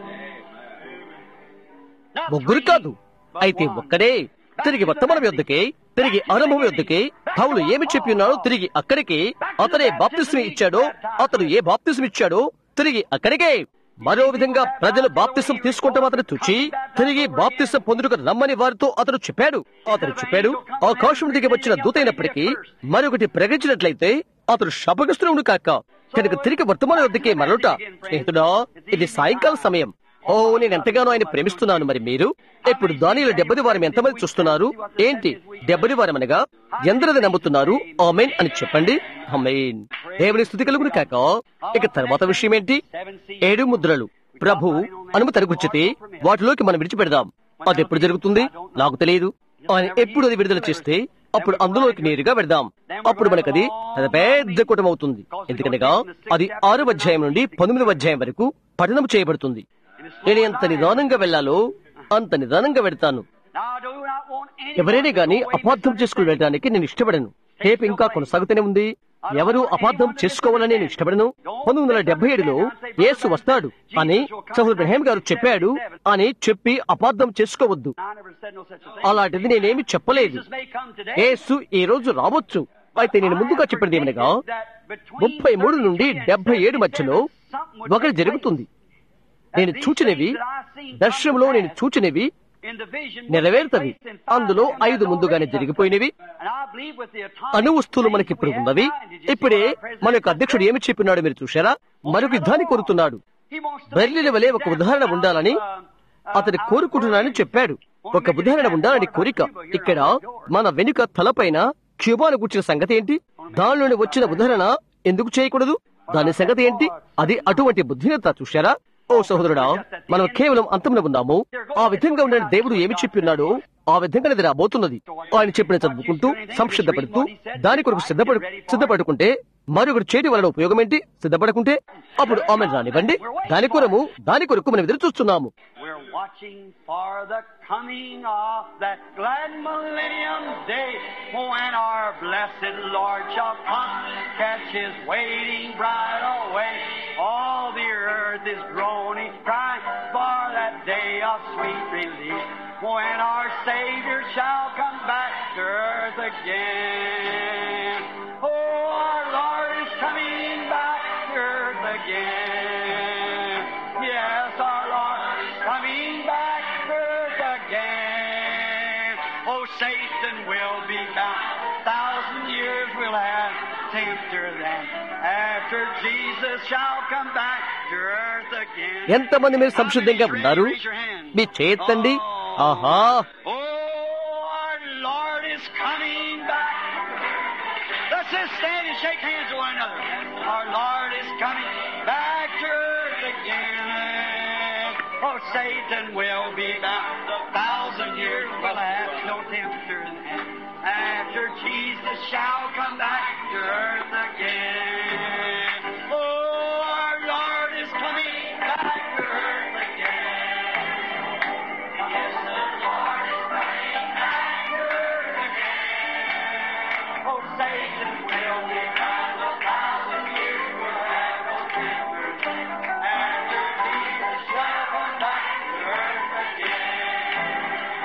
Not ముగ్గురు three, కాదు but అయితే one. ఒక్కడే తిరిగి వర్తమానం యొద్దకే తిరిగి ఆరంభం యొద్దకే పౌలు ఏమి చెప్పి ఉన్నాడో తిరిగి అక్కడికి అతనే బాప్తిస్మి ఇచ్చాడో అతడు ఏ బాప్తిస్మి ఇచ్చాడో తిరిగి అక్కడికే మరో విధంగా ప్రజలు బాప్తిసం తీసుకుంటాం అతను తుచి తిరిగి బాప్తిసం పొందుటకు రమ్మని వారితో అతడు చెప్పాడు అతడు చెప్పాడు ఆకాశం దిగి వచ్చిన దూతైనప్పటికీ మరొకటి ప్రకటించినట్లయితే అతడు శపగ్రస్తుడు కాక కనుక తిరిగి వర్తమానం వద్దకే మరొట స్నేహితుడా ఇది సాయంకాల సమయం ఓ నేను ఎంతగానో ఆయన ప్రేమిస్తున్నాను మరి మీరు ఇప్పుడు దానిలో డెబ్బది వారం ఎంతమంది చూస్తున్నారు ఏంటి డెబ్బది వారం అనగా ఎందరది నమ్ముతున్నారు ఆమెన్ అని చెప్పండి ఆమెన్ దేవుని స్థుతి కలుగును కాక ఇక తర్వాత విషయం ఏంటి ఏడు ముద్రలు ప్రభు అనుమతి అనుగుచ్చితే వాటిలోకి మనం విడిచిపెడదాం అది ఎప్పుడు జరుగుతుంది నాకు తెలియదు ఆయన ఎప్పుడు అది విడుదల చేస్తే అప్పుడు అందులోకి నేరుగా పెడదాం అప్పుడు మనకది అది పెద్ద కూటం అవుతుంది ఎందుకనగా అది ఆరు అధ్యాయం నుండి పంతొమ్మిదవ అధ్యాయం వరకు పఠనం చేయబడుతుంది నేను ఎంత నిదానంగా వెళ్లాలో అంత నిదానంగా వెళ్తాను Now, I do not want anyone ఎవరైనా to గాని go away అపార్థం చేసుకుని వెళ్ళడానికి నేను ఇష్టపడను టేప్ ఇంకా కొనసాగుతూనే ఉంది ఎవరు అపార్థం చేసుకోవాలని నేను ఇష్టపడను పంతొమ్మిది వందల డెబ్బై ఏడులో యేసు వస్తాడు అని సహోదరు బ్రహేమ్ గారు చెప్పాడు అని చెప్పి అపార్థం చేసుకోవద్దు I never said no such a thing. అలాంటిది నేనేమి చెప్పలేదు Jesus may come today. యేసు ఈ రోజు రావచ్చు అయితే నేను ముందుగా చెప్పినది ఏమనగా ముప్పై మూడు నుండి డెబ్బై ఏడు మధ్యలో ఒకటి జరుగుతుంది నేను చూచినవి దర్శనంలో నేను చూచినవి నెరవేరుతవి అందులో ఐదు ముందుగానే జరిగిపోయినవి అణు వస్తువులు మనకి ఇప్పుడు ఉన్నవి ఇప్పుడే మన యొక్క అధ్యక్షుడు ఏమి చెప్పినాడు మీరు చూశారా మరొక యుద్ధాన్ని కోరుతున్నాడు బెర్లిల వలె ఒక ఉదాహరణ ఉండాలని అతడు కోరుకుంటున్నానని చెప్పాడు ఒక ఉదాహరణ ఉండాలని కోరిక ఇక్కడ మన వెనుక తలపైన క్యూబాను కూర్చిన సంగతి ఏంటి దానిలోని వచ్చిన ఉదాహరణ ఎందుకు చేయకూడదు దాని సంగతి ఏంటి అది అటువంటి బుద్ధినత చూశారా ఓ సహోదరుడా మనం కేవలం అంతంలో ఉన్నాము ఆ విధంగా ఉన్న దేవుడు ఏమి చెప్పిన్నాడో ఆ విధంగా అది రాబోతున్నది ఆయన చెప్పిన చదువుకుంటూ సంసిద్ధపడుతూ దాని కొరకు సిద్ధపడు సిద్ధపడుకుంటే మరొకటి చేయడం వలన ఉపయోగం ఏంటి సిద్ధపడకుంటే అప్పుడు ఆమె రానివ్వండి దాని కొరము దాని కొరకు మనం ఎదురు చూస్తున్నాము We're watching for the coming of that glad millennium day when our blessed Lord shall come, catch his waiting bride away. All the earth is groaning, crying for that day of sweet release when our Savior shall come back to earth again. Oh, our Lord is coming back to earth again. Yes, our Lord is coming back to earth again. Oh, Satan will be bound. Thousand years will have tempter then. After Jesus shall come back to earth again. ఎంతమంది మీరు సంసిద్ధంగా ఉన్నారు Raise your hand. మీ చేయెత్తండి ఆహా Oh, our Lord is coming back. Let's just stand and shake hands with one another. Our Lord is coming back to earth again. Oh, Satan will be bound. A thousand years will have no tempter then. After Jesus shall come back to earth again. Oh, our Lord is coming back to earth again. Yes, the Lord is coming back to earth again. Oh, Satan will be bound a thousand years will have no temper. After Jesus shall come back to earth again.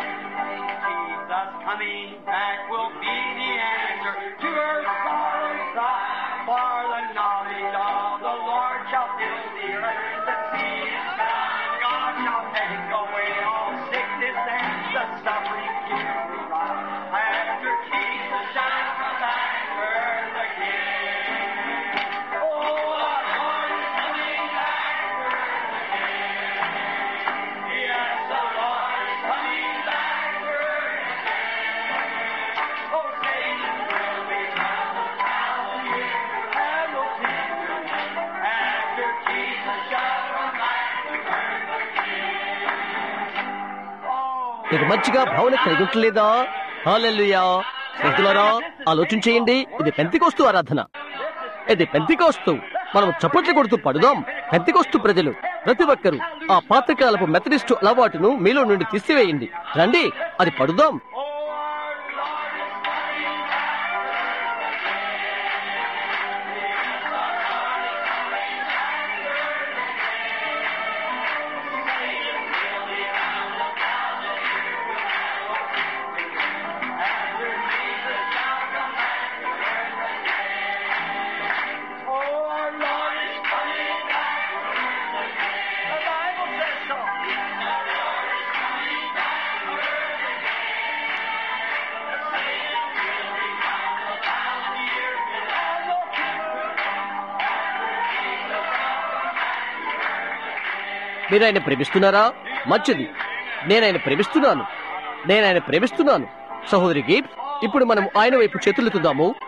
Jesus coming back will be the answer to her sorrow cry. For the knowledge of the Lord shall fill the earth. The sea is found. God shall take away all sickness and the suffering here we rise. After Jesus shall come back to earth again. Oh, our Lord is coming back to earth again. Yes, the Lord is coming back to earth again. Oh, Satan will be bound a thousand years and no kingdom after Jesus shall come back to earth again. Oh, మీకు మంచిగా భావన కలిగి ఉంటలేదా hallelujah స్నేహితులారా ఆలోచన చేయండి ఇది పెంతికోస్తు ఆరాధన ఇది పెంతికోస్తు మనం చప్పట్లు కొడుతూ పడుదాం పెంతికోస్తు ప్రజలు ప్రతి ఒక్కరూ ఆ పాతకాలపు మెథడిస్టు అలవాటును మీలో నుండి తీసివేయండి రండి అది పడుదాం oh, our Lord is coming back. After Jesus shall come back to earth again. Oh, our Lord is coming back to earth again. The Bible says so. Our Lord is coming back to earth again. The Savior will be bound a thousand years and have no kingdom. After Jesus shall come back to earth again. మీరు ఆయన ప్రేమిస్తున్నారా మంచిది నేను ఆయన ప్రేమిస్తున్నాను నేను ఆయన ప్రేమిస్తున్నాను సహోదరి గీప్ ఇప్పుడు మనం ఆయన వైపు చేతులెత్తుదాము